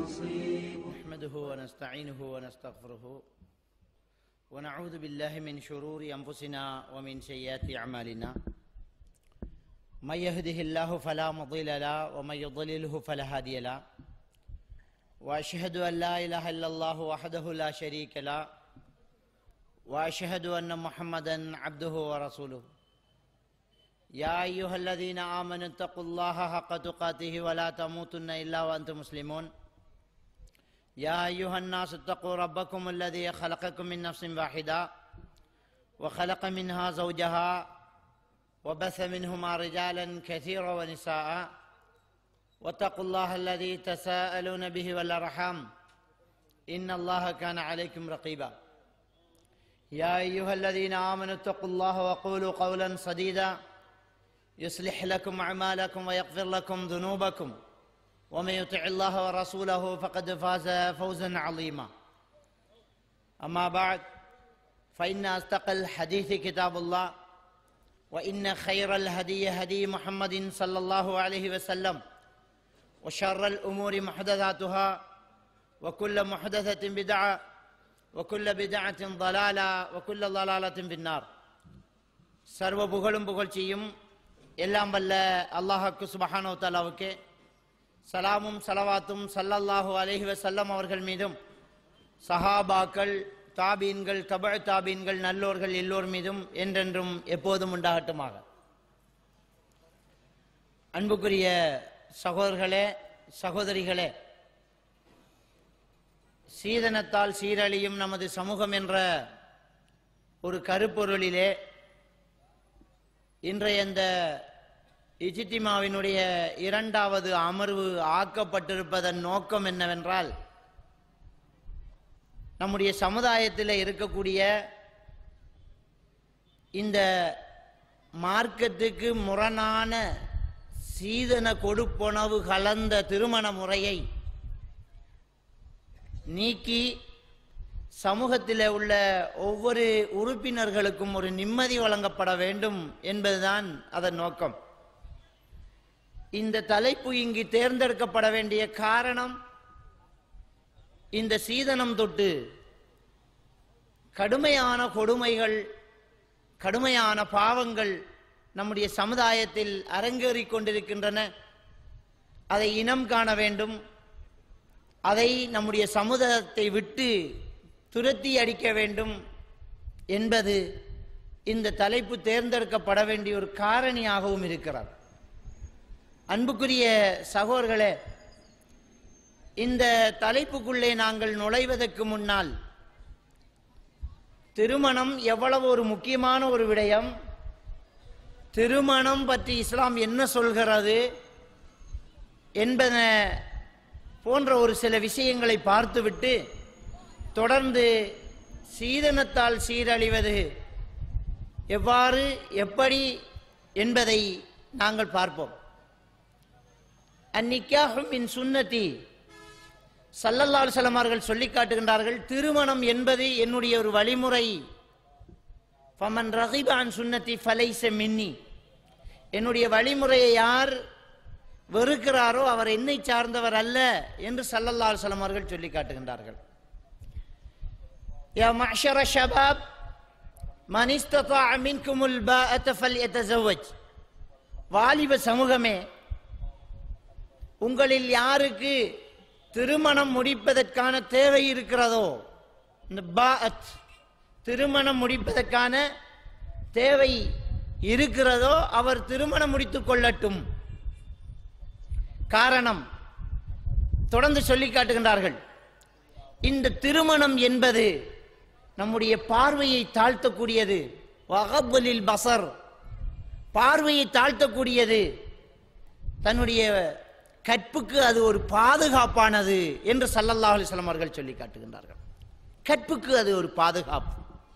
نحمده ونستعينه ونستغفره ونعوذ بالله من شرور أنفسنا ومن سيئات أعمالنا من يهده الله فلا مضل له ومن يضلله فلا هادي له وأشهد أن لا إله إلا الله وحده لا شريك له وأشهد أن محمدا عبده ورسوله يا أيها الذين آمنوا اتقوا الله حق تقاته ولا تموتن إلا وأنتم مسلمون يا أيها الناس اتقوا ربكم الذي خلقكم من نفس واحدة وخلق منها زوجها وبث منهما رجالا كثيرا ونساء واتقوا الله الذي تساءلون به والأرحام إن الله كان عليكم رقيبا يا أيها الذين آمنوا اتقوا الله وقولوا قولا سديدا يصلح لكم أعمالكم ويغفر لكم ذنوبكم ومن يطع الله ورسوله فقد فاز فوزا عظيما أما بعد فإن أصدق الحديث كتاب الله وإن خير الهدي هدي محمد صلى الله عليه وسلم وشر الأمور محدثاتها وكل محدثة بدعة وكل بدعة ضلالة وكل ضلالة في النار சர்வ புகழும் புகழ்ச்சியும் எல்லாம் வல்ல அல்லாஹாக்கு சுபஹானோ தாலாவுக்கு சலாமும் சலவாத்தும் சல்லல்லாஹு அலைஹி வஸல்லம் அவர்கள் மீதும் சஹாபாக்கள் தாபீன்கள் தப தாபீன்கள் நல்லோர்கள் எல்லோர் மீதும் என்றென்றும் எப்போதும் உண்டாகட்டுமாக அன்புக்குரிய சகோதரர்களே சகோதரிகளே சீதனத்தால் சீரழியும் நமது சமூகம் என்ற ஒரு கருப்பொருளிலே இன்றைய இந்த இஜித்திமாவினுடைய இரண்டாவது அமர்வு ஆக்கப்பட்டிருப்பதன் நோக்கம் என்னவென்றால் நம்முடைய சமுதாயத்தில் இருக்கக்கூடிய இந்த மார்க்கத்துக்கு முரணான சீதன கொடுப்பனவு கலந்த திருமண முறையை நீக்கி சமூகத்தில் உள்ள ஒவ்வொரு உறுப்பினர்களுக்கும் ஒரு நிம்மதி வழங்கப்பட வேண்டும் என்பதுதான் அதன் நோக்கம் இந்த தலைப்பு இங்கு தேர்ந்தெடுக்கப்பட வேண்டிய காரணம் இந்த சீதனம் தொட்டு கடுமையான கொடுமைகள் கடுமையான பாவங்கள் நம்முடைய சமுதாயத்தில் அரங்கேறிக் கொண்டிருக்கின்றன அதை இனம் காண வேண்டும் அதை நம்முடைய சமுதாயத்தை விட்டு துரத்தி அடிக்க வேண்டும் என்பது இந்த தலைப்பு தேர்ந்தெடுக்கப்பட வேண்டிய ஒரு காரணியாகவும் இருக்கிறார் அன்புக்குரிய சகோதர்களே இந்த தலைப்புக்குள்ளே நாங்கள் நுழைவதற்கு முன்னால் திருமணம் எவ்வளவு ஒரு முக்கியமான ஒரு விடயம் திருமணம் பற்றி இஸ்லாம் என்ன சொல்கிறது என்பன போன்ற ஒரு சில விஷயங்களை பார்த்துவிட்டு தொடர்ந்து சீதனத்தால் சீரழிவது எவ்வாறு எப்படி என்பதை நாங்கள் பார்ப்போம் அந்நிக்காகும் இன் சுன்னதி சல்லல்லால் சலமார்கள் சொல்லி காட்டுகின்றார்கள் திருமணம் என்பது என்னுடைய ஒரு வழிமுறை ஃபமன் ரஹிபான் சுன்னதி ஃபலைச மின்னி என்னுடைய வழிமுறையை யார் வெறுக்கிறாரோ அவர் என்னை சார்ந்தவர் அல்ல என்று சல்லல்லால் சலமார்கள் சொல்லி காட்டுகின்றார்கள் يا معشر الشباب من استطاع منكم الباءة فليتزوج வாலிப சமூகமே உங்களில் யாருக்கு திருமணம் முடிப்பதற்கான தேவை இருக்கிறதோ இந்த பாஅத் திருமணம் முடிப்பதற்கான தேவை இருக்கிறதோ அவர் திருமணம் முடித்துக் கொள்ளட்டும் காரணம் தொடர்ந்து சொல்லி காட்டுகின்றார்கள் இந்த திருமணம் என்பது நம்முடைய பார்வையை தாழ்த்தக்கூடியது வகபலில் பசர் பார்வையை தாழ்த்தக்கூடியது தன்னுடைய கற்புக்கு அது ஒரு பாதுகாப்பானது என்று சல்லல்லாஹ் அலிஸ்லாம் அவர்கள் சொல்லி காட்டுகின்றார்கள் கற்புக்கு அது ஒரு பாதுகாப்பு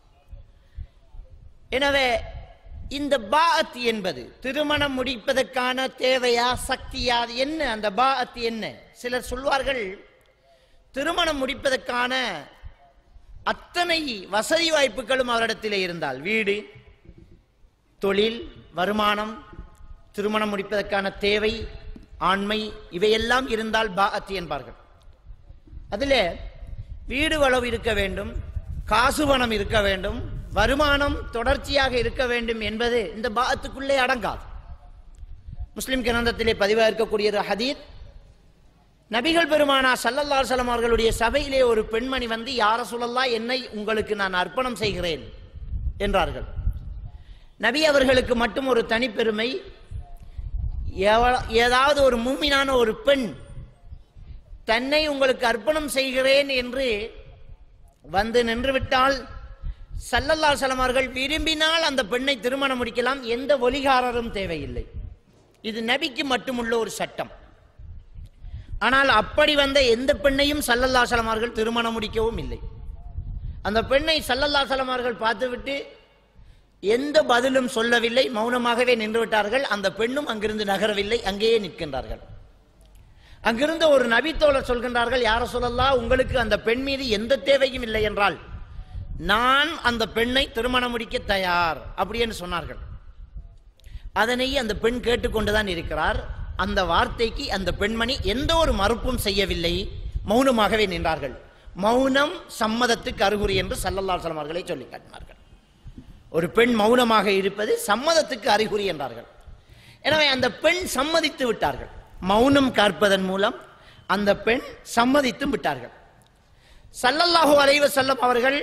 எனவே இந்த பாஅத் என்பது திருமணம் முடிப்பதற்கான தேவையா சக்தியா அது என்ன அந்த பாஅத் என்ன சிலர் சொல்வார்கள் திருமணம் முடிப்பதற்கான அத்தனை வசதி வாய்ப்புகளும் அவரிடத்தில் இருந்தால் வீடு தொழில் வருமானம் திருமணம் முடிப்பதற்கான தேவை ஆண்மை இவையெல்லாம் இருந்தால் பாஅத் என்பார்கள் அதில் வீடு வளவு இருக்க வேண்டும் காசு பணம் இருக்க வேண்டும் வருமானம் தொடர்ச்சியாக இருக்க வேண்டும் என்பது இந்த பாத்துக்குள்ளே அடங்காது முஸ்லிம் கிரந்தத்திலே பதிவாக இருக்கக்கூடிய ஒரு ஹதீத் நபிகள் பெருமானா சல்லல்லா சலம் அவர்களுடைய சபையிலே ஒரு பெண்மணி வந்து யார சொல்லல்லா என்னை உங்களுக்கு நான் அர்ப்பணம் செய்கிறேன் என்றார்கள் நபி அவர்களுக்கு மட்டும் ஒரு தனிப்பெருமை எவ- ஏதாவது ஒரு மூமினான ஒரு பெண் தன்னை உங்களுக்கு அர்ப்பணம் செய்கிறேன் என்று வந்து நின்றுவிட்டால் சல்லல்லா சலம் அவர்கள் விரும்பினால் அந்த பெண்ணை திருமணம் முடிக்கலாம் எந்த ஒலிகாரரும் தேவையில்லை இது நபிக்கு மட்டுமுள்ள ஒரு சட்டம் ஆனால் அப்படி வந்த எந்த பெண்ணையும் சல்லல்லா சலம் அவர்கள் திருமணம் முடிக்கவும் இல்லை அந்த பெண்ணை சல்லல்லா சலம் அவர்கள் பார்த்துவிட்டு எந்த பதிலும் சொல்லவில்லை மௌனமாகவே நின்று விட்டார்கள் அந்த பெண்ணும் அங்கிருந்து நகரவில்லை அங்கேயே நிற்கின்றார்கள் அங்கிருந்த ஒரு நபித்தோழர் சொல்கின்றார்கள் யார சொல்லலாம் உங்களுக்கு அந்த பெண் மீது எந்த தேவையும் இல்லை என்றால் நான் அந்த பெண்ணை திருமணம் முடிக்க தயார் அப்படி என்று சொன்னார்கள் அதனை அந்த பெண் கேட்டுக்கொண்டுதான் இருக்கிறார் அந்த வார்த்தைக்கு அந்த பெண்மணி எந்த ஒரு மறுப்பும் செய்யவில்லை மௌனமாகவே நின்றார்கள் மௌனம் சம்மதத்துக்கு அறிகுறி என்று சல்லல்லாஹு அலைஹி அவர்களை சொல்லி காட்டினார்கள் ஒரு பெண் மௌனமாக இருப்பது சம்மதத்துக்கு அறிகுறி என்றார்கள் எனவே அந்த பெண் சம்மதித்து விட்டார்கள் மௌனம் காற்பதன் மூலம் அந்த பெண் சம்மதித்தும் விட்டார்கள் சல்லல்லாஹு அலைஹி வஸல்லம் அவர்கள்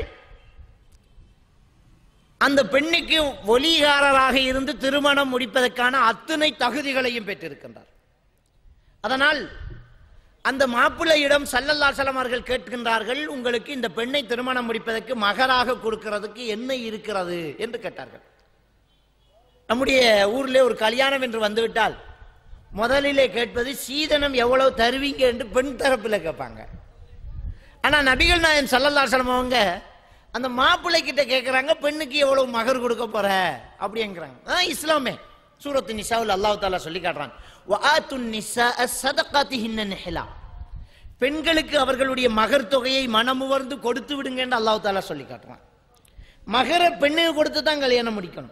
அந்த பெண்ணுக்கு ஒலிகாரராக இருந்து திருமணம் முடிப்பதற்கான அத்தனை தகுதிகளையும் பெற்றிருக்கின்றார் அதனால் அந்த மாப்பிள்ளையிடம் சல்லல்லா சலம் அவர்கள் கேட்கின்றார்கள் உங்களுக்கு இந்த பெண்ணை திருமணம் முடிப்பதற்கு மகராக கொடுக்கிறதுக்கு என்ன இருக்கிறது என்று கேட்டார்கள் நம்முடைய ஊரிலே ஒரு கல்யாணம் என்று வந்துவிட்டால் முதலிலே கேட்பது சீதனம் எவ்வளவு தருவீங்க என்று பெண் தரப்பில் கேட்பாங்க ஆனா நபிகள் நாயன் சல்லல்லா சலம் அவங்க அந்த மாப்பிள்ளை கிட்ட கேட்கறாங்க பெண்ணுக்கு எவ்வளவு மகர் கொடுக்க போற அப்படிங்கிறாங்க அதான் இஸ்லாமே சூரத்து நிசாவில் அல்லாஹ் தாலா சொல்லி காட்டுறான் வஆத்துன் நிஸாஅ ஸதகாத்திஹின்ன நிஹ்லா பெண்களுக்கு அவர்களுடைய மகர் தொகையை மனமுவர்ந்து கொடுத்து விடுங்கன்னு அல்லாஹ் தாலா சொல்லி காட்டுறான் மகரை பெண்ணுக்கு கொடுத்து தான் கல்யாணம் முடிக்கணும்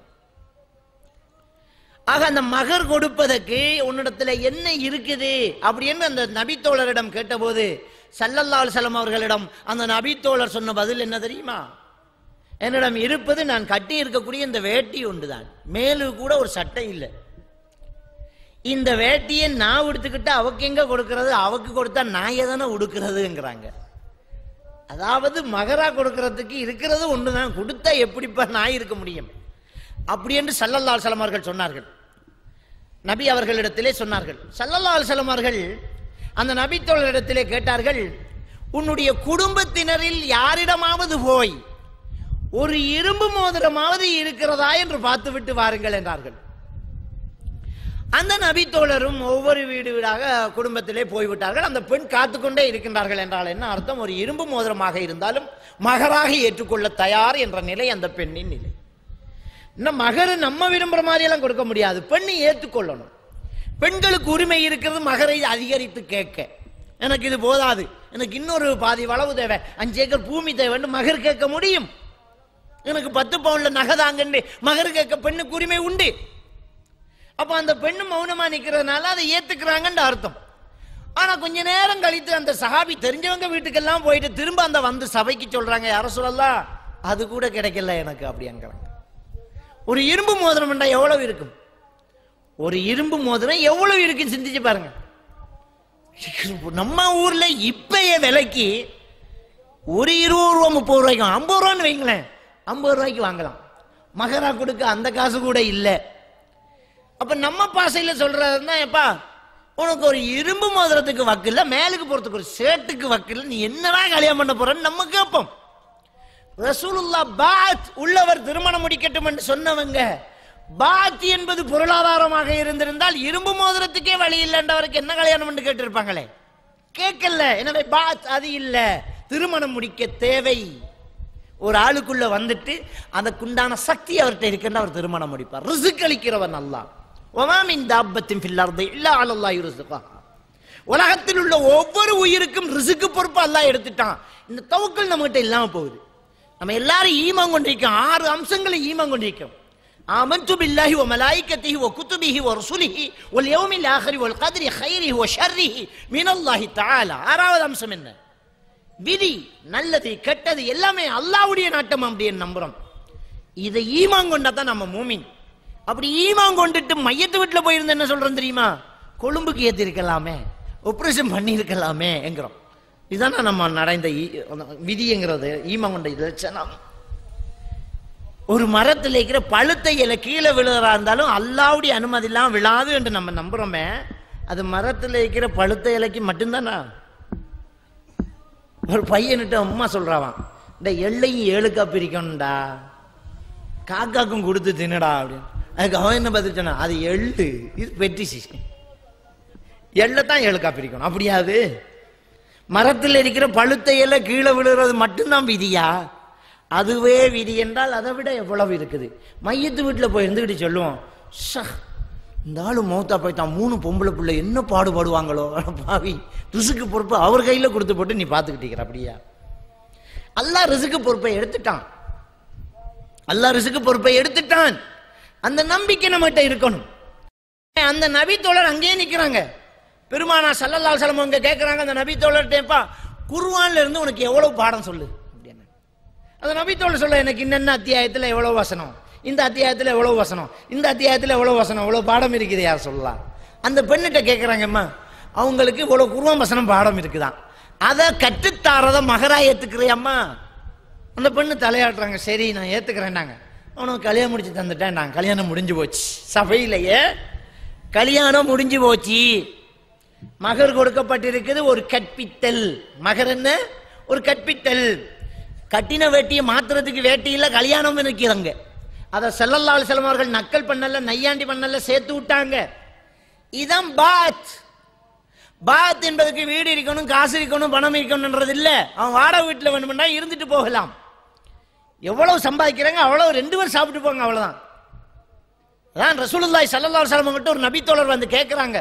ஆக அந்த மகர் கொடுப்பதற்கு உன்னிடத்துல என்ன இருக்குது அப்படின்னு அந்த நபித்தோழரிடம் கேட்டபோது சல்லல்லா அலுவலம் அவர்களிடம் அந்த நபித்தோழர் சொன்ன பதில் என்ன தெரியுமா என்னிடம் இருப்பது நான் கட்டி இருக்கக்கூடிய இந்த வேட்டி ஒன்றுதான் மேலு கூட ஒரு சட்டை இல்லை இந்த வேட்டியை நான் உடுத்துக்கிட்டு அவக்கு எங்க கொடுக்கறது அவக்கு கொடுத்தா நான் எதனா உடுக்கிறதுங்கிறாங்க அதாவது மகரா கொடுக்கறதுக்கு இருக்கிறது ஒண்ணுதான் கொடுத்தா எப்படிப்பா நான் இருக்க முடியும் அப்படி என்று சல்லல்லா அலுவலம் அவர்கள் சொன்னார்கள் நபி அவர்களிடத்திலே சொன்னார்கள் சல்லல்லா அலுவலம் அவர்கள் அந்த நபித்தோழரிடத்திலே கேட்டார்கள் உன்னுடைய குடும்பத்தினரில் யாரிடமாவது போய் ஒரு இரும்பு மோதிரமாவது இருக்கிறதா என்று பார்த்துவிட்டு வாருங்கள் என்றார்கள் அந்த நபித்தோழரும் ஒவ்வொரு வீடு வீடாக குடும்பத்திலே போய்விட்டார்கள் அந்த பெண் காத்துக்கொண்டே இருக்கின்றார்கள் என்றால் என்ன அர்த்தம் ஒரு இரும்பு மோதிரமாக இருந்தாலும் மகராக ஏற்றுக்கொள்ள தயார் என்ற நிலை அந்த பெண்ணின் நிலை இன்னும் மகரை நம்ம விரும்புற மாதிரி எல்லாம் கொடுக்க முடியாது பெண்ணை ஏற்றுக்கொள்ளணும் பெண்களுக்கு உரிமை இருக்கிறது மகரை அதிகரித்து கேட்க எனக்கு இது போதாது எனக்கு இன்னொரு பாதி வளவு தேவை அஞ்சு ஏக்கர் பூமி தேவைன்னு மகர் கேட்க முடியும் எனக்கு பத்து பவுன்ல நகை தாங்கன்னு மகர் கேட்க பெண்ணுக்கு உரிமை உண்டு அப்ப அந்த பெண்ணு மௌனமா நிக்கிறதுனால அதை ஏத்துக்கிறாங்கன்னு அர்த்தம் ஆனா கொஞ்ச நேரம் கழித்து அந்த சஹாபி தெரிஞ்சவங்க வீட்டுக்கெல்லாம் போயிட்டு திரும்ப அந்த வந்து சபைக்கு சொல்றாங்க யார சொல்லலாம் அது கூட கிடைக்கல எனக்கு அப்படிங்கிறாங்க ஒரு இரும்பு மோதிரம் என்றா எவ்வளவு இருக்கும் ஒரு இரும்பு மோதிரம் எவ்வளவு இருக்கு சிந்திச்சு பாருங்க நம்ம ஊர்ல இப்பய விலைக்கு ஒரு இருபது ரூபா முப்பது ரூபாய்க்கு ஐம்பது ரூபான்னு வைங்களேன் ஐம்பது ரூபாய்க்கு வாங்கலாம் மகரா கொடுக்க அந்த காசு கூட இல்லை அப்ப நம்ம பாசையில சொல்றதுன்னா எப்பா உனக்கு ஒரு இரும்பு மோதிரத்துக்கு வக்கில்ல மேலுக்கு போறதுக்கு ஒரு சேட்டுக்கு வக்கில்ல நீ என்னடா கல்யாணம் பண்ண போறன்னு நம்ம கேட்போம் ரசூலுல்லா பாத் உள்ளவர் திருமணம் முடிக்கட்டும் என்று சொன்னவங்க பாத் என்பது பொருளாதாரமாக இருந்திருந்தால் இரும்பு மோதிரத்துக்கே வழி இல்லைன்றவருக்கு என்ன கல்யாணம் என்று கேட்டிருப்பாங்களே கேட்கல எனவே பாத் அது இல்ல திருமணம் முடிக்க தேவை ஒரு ஆளுக்குள்ள வந்துட்டு அதற்குண்டான சக்தி அவர்கிட்ட இருக்குன்னு அவர் திருமணம் முடிப்பார் ரிசுக் அளிக்கிறவன் அல்லாஹ் ஒமாமின் தாப்பத்தின் பில்லார்ந்து இல்லா அலல்லாஹ் ரிசுகா உலகத்தில் உள்ள ஒவ்வொரு உயிருக்கும் ரிசுக்கு பொறுப்பு அல்லாஹ் எடுத்துட்டான் இந்த தவக்கல் நம்மகிட்ட இல்லாம போகுது நம்ம எல்லாரும் ஈமான் கொண்டிருக்கோம் ஆறு அம்சங்களை ஈமான் கொண்டிருக்கோம் ஆமன்து பில்லாஹி வ மலாயிகத்திஹி வ குதுபிஹி வ ரசுலிஹி வல் யௌமில் ஆஹிரி வல் கத்ரி கைரிஹி வ ஷர்ரிஹி மினல்லாஹி தஆலா ஆறாவது அம்சம் என்ன விதி நல்லது கெட்டது எல்லாமே அல்லாவுடைய நாட்டம் அப்படின்னு நம்புறோம் இதை ஈமான் கொண்டா தான் நம்ம மூமின் அப்படி ஈமான் கொண்டுட்டு மையத்து வீட்டுல போயிருந்து என்ன சொல்றோம் தெரியுமா கொழும்புக்கு ஏத்தி இருக்கலாமே ஆபரேஷன் பண்ணி இருக்கலாமே என்கிறோம் இதுதானே நம்ம நடைந்த ஈ- விதிங்கிறது ஈமான் கொண்ட இது லட்சணம் ஒரு மரத்தில் இருக்கிற பழுத்த இலை கீழே விழுறா இருந்தாலும் அல்லாவுடைய அனுமதி இல்லாம விழாது என்று நம்ம நம்புறோமே அது மரத்தில் இருக்கிற பழுத்த இலைக்கு மட்டும்தானா ஒரு பையன்கிட்ட அம்மா சொல்றாவான் இந்த எள்ளையும் ஏழுக்கா பிரிக்கணும்டா காக்காக்கும் கொடுத்து தின்னுடா அப்படின்னு அதுக்கு அவன் என்ன பதில் சொன்னான் அது எள்ளு இது பெட்டிசி எள்ளை தான் ஏழுக்கா பிரிக்கணும் அப்படியாது மரத்தில் இருக்கிற பழுத்த இலை கீழே விழுறது மட்டும்தான் விதியா அதுவே விதி என்றால் அதை விட எவ்வளவு இருக்குது மையத்து வீட்டில் போய் இருந்துக்கிட்டு சொல்லுவோம் "ஷா, இந்த ஆளு மௌத்தா போய்ட்டான் மூணு பொம்பளை பிள்ளை என்ன பாடுபடுவாங்களோ பாவி ரிசுக்கு பொறுப்பு அவர் கையில கொடுத்து போட்டு நீ பார்த்துக்கிட்டீங்க அப்படியா அல்லாஹ் ரிசுக்கு பொறுப்பை எடுத்துட்டான் அல்லாஹ் ரிசுக்கு பொறுப்பை எடுத்துட்டான் அந்த நம்பிக்கை நம்மகிட்ட இருக்கணும் அந்த நபி தோழர் அங்கேயே நிக்கிறாங்க பெருமானா சல்லல்லாஹு அலைஹி வஸல்லம் அங்க கேக்குறாங்க அந்த நபி தோழர்ட்டேப்பா குர்ஆன்ல இருந்து உனக்கு எவ்வளவு பாடம் சொல்லு அப்படின்னு அந்த நபி தோழர் சொல்ல எனக்கு இன்னென்ன அத்தியாயத்துல எவ்வளவு வசனம் இந்த அத்தியாயத்துல எவ்வளவு வசனம் இந்த அத்தியாயத்துல எவ்வளவு வசனம் எவ்வளவு பாடம் இருக்குது யார் சொல்லலாம் அந்த பெண்ணிட்ட கேக்குறாங்கம்மா அவங்களுக்கு இவ்வளவு குர்ஆன் வசனம் பாடம் இருக்குதான் அதை கற்றுத்தாரத மகரா ஏத்துக்கிறியம்மா அந்த பெண்ணு தலையாட்டுறாங்க சரி நான் ஏத்துக்கிறேன்டாங்க அவனுக்கு கல்யாணம் முடிச்சு தந்துட்டேன் நான் கல்யாணம் முடிஞ்சு போச்சு சபையிலேயே கல்யாணம் முடிஞ்சு போச்சு மகர் கொடுக்கப்பட்டிருக்குது ஒரு கற்பித்தல் மகர் என்ன ஒரு கற்பித்தல் கட்டின வேட்டியை மாத்துறதுக்கு வேட்டி இல்ல கல்யாணம் இருக்கிறாங்க அதை செல்லல்லால் செல்வர்கள் நக்கல் பண்ணல நையாண்டி பண்ணல சேர்த்து விட்டாங்க இதான் பாத் பாத் என்பதுக்கு வீடு இருக்கணும் காசு இருக்கணும் பணம் இருக்கணும்ன்றது இல்ல அவன் வாடகை வீட்டுல வேணும்னா இருந்துட்டு போகலாம் எவ்வளவு சம்பாதிக்கிறாங்க அவ்வளவு ரெண்டு பேர் சாப்பிட்டு போங்க அவ்வளவுதான் அதான் ரசூலுல்லாஹி ஸல்லல்லாஹு அலைஹி வஸல்லம் கிட்ட ஒரு நபித்தோழர் வந்து கேட்கறாங்க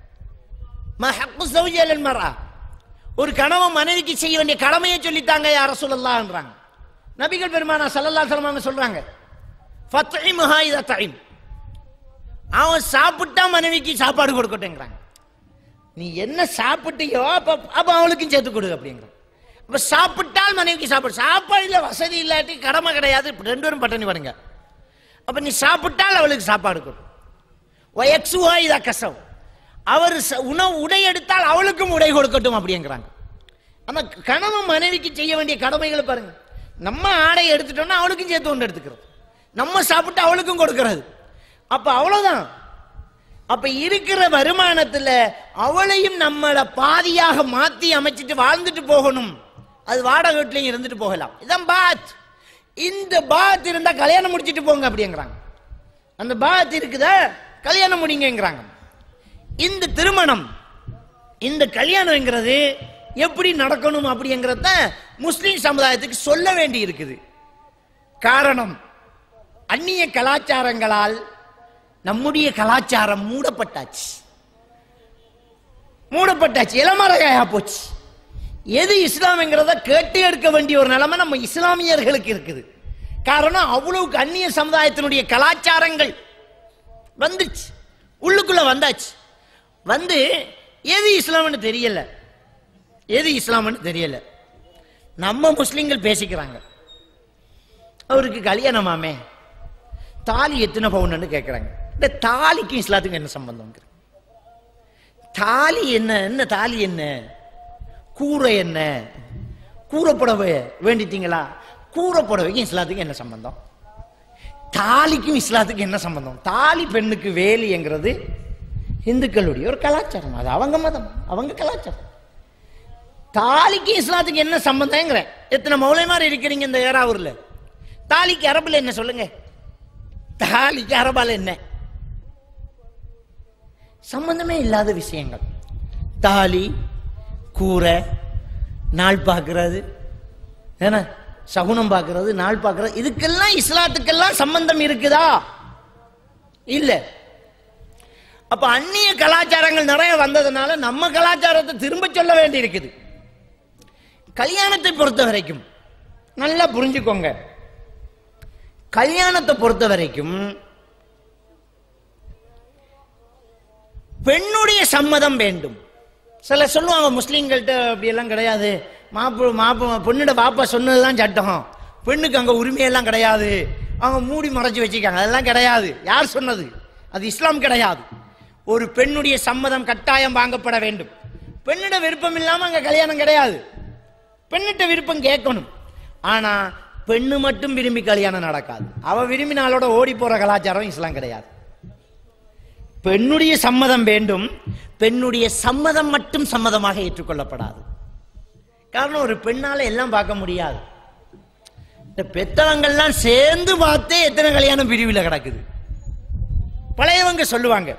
மா ஹக்கு ஸௌஜி அலல் மர்ஆ ஒரு கணவன் மனைவிக்கு செய்ய வேண்டிய கடமையை சொல்லித்தாங்க யா ரசூலுல்லாஹ்ன்றாங்க நபிகள் பெருமானா ஸல்லல்லாஹு அலைஹி வஸல்லம் சொல்றாங்க ஃபத்இம்ஹா இதா தஇம் அவன் சாப்பிட்டா மனைவிக்கு சாப்பாடு கொடுக்கட்டுங்கிறாங்க நீ என்ன சாப்பிட்டியோ அப்ப அப்ப அவளுக்கும் சேர்த்து கொடு அப்படிங்கிறான் அப்ப சாப்பிட்டால் மனைவிக்கு சாப்பாடு சாப்பாடுல வசதி இல்லாட்டி கடமை கிடையாது இப்ப ரெண்டு பேரும் பட்டணி வருங்க அப்ப நீ சாப்பிட்டால் அவளுக்கு சாப்பாடு கொடு வயக்ஸுவா இதா கசவ் அவர் ச- உணவு உடை எடுத்தால் அவளுக்கும் உடை கொடுக்கட்டும் அப்படிங்கிறாங்க ஆனா கணவன் மனைவிக்கு செய்ய வேண்டிய கடமைகளை பாருங்க நம்ம ஆடை எடுத்துட்டோம்னா அவளுக்கும் சேர்த்து ஒன்று எடுத்துக்கிறது நம்ம சாப்பிட்டு அவளுக்கும் கொடுக்கிறது அப்ப அவ்வளவுதான் அப்ப இருக்கிற வருமானத்துல அவளையும் நம்மள பாதியாக மாத்தி அமைச்சிட்டு வாழ்ந்துட்டு போகணும் அது வாடகை வீட்லயும் இருந்துட்டு போகலாம் இதான் பாத் இந்த பாத் இருந்தா கல்யாணம் முடிச்சிட்டு போங்க அப்படிங்கிறாங்க அந்த பாத் இருக்குதா கல்யாணம் முடிங்கங்கிறாங்க இந்த திருமணம் இந்த கல்யாணம்ங்கிறது எப்படி நடக்கணும் அப்படிங்கிறத முஸ்லிம் சமுதாயத்துக்கு சொல்ல வேண்டி இருக்குது காரணம் அந்நிய கலாச்சாரங்களால் நம்முடைய கலாச்சாரம் மூடப்பட்டாச்சு மூடப்பட்டாச்சு இளமறையா போச்சு எது இஸ்லாம்ங்கிறத கேட்டு எடுக்க வேண்டிய ஒரு நிலைமை நம்ம இஸ்லாமியர்களுக்கு இருக்குது காரணம் அவ்வளவுக்கு அந்நிய சமுதாயத்தினுடைய கலாச்சாரங்கள் வந்துச்சு உள்ளுக்குள்ள வந்தாச்சு வந்து எது இஸ்லாம்னு தெரியல எது இஸ்லாம்னு தெரியல நம்ம முஸ்லிம்கள் பேசிக்கிறாங்க அவருக்கு கல்யாணமாமே தாலி எத்தனை பவுன்னு கேட்குறாங்க இந்த தாலிக்கும் இஸ்லாத்துக்கும் என்ன சம்பந்தம் தாலி என்ன என்ன தாலி என்ன கூரை என்ன கூரை புடவை வேண்டிட்டீங்களா கூரை புடவைக்கும் இஸ்லாத்துக்கும் என்ன சம்பந்தம் தாலிக்கும் இஸ்லாத்துக்கும் என்ன சம்பந்தம் தாலி பெண்ணுக்கு வேலிங்கிறது இந்துக்களுடைய ஒரு கலாச்சாரம் அது அவங்க மதம் அவங்க கலாச்சாரம் தாலிக்கு இஸ்லாத்துக்கு என்ன சம்பந்தங்கிறேன் எத்தனை மௌலைமார் இருக்கிறீங்க இந்த ஏறாவூர்ல தாலிக்கு அரபுல என்ன சொல்லுங்க தாலிக்கு அரபால என்ன சம்பந்தமே இல்லாத விஷயங்கள் தாலி கூரை நாள் பார்க்கறது என்ன சகுனம் பார்க்கறது நாள் பார்க்கறது இதுக்கெல்லாம் இஸ்லாத்துக்கெல்லாம் சம்பந்தம் இருக்குதா இல்ல அப்ப அந்நிய கலாச்சாரங்கள் நிறைய வந்ததுனால நம்ம கலாச்சாரத்தை திரும்ப சொல்ல வேண்டி இருக்குது கல்யாணத்தை பொறுத்த வரைக்கும் நல்லா புரிஞ்சுக்கோங்க கல்யாணத்தை பொறுத்த வரைக்கும் பெண்ணுடைய சம்மதம் வேண்டும் சில சொல்லுவாங்க முஸ்லீம்கள்ட்ட அப்படியெல்லாம் கிடையாது மாப்பு மாப்பு பொண்ணோட பாப்பா சொன்னதுதான் சட்டம் பெண்ணுக்கு அங்க உரிமையெல்லாம் கிடையாது அவங்க மூடி மறைச்சு வச்சுக்காங்க அதெல்லாம் கிடையாது யார் சொன்னது அது இஸ்லாம் கிடையாது ஒரு பெண்ணுடைய சம்மதம் கட்டாயம் வாங்கப்பட வேண்டும் பெண்ணிட விருப்பம் இல்லாம அங்க கல்யாணம் கிடையாது பெண்ணிட்ட விருப்பம் கேட்கணும் ஆனா பெண்ணு மட்டும் விரும்பி கல்யாணம் நடக்காது அவ விரும்பினாலோட ஓடி போற கலாச்சாரம் இஸ்லாம் கிடையாது பெண்ணுடைய சம்மதம் வேண்டும் பெண்ணுடைய சம்மதம் மட்டும் சம்மதமாக ஏற்றுக்கொள்ளப்படாது காரணம் ஒரு பெண்ணால எல்லாம் பார்க்க முடியாது இந்த பெத்தவங்கள்லாம் சேர்ந்து பார்த்தே எத்தனை கல்யாணம் பிரிவில் கிடக்குது பழையவங்க சொல்லுவாங்க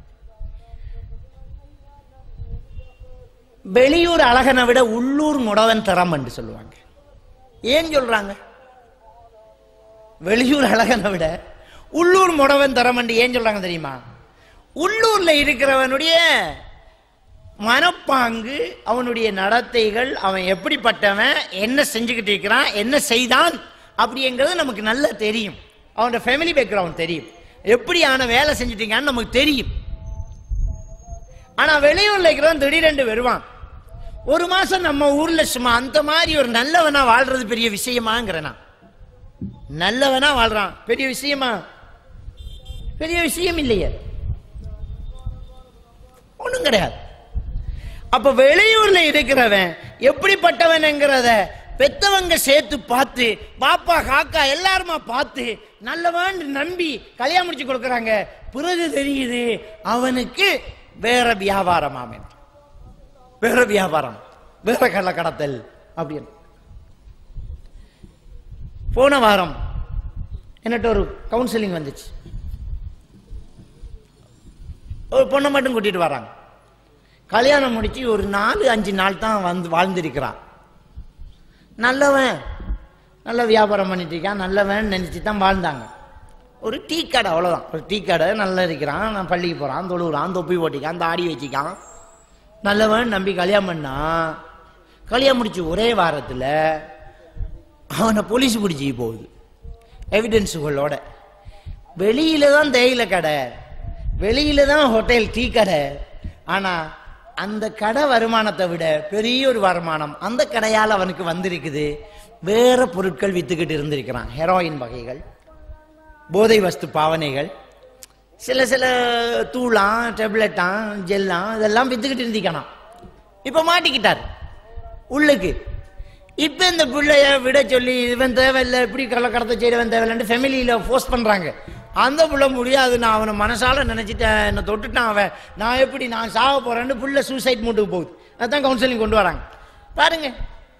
வெளியூர் அழகனை விட உள்ளூர் முடவன் தரம் என்று சொல்லுவாங்க ஏன் சொல்றாங்க வெளியூர் அழகனை விட உள்ளூர் முடவன் தரம் என்று ஏன் சொல்றாங்க தெரியுமா உள்ளூர்ல இருக்கிறவனுடைய மனப்பாங்கு அவனுடைய நடத்தைகள் அவன் எப்படிப்பட்டவன் என்ன செஞ்சுக்கிட்டு இருக்கிறான் என்ன செய்தான் அப்படிங்கிறது நமக்கு நல்லா தெரியும் அவனோட ஃபேமிலி பேக்ரவுண்ட் தெரியும் எப்படியான வேலை செஞ்சுட்டீங்கன்னு நமக்கு தெரியும் ஆனா வெளியூர்ல இருக்கிறவன் திடீரென்று வருவான் ஒரு மாசம் நம்ம ஊர்ல சும்மா அந்த மாதிரி ஒரு நல்லவனா வாழ்றது பெரிய விஷயமாங்கிறனா நல்லவனா வாழ்றான் பெரிய விஷயமா பெரிய விஷயம் இல்லையே ஒண்ணும் கிடையாது அப்ப வெளியூர்ல இருக்கிறவன் எப்படிப்பட்டவன்ங்கிறத பெத்தவங்க சேர்த்து பார்த்து பாப்பா காக்கா எல்லாருமா பார்த்து நல்லவன் நம்பி கல்யாணம் முடிச்சு கொடுக்கறாங்க பிறகு தெரியுது அவனுக்கு வேற வியாபாரமாமே வேற வியாபாரம் வேற கள்ள கடத்தல் அப்படின்னு போன வாரம் என்னட்ட ஒரு கவுன்சிலிங் வந்துச்சு ஒரு பொண்ணை மட்டும் கூட்டிட்டு வராங்க கல்யாணம் முடிச்சு ஒரு நாலு அஞ்சு நாள் தான் வந்து வாழ்ந்திருக்கிறான் நல்லவன் நல்ல வியாபாரம் பண்ணிட்டு இருக்கான் நல்லவன் நினைச்சு தான் வாழ்ந்தாங்க ஒரு டீ கடை அவ்வளோதான் ஒரு டீ கடை நல்லா இருக்கிறான் நான் பள்ளிக்கு போகிறான் தொழுகிறான் தொப்பி போட்டிக்கான் தாடி வச்சுக்கான் நல்லவன் நம்பி கல்யாணம் பண்ணா கல்யாணம் முடிச்சு ஒரே வாரத்தில் அவனை போலீஸ் பிடிச்சி போகுது எவிடன்ஸுகளோட வெளியில தான் தேயிலை கடை வெளியில தான் ஹோட்டல் டீ கடை ஆனா அந்த கடை வருமானத்தை விட பெரிய ஒரு வருமானம் அந்த கடையால் அவனுக்கு வந்திருக்குது வேற பொருட்கள் வித்துக்கிட்டு இருந்திருக்கிறான் ஹெரோயின் வகைகள் போதை வஸ்து பாவனைகள் சில சில தூளாம் டெப்லெட்டாம் ஜெல்லாம் இதெல்லாம் வித்துக்கிட்டு இருந்திக்கணும் இப்ப மாட்டிக்கிட்டார் உள்ளுக்கு இப்ப இந்த பிள்ளைய விட சொல்லி இவன் தேவையில்லை இப்படி கள்ளக்கடத்தை செய்யறவன் தேவையில்லைன்னு ஃபேமிலியில ஃபோர்ஸ் பண்றாங்க அந்த புள்ள முடியாது நான் அவனை மனசால நினைச்சிட்டேன் என்னை தொட்டுட்டான் அவன் நான் எப்படி நான் சாக போறேன்னு புள்ள சூசைட் மூட்டுக்கு போகுது அதான் கவுன்சிலிங் கொண்டு வராங்க பாருங்க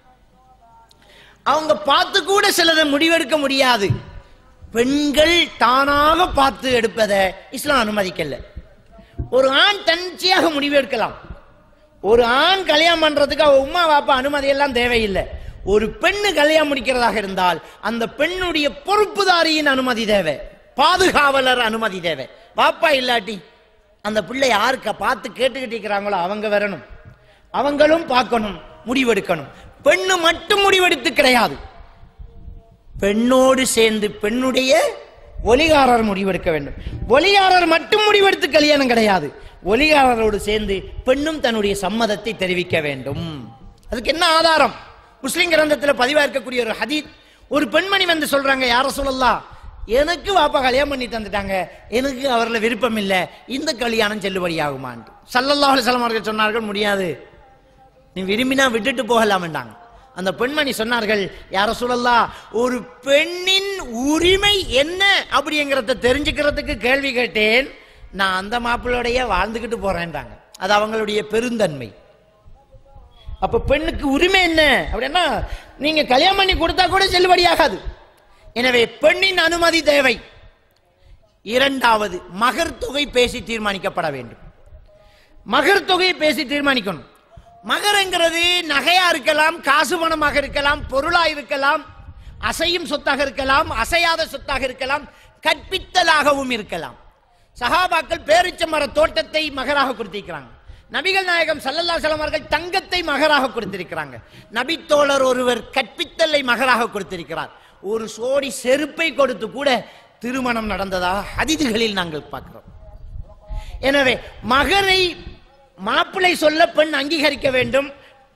அவங்க பார்த்து கூட சிலதை முடிவெடுக்க முடியாது பெண்கள் தானாக பார்த்து எடுப்பதை இஸ்லாம் அனுமதிக்கல ஒரு ஆண் தன்னிச்சையாக முடிவெடுக்கலாம் ஒரு ஆண் கல்யாணம் பண்றதுக்கு அவ உமா வாப்பா அனுமதி எல்லாம் தேவையில்லை ஒரு பெண்ணு கல்யாணம் முடிக்கிறதாக இருந்தால் அந்த பெண்ணுடைய பொறுப்புதாரியின் அனுமதி தேவை பாதுகாவலர் அனுமதி தேவை வாப்பா இல்லாட்டி அந்த பிள்ளை யாருக்க பார்த்து கேட்டுக்கிட்டு இருக்கிறாங்களோ அவங்க வரணும் அவங்களும் பார்க்கணும் முடிவெடுக்கணும் பெண்ணு மட்டும் முடிவெடுத்து கிடையாது பெண்ணோடு சேர்ந்து பெண்ணுடைய ஒலிகாரர் முடிவெடுக்க வேண்டும் ஒலிகாரர் மட்டும் முடிவெடுத்து கல்யாணம் கிடையாது ஒலிகாரரோடு சேர்ந்து பெண்ணும் தன்னுடைய சம்மதத்தை தெரிவிக்க வேண்டும் அதுக்கு என்ன ஆதாரம் முஸ்லிம் கிரந்தத்தில் பதிவா இருக்கக்கூடிய ஒரு ஹதீத் ஒரு பெண்மணி வந்து சொல்றாங்க யார சொல்லலாம் எனக்கு வாப்பா கல்யாணம் பண்ணி தந்துட்டாங்க எனக்கு அவர்ல விருப்பம் இல்லை இந்த கல்யாணம் செல்லுபடியாகுமான்ட்டு சல்லல்லாஹு அலைஹி வஸல்லம் அவர்கள் சொன்னார்கள் முடியாது நீ விரும்பினா விட்டுட்டு போகலாம்ண்டாங்க அந்த பெண்மணி சொன்னார்கள் யார சொல்லலாம் ஒரு பெண்ணின் உரிமை என்ன அப்படிங்கிறத தெரிஞ்சுக்கிறதுக்கு கேள்வி கேட்டேன் நான் அந்த மாப்பிள்ளையோடைய வாழ்ந்துகிட்டு போறேன்றாங்க அது அவங்களுடைய பெருந்தன்மை அப்ப பெண்ணுக்கு உரிமை என்ன அப்படின்னா நீங்க கல்யாணம் பண்ணி கொடுத்தா கூட செல்லுபடியாகாது எனவே பெண்ணின் அனுமதி தேவை இரண்டாவது மகர் தொகை பேசி தீர்மானிக்கப்பட வேண்டும் மகர் தொகையை பேசி தீர்மானிக்கணும் மகரங்கிறது நகையா இருக்கலாம் காசு பணமாக இருக்கலாம் பொருளா இருக்கலாம் அசையும் சொத்தாக இருக்கலாம் அசையாத சொத்தாக இருக்கலாம் கற்பித்தலாகவும் இருக்கலாம் சஹாபாக்கள் பேரிச்ச மர தோட்டத்தை மகராக கொடுத்திருக்கிறாங்க நபிகள் நாயகம் சல்லல்லா சலம் அவர்கள் தங்கத்தை மகராக கொடுத்திருக்கிறாங்க நபித்தோழர் ஒருவர் கற்பித்தலை மகராக கொடுத்திருக்கிறார் ஒரு சோடி செருப்பை கொடுத்து கூட திருமணம் நடந்ததாக ஹதீதுகளில் நாங்கள் பார்க்கிறோம் எனவே மகரை மாப்பிள்ளை சொல்ல பெண் அங்கீகரிக்க வேண்டும்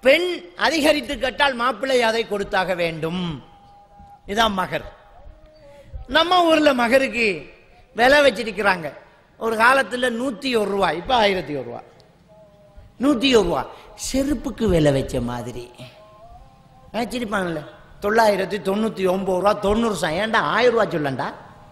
பெண் அதிகரித்து கேட்டால் மாப்பிள்ளை அதை கொடுத்தாக வேண்டும் இதான் மகர் நம்ம ஊர்ல மகருக்கு விலை வச்சிருக்கிறாங்க ஒரு காலத்துல நூத்தி ஒரு ரூபா இப்ப ஆயிரத்தி ஒரு ரூபா நூத்தி ஒரு ரூபா செருப்புக்கு விலை வச்ச மாதிரி வச்சிருப்பாங்கல்ல தொள்ளாயிரத்தி தொண்ணூத்தி ஒன்பது ரூபா தொண்ணூறு சா ஏன்டா ஆயிரம் ரூபா சொல்லண்டா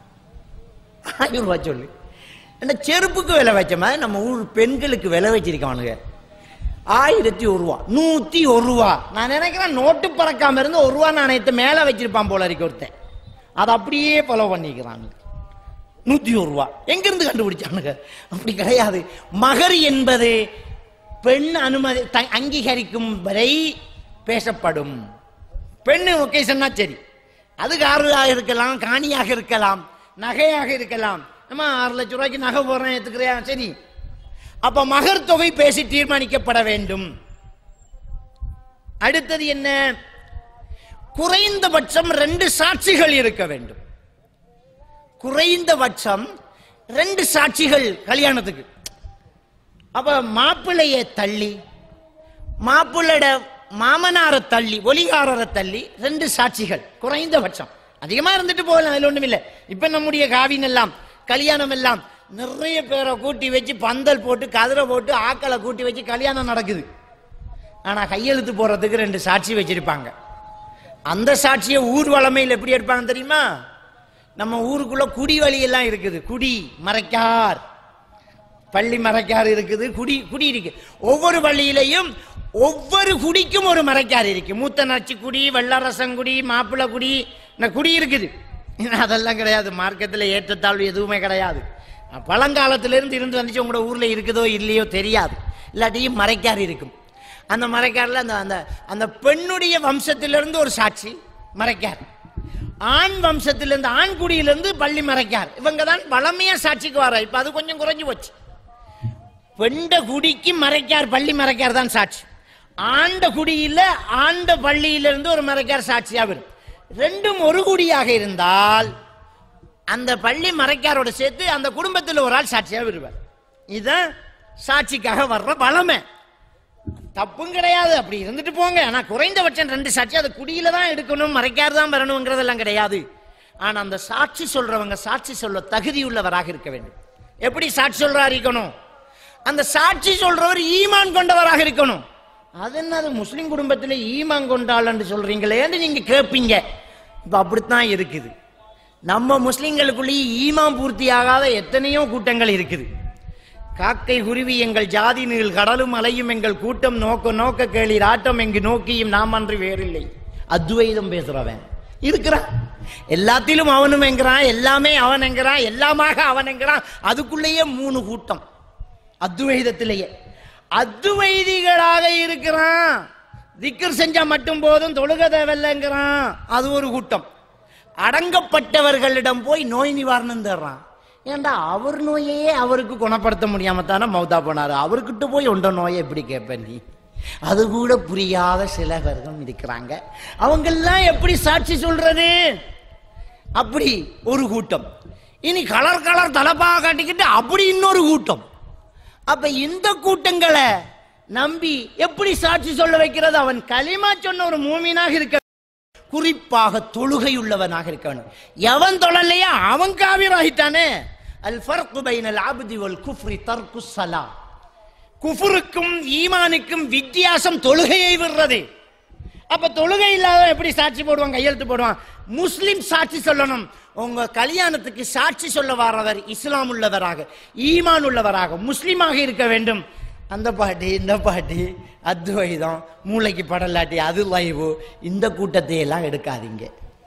ஆயிரம் ரூபா சொல்லு ஏன்டா செருப்புக்கு விலை வச்ச மாதிரி நம்ம ஊர் பெண்களுக்கு விலை வச்சிருக்கானுங்க ஆயிரத்தி ஒரு ரூபா நூத்தி ஒரு ரூபா நான் நினைக்கிறேன் நோட்டு பறக்காம இருந்து ஒரு ரூபா நாணயத்தை மேல வச்சிருப்பான் போல இருக்கு ஒருத்தன் அதை அப்படியே ஃபாலோ பண்ணிக்கிறாங்க நூத்தி ஒரு ரூபா எங்கிருந்து கண்டுபிடிச்சானுங்க அப்படி கிடையாது மகர் என்பது பெண் அனுமதி த- அங்கீகரிக்கும் வரை பேசப்படும் பெண்ணு ஒகேஷன்னா சரி அது காராக இருக்கலாம் காணியாக இருக்கலாம் நகையாக இருக்கலாம் நம்ம ஆறு லட்சம் ரூபாய்க்கு நகை போடுறேன் ஏத்துக்கிறியா சரி அப்ப மகர் தொகை பேசி தீர்மானிக்கப்பட வேண்டும் அடுத்தது என்ன குறைந்தபட்சம் ரெண்டு சாட்சிகள் இருக்க வேண்டும் குறைந்தபட்சம் ரெண்டு சாட்சிகள் கல்யாணத்துக்கு அப்ப மாப்பிள்ளையை தள்ளி மாப்பிள்ளோட மாமனாரை தள்ளி ஒலிகாரரை தள்ளி ரெண்டு சாட்சிகள் குறைந்தபட்சம் அதிகமா இருந்துட்டு போகலாம் அதுல ஒண்ணும் இல்லை இப்ப நம்முடைய காவின் எல்லாம் கல்யாணம் எல்லாம் நிறைய பேரை கூட்டி வச்சு பந்தல் போட்டு கதிரை போட்டு ஆக்களை கூட்டி வச்சு கல்யாணம் நடக்குது ஆனா கையெழுத்து போடுறதுக்கு ரெண்டு சாட்சி வச்சிருப்பாங்க அந்த சாட்சியை ஊர் வளமையில் எப்படி எடுப்பாங்க தெரியுமா நம்ம ஊருக்குள்ள குடி வழி எல்லாம் இருக்குது குடி மறைக்கார் பள்ளி மறைக்கார் இருக்குது குடி குடி இருக்கு ஒவ்வொரு பள்ளியிலையும் ஒவ்வொரு குடிக்கும் ஒரு மறைக்கார் இருக்கு மூத்த நச்சு குடி வெள்ளரசங்குடி மாப்பிள்ளை குடி இந்த குடி இருக்குது அதெல்லாம் கிடையாது மார்க்கத்தில் ஏற்றத்தாழ்வு எதுவுமே கிடையாது பழங்காலத்திலிருந்து இருந்து வந்துச்சு உங்களோட ஊர்ல இருக்குதோ இல்லையோ தெரியாது இல்லாட்டியும் மறைக்கார் இருக்கும் அந்த மறைக்காரில் அந்த அந்த அந்த பெண்ணுடைய வம்சத்திலிருந்து ஒரு சாட்சி மறைக்கார் ஆண் வம்சத்திலிருந்து ஆண் குடியிலிருந்து பள்ளி மறைக்கார் இவங்க தான் வளமையா சாட்சிக்கு வர இப்ப அது கொஞ்சம் குறைஞ்சு போச்சு பெண்ட குடிக்கு மறைக்கார் பள்ளி மறைக்கார் தான் சாட்சி ஆண்ட குடியில ஆண்ட பள்ளியிலிருந்து ஒரு மறைக்கார் சாட்சியா வரும் ரெண்டும் ஒரு குடியாக இருந்தால் அந்த பள்ளி மறைக்காரோட சேர்த்து அந்த குடும்பத்தில் ஒரு ஆள் சாட்சியா வருவார் இதுதான் சாட்சிக்காக வர்ற வளமை தப்பும் கிடையாது அப்படி இருந்துட்டு போங்க ஆனா குறைந்தபட்சம் ரெண்டு சாட்சி அது குடியில தான் எடுக்கணும் மறைக்கார் தான் வரணுங்கிறதெல்லாம் கிடையாது ஆனா அந்த சாட்சி சொல்றவங்க சாட்சி சொல்ல தகுதி உள்ளவராக இருக்க வேண்டும் எப்படி சாட்சி சொல்றா இருக்கணும் அந்த சாட்சி சொல்றவர் ஈமான் கொண்டவராக இருக்கணும் அது என்னது முஸ்லிம் குடும்பத்தில் ஈமான் கொண்டாளன்னு சொல்றீங்களேன்னு நீங்க கேட்பீங்க இப்ப அப்படித்தான் இருக்குது நம்ம முஸ்லிம்களுக்குள்ளேயே ஈமான் பூர்த்தியாகாத எத்தனையோ கூட்டங்கள் இருக்குது காக்கை குருவி எங்கள் ஜாதி நீள் கடலும் அலையும் எங்கள் கூட்டம் நோக்க நோக்க கேளீர் ஆட்டம் எங்கு நோக்கியும் நாம் அன்று வேறில்லை அத்வைதம் பேசுறவன் இருக்கிறான் எல்லாத்திலும் அவனும் என்கிறான் எல்லாமே அவன் என்கிறான் எல்லாமாக அவன் என்கிறான் அதுக்குள்ளேயே மூணு கூட்டம் அத்வைதத்திலேயே அத்வைதிகளாக இருக்கிறான் திக்கர் செஞ்சா மட்டும் போதும் தொழுக தேவையில்லைங்கிறான் அது ஒரு கூட்டம் அடங்கப்பட்டவர்களிடம் போய் நோய் நிவாரணம் தர்றான் ஏன்டா அவர் நோயையே அவருக்கு குணப்படுத்த முடியாம தானே மௌதா போனாரு அவர்கிட்ட போய் உண்ட நோயை எப்படி கேட்ப நீ அது கூட புரியாத சிலவர்கள் இருக்கிறாங்க அவங்கெல்லாம் எப்படி சாட்சி சொல்றது அப்படி ஒரு கூட்டம் இனி கலர் கலர் தலப்பா காட்டிக்கிட்டு அப்படி இன்னொரு கூட்டம் அப்ப இந்த கூட்டங்களை நம்பி எப்படி சாட்சி சொல்ல வைக்கிறது அவன் களிமா சொன்ன ஒரு மூமினாக இருக்க குறிப்பாக தொழுகை உள்ளவனாக இருக்க வேண்டும் எவன் தொழலையா அவன் காவிராகிட்டானே அல் ஃபர்கு பைனல் ஆபதி வல் குஃப்ரி தர்கு ஸலா குஃபுருக்கும் ஈமானுக்கும் வித்தியாசம் தொழுகையை விடுறது அப்ப தொழுகை இல்லாத எப்படி சாட்சி போடுவான் கையெழுத்து போடுவான் முஸ்லிம் சாட்சி சொல்லணும் உங்க கல்யாணத்துக்கு சாட்சி சொல்ல வரவர் இஸ்லாம் உள்ளவராக ஈமான் உள்ளவராக முஸ்லிமாக இருக்க வேண்டும் அந்த பாட்டி இந்த பாட்டி அத்வைதம் மூளைக்கு படலாட்டி அது லைவு இந்த கூட்டத்தை எல்லாம் எடுக்காதீங்க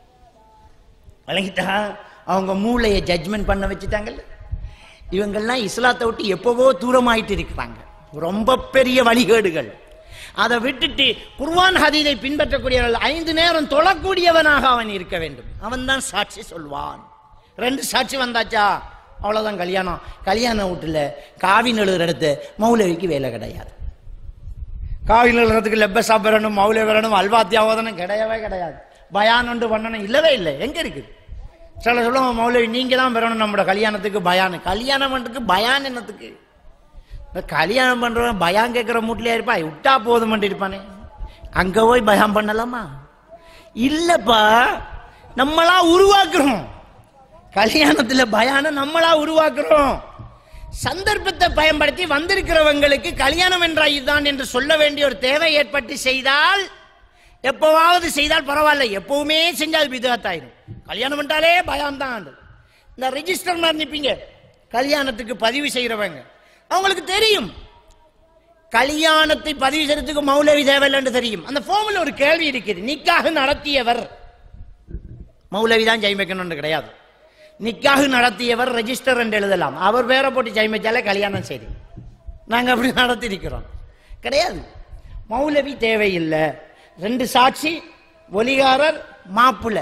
விளங்கிட்டா அவங்க மூளையை ஜட்ஜ்மெண்ட் பண்ண வச்சுட்டாங்கல்ல இவங்கெல்லாம் இஸ்லாத்தை விட்டு எப்பவோ தூரமாயிட்டு இருக்கிறாங்க ரொம்ப பெரிய வழிகேடுகள் அதை விட்டுட்டு குர்வான் ஹதீதை பின்பற்றக்கூடியவர்கள் ஐந்து நேரம் தொழக்கூடியவனாக அவன் இருக்க வேண்டும் அவன் தான் சாட்சி சொல்வான் ரெண்டு சாட்சி வந்தாச்சா அவ்வளவுதான் கல்யாணம் கல்யாண வீட்டுல காவி நழுகிற இடத்து மௌலவிக்கு வேலை கிடையாது காவி நழுகிறதுக்கு லெப்ப சாப்பிடணும் மௌல வரணும் அல்வாத்தியாவதனும் கிடையவே கிடையாது பயான் ஒன்று பண்ணணும் இல்லவே இல்லை எங்க இருக்குது சில சொல்லுவாங்க மௌலவி நீங்க தான் பெறணும் நம்மளோட கல்யாணத்துக்கு பயான் கல்யாணம் பண்ணுறதுக்கு பயான் என்னத்துக்கு இந்த கல்யாணம் பண்றவன் பயான் கேட்கிற மூட்டிலே இருப்பா விட்டா போதும் இருப்பானே அங்க போய் பயம் பண்ணலாமா இல்லப்பா நம்மளா உருவாக்குறோம் கல்யாணத்துல பயானம் நம்மளா உருவாக்குறோம் சந்தர்ப்பத்தை பயன்படுத்தி வந்திருக்கிறவங்களுக்கு கல்யாணம் என்ற இதுதான் என்று சொல்ல வேண்டிய ஒரு தேவை ஏற்பட்டு செய்தால் எப்பவாவது செய்தால் பரவாயில்ல எப்பவுமே செஞ்சால் விதத்தாயிரும் கல்யாணம் என்றாலே பயம் தான் இந்த ரெஜிஸ்டர் மாதிரி நிப்பீங்க கல்யாணத்துக்கு பதிவு செய்யறவங்க அவங்களுக்கு தெரியும் கல்யாணத்தை பதிவு செய்யறதுக்கு மௌலவி தேவையில்லைன்னு தெரியும் அந்த ஃபார்ம்ல ஒரு கேள்வி இருக்குது நிக்காக நடத்தியவர் மௌலவி தான் ஜெயம் வைக்கணும்னு கிடையாது நிக்காக நடத்தியவர் ரெஜிஸ்டர் என்று எழுதலாம் அவர் பேரை போட்டு ஜெயம் வச்சாலே கல்யாணம் சரி நாங்க அப்படி நடத்திருக்கிறோம் கிடையாது மௌலவி தேவையில்லை ரெண்டு சாட்சி ஒலிகாரர் மாப்புல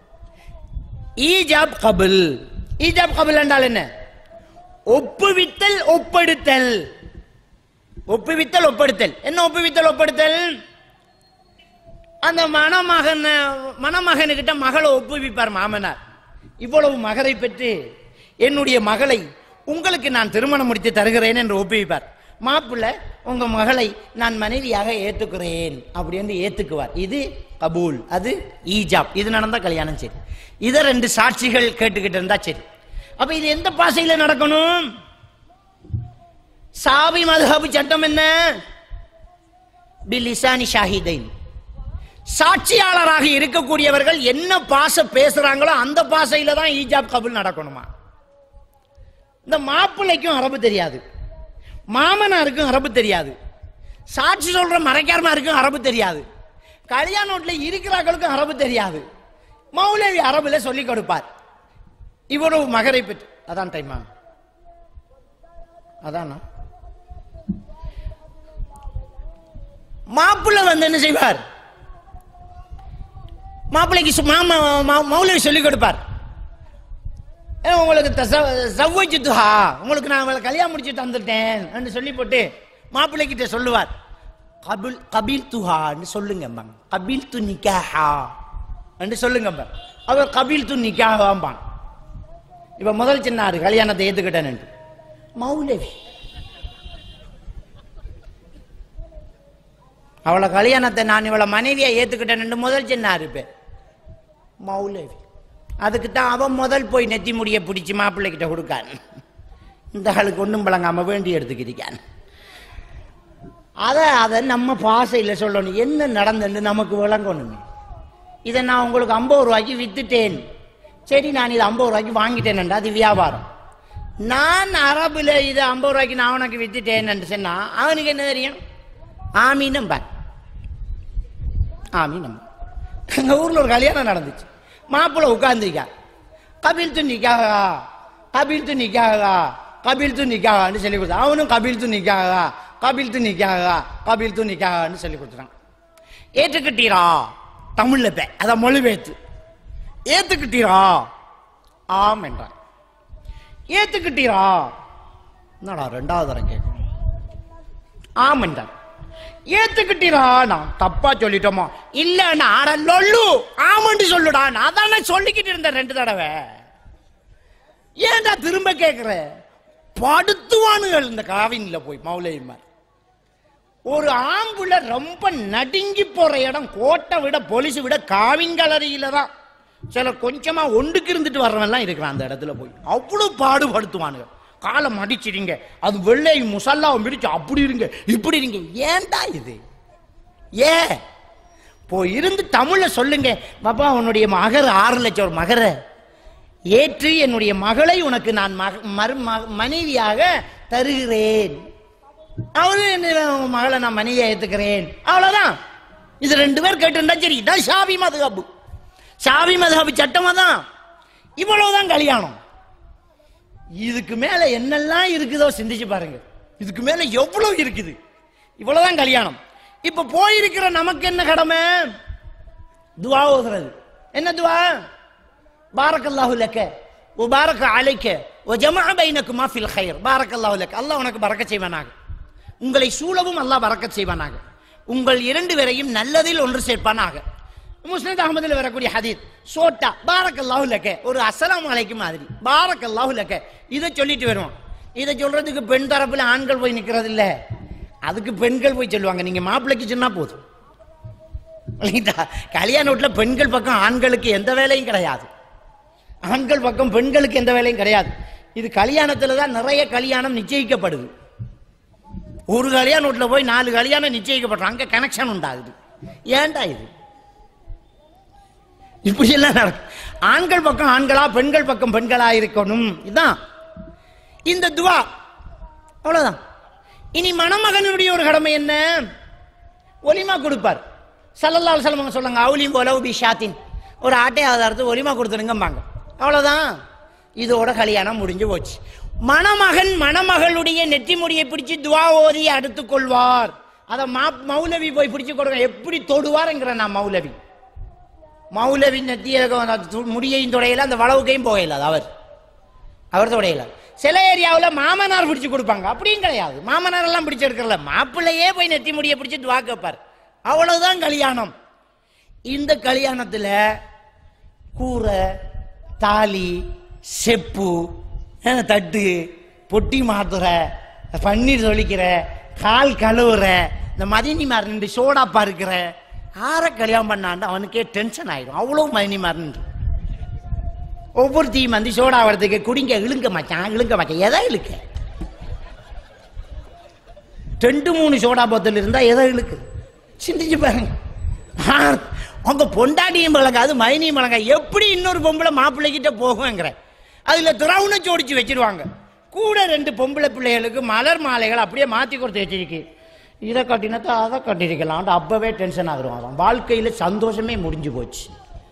ஈஜாப் கபில் ஈஜாப் கபில் என்றால் என்ன ஒப்புவித்தல் ஒப்படுத்தல் ஒப்புவித்தல் ஒப்படுத்தல் என்ன ஒப்புவித்தல் ஒப்படுத்தல் அந்த மணமகன் மணமகனுக்கிட்ட மகளை ஒப்புவிப்பார் மாமனார் இவ்வளவு மகரை பெற்று என்னுடைய மகளை உங்களுக்கு நான் திருமணம் முடித்து தருகிறேன் என்று ஒப்புவிப்பார் மாப்பிள்ளை உங்க மகளை நான் மனைவியாக ஏத்துக்கிறேன் அப்படின்னு ஏத்துக்குவார் இது கபூல் அது ஈஜாப் இது நடந்தா கல்யாணம் சரி இதை ரெண்டு சாட்சிகள் கேட்டுக்கிட்டு இருந்தா சரி அப்ப இது எந்த பாசையில நடக்கணும் சாவி மதுஹபு சட்டம் என்ன பிலிசானி ஷாஹிதைன் சாட்சியாளராக இருக்கக்கூடியவர்கள் என்ன பாச பேசுறாங்களோ அந்த பாசையில தான் ஈஜாப் கபுல் நடக்கணுமா இந்த மாப்பிள்ளைக்கும் அரபு தெரியாது மாமனாருக்கும் அரபு தெரியாது சாட்சி சொல்ற மறைக்காரமாருக்கும் அரபு தெரியாது கல்யாண வீட்டில் இருக்கிறவர்களுக்கும் அரபு தெரியாது மௌலவி அரபுல சொல்லி கொடுப்பார் இவ்வளவு மகரை பெற்று அதான் டைமா அதானா மாப்பிள்ளை வந்து என்ன செய்வார் மாப்பிள்ளைக்கு சு- மாமா மா- மௌலவி சொல்லிக் கொடுப்பார் ஏ, உங்களுக்கு சவ்வைச்சு துஹா உங்களுக்கு நான் அவளை கல்யாணம் முடிச்சு தந்துட்டேன் என்று சொல்லி போட்டு மாப்பிள்ளை கிட்ட சொல்லுவார் கபில் கபில் துஹான்னு சொல்லுங்க அம்மா கபில் து நிக்காஹா என்று சொல்லுங்க அம்மா அவர் கபில் து நிக்காஹாம்பான் இப்ப முதல் சின்னாரு கல்யாணத்தை ஏத்துக்கிட்டேன் மௌலவி அவளை கல்யாணத்தை நான் இவளை மனைவியை ஏத்துக்கிட்டேன் முதல் சின்னாரு பேர் மௌலவி அதுக்கு தான் அவன் முதல் போய் நெத்தி முடிய பிடிச்சி மாப்பிள்ளைகிட்ட கொடுக்கான் இந்த ஆளுக்கு ஒன்றும் பழங்காம வேண்டி எடுத்துக்கிறிக்கான் அதை அதை நம்ம பாசையில் சொல்லணும் என்ன நடந்ததுன்னு நமக்கு விளங்கணுமே இதை நான் உங்களுக்கு ஐம்பது ரூபாய்க்கு வித்துட்டேன் சரி நான் இதை ஐம்பது ரூபாய்க்கு வாங்கிட்டேன்டா அது வியாபாரம் நான் அரபுல இதை ஐம்பது ரூபாய்க்கு நான் உனக்கு வித்துட்டேன்னு சொன்னா அவனுக்கு என்ன தெரியும் ஆமீனும் பார் ஆமீன் எங்க ஊர்ல ஒரு கல்யாணம் நடந்துச்சு மாப்பிள்ளை உட்கார்ந்துருக்கா கபில் து நிக்காகா கபில் து நிக்காகா கபில் து நிக்காகான்னு சொல்லி கொடுத்தான் அவனும் கபில் து நிக்காகா கபில் து நிக்காகா கபில் து நிக்காகான்னு சொல்லி கொடுத்துறான் ஏற்றுக்கிட்டீரா தமிழ்ல பே அத மொழிபெயர்த்து ஏத்துக்கிட்டீரா ஆம் என்றான் ஏத்துக்கிட்டீரா என்னடா ரெண்டாவது தரம் கேட்கணும் ஆம் என்றான் ஏத்துக்கிட்டீரா நான் தப்பா சொல்லிட்டோமா இல்ல நான் லொல்லு ஆமன்னு சொல்லுடா நான் தானே சொல்லிக்கிட்டு இருந்தேன் ரெண்டு தடவை ஏன்டா திரும்ப கேக்குற படுத்துவானுகள் இந்த காவின்ல போய் மௌலைமார் ஒரு ஆம்புல ரொம்ப நடுங்கி போற இடம் கோட்டை விட போலீஸ் விட காவின் கலரியில தான் சில கொஞ்சமா ஒண்டுக்கு இருந்துட்டு வர்றவன்லாம் இருக்கிறான் அந்த இடத்துல போய் அவ்வளவு பாடுபடுத்துவானுங்க காலை மடிச்சிடுங்க அது வெள்ளை முசல்லாவை பிடிச்சு அப்படி இருங்க இப்படி இருங்க ஏன்டா இது ஏ போ இருந்து தமிழ்ல சொல்லுங்க பாப்பா உன்னுடைய மகர் ஆறு லட்சம் ஒரு மகர ஏற்று என்னுடைய மகளை உனக்கு நான் மக மரு ம- மனைவியாக தருகிறேன் அவரு என்ன உன் மகளை நான் மனைவியா ஏத்துக்கிறேன் அவ்வளவுதான் இது ரெண்டு பேர் கேட்டிருந்தா சரி இதான் ஷாபி மதுஹபு ஷாபி மதுஹபு சட்டமா தான் இவ்வளவுதான் கல்யாணம் இதுக்கு மேல என்னெல்லாம் இருக்குதோ சிந்திச்சு பாருங்க இதுக்கு மேல எவ்வளவு இருக்குது இவ்வளவுதான் கல்யாணம் இப்ப போயிருக்கிற நமக்கு என்ன கடமை துவா ஓதுறது என்ன துவா பாரக்கல்லாஹு லக்க ஓ பாரக்க அலைக்க ஓ ஜமா பைனக்குமா ஃபில் ஹைர் பாரக்கல்லாஹு லக்க அல்லாஹ் உனக்கு பறக்க செய்வானாக உங்களை சூழவும் அல்லாஹ் பறக்கச் செய்வானாக உங்கள் இரண்டு பேரையும் நல்லதில் ஒன்று சேர்ப்பானாக முஸ்லிம் அகமதுல வரக்கூடிய ஹதீத் சோட்டா பாரக்கல்லாஹு லக்க ஒரு அஸ்ஸலாமு அலைக்கும் மாதிரி பாரக்கல்லாஹு லக்க இதை சொல்லிட்டு வருவோம் இதை சொல்றதுக்கு பெண் தரப்புல ஆண்கள் போய் நிக்கிறது இல்ல அதுக்கு பெண்கள் போய் சொல்லுவாங்க நீங்க மாப்பிள்ளைக்கு சொன்னா போதும் இல்லைங்களா? கல்யாண வீட்டில் பெண்கள் பக்கம் ஆண்களுக்கு எந்த வேலையும் கிடையாது ஆண்கள் பக்கம் பெண்களுக்கு எந்த வேலையும் கிடையாது இது கல்யாணத்தில் தான் நிறைய கல்யாணம் நிச்சயிக்கப்படுது ஒரு கல்யாண வீட்டில் போய் நாலு கல்யாணம் நிச்சயிக்கப்படுறோம் அங்கே கனெக்ஷன் உண்டாகுது ஏன்டா இது இப்படி எல்லாம் நடக்கும் ஆண்கள் பக்கம் ஆண்களா பெண்கள் பக்கம் பெண்களா இருக்கணும் இதுதான் இந்த துவா அவ்வளவுதான் இனி மணமகனுடைய ஒரு கடமை என்ன ஒலிமா கொடுப்பார் சல்லல்லாஹு அலைஹி வஸல்லம் சொல்லுங்க அவுலியும் போல பி ஷாத்தின் ஒரு ஆட்டை ஆதாரத்து ஒலிமா கொடுத்துருங்கம்பாங்க அவ்வளவுதான் இதோட கல்யாணம் முடிஞ்சு போச்சு மணமகன் மணமகளுடைய நெற்றி முடியை பிடிச்சு துவா ஓதி அடுத்துக் கொள்வார் அதை மா மௌலவி போய் பிடிச்சு கொடுங்க எப்படி தொடுவார்ங்கிற நான் மௌலவி மௌலவி நெத்திய முடியையும் தொடையில அந்த வளவுக்கையும் போகல அது அவர் அவர் தொடையில சில ஏரியாவில் மாமனார் பிடிச்சு கொடுப்பாங்க அப்படியும் கிடையாது மாமனார் எல்லாம் பிடிச்சு எடுக்கல மாப்பிள்ளையே போய் நெத்தி முடியை பிடிச்சு துவா கேட்பார் அவ்வளவுதான் கல்யாணம் இந்த கல்யாணத்துல கூரை தாலி செப்பு அஹ், தட்டு பொட்டி மாத்துற பன்னீர் தொளிக்கிற கால் கழுவுற இந்த மதினிமார் நின்று சோடாப்பா இருக்கிற ஆற கல்யாணம் பண்ணாண்டு அவனுக்கே டென்ஷன் ஆயிடும் அவ்வளோ மதினிமார் நின்று ஒவ்வொருத்தையும் வந்து சோடா வரதுக்கு குடிங்க இழுங்க மச்சான் இழுங்க மச்சான் எதை இழுக்க ரெண்டு மூணு சோடா போத்தல் இருந்தா எதை இழுக்கு சிந்திச்சு பாருங்க ஆ, உங்க பொண்டாட்டியும் பழங்காது மைனியும் பழங்க எப்படி இன்னொரு பொம்பளை மாப்பிள்ளைகிட்ட போகுங்கிற அதுல திரவுன ஜோடிச்சு வச்சிருவாங்க கூட ரெண்டு பொம்பளை பிள்ளைகளுக்கு மலர் மாலைகள் அப்படியே மாத்தி கொடுத்து வச்சிருக்கு இதை கட்டினத்தை அதை கட்டிருக்கலாம் அப்பவே டென்ஷன் ஆகுவாங்க வாழ்க்கையில சந்தோஷமே முடிஞ்சு போச்சு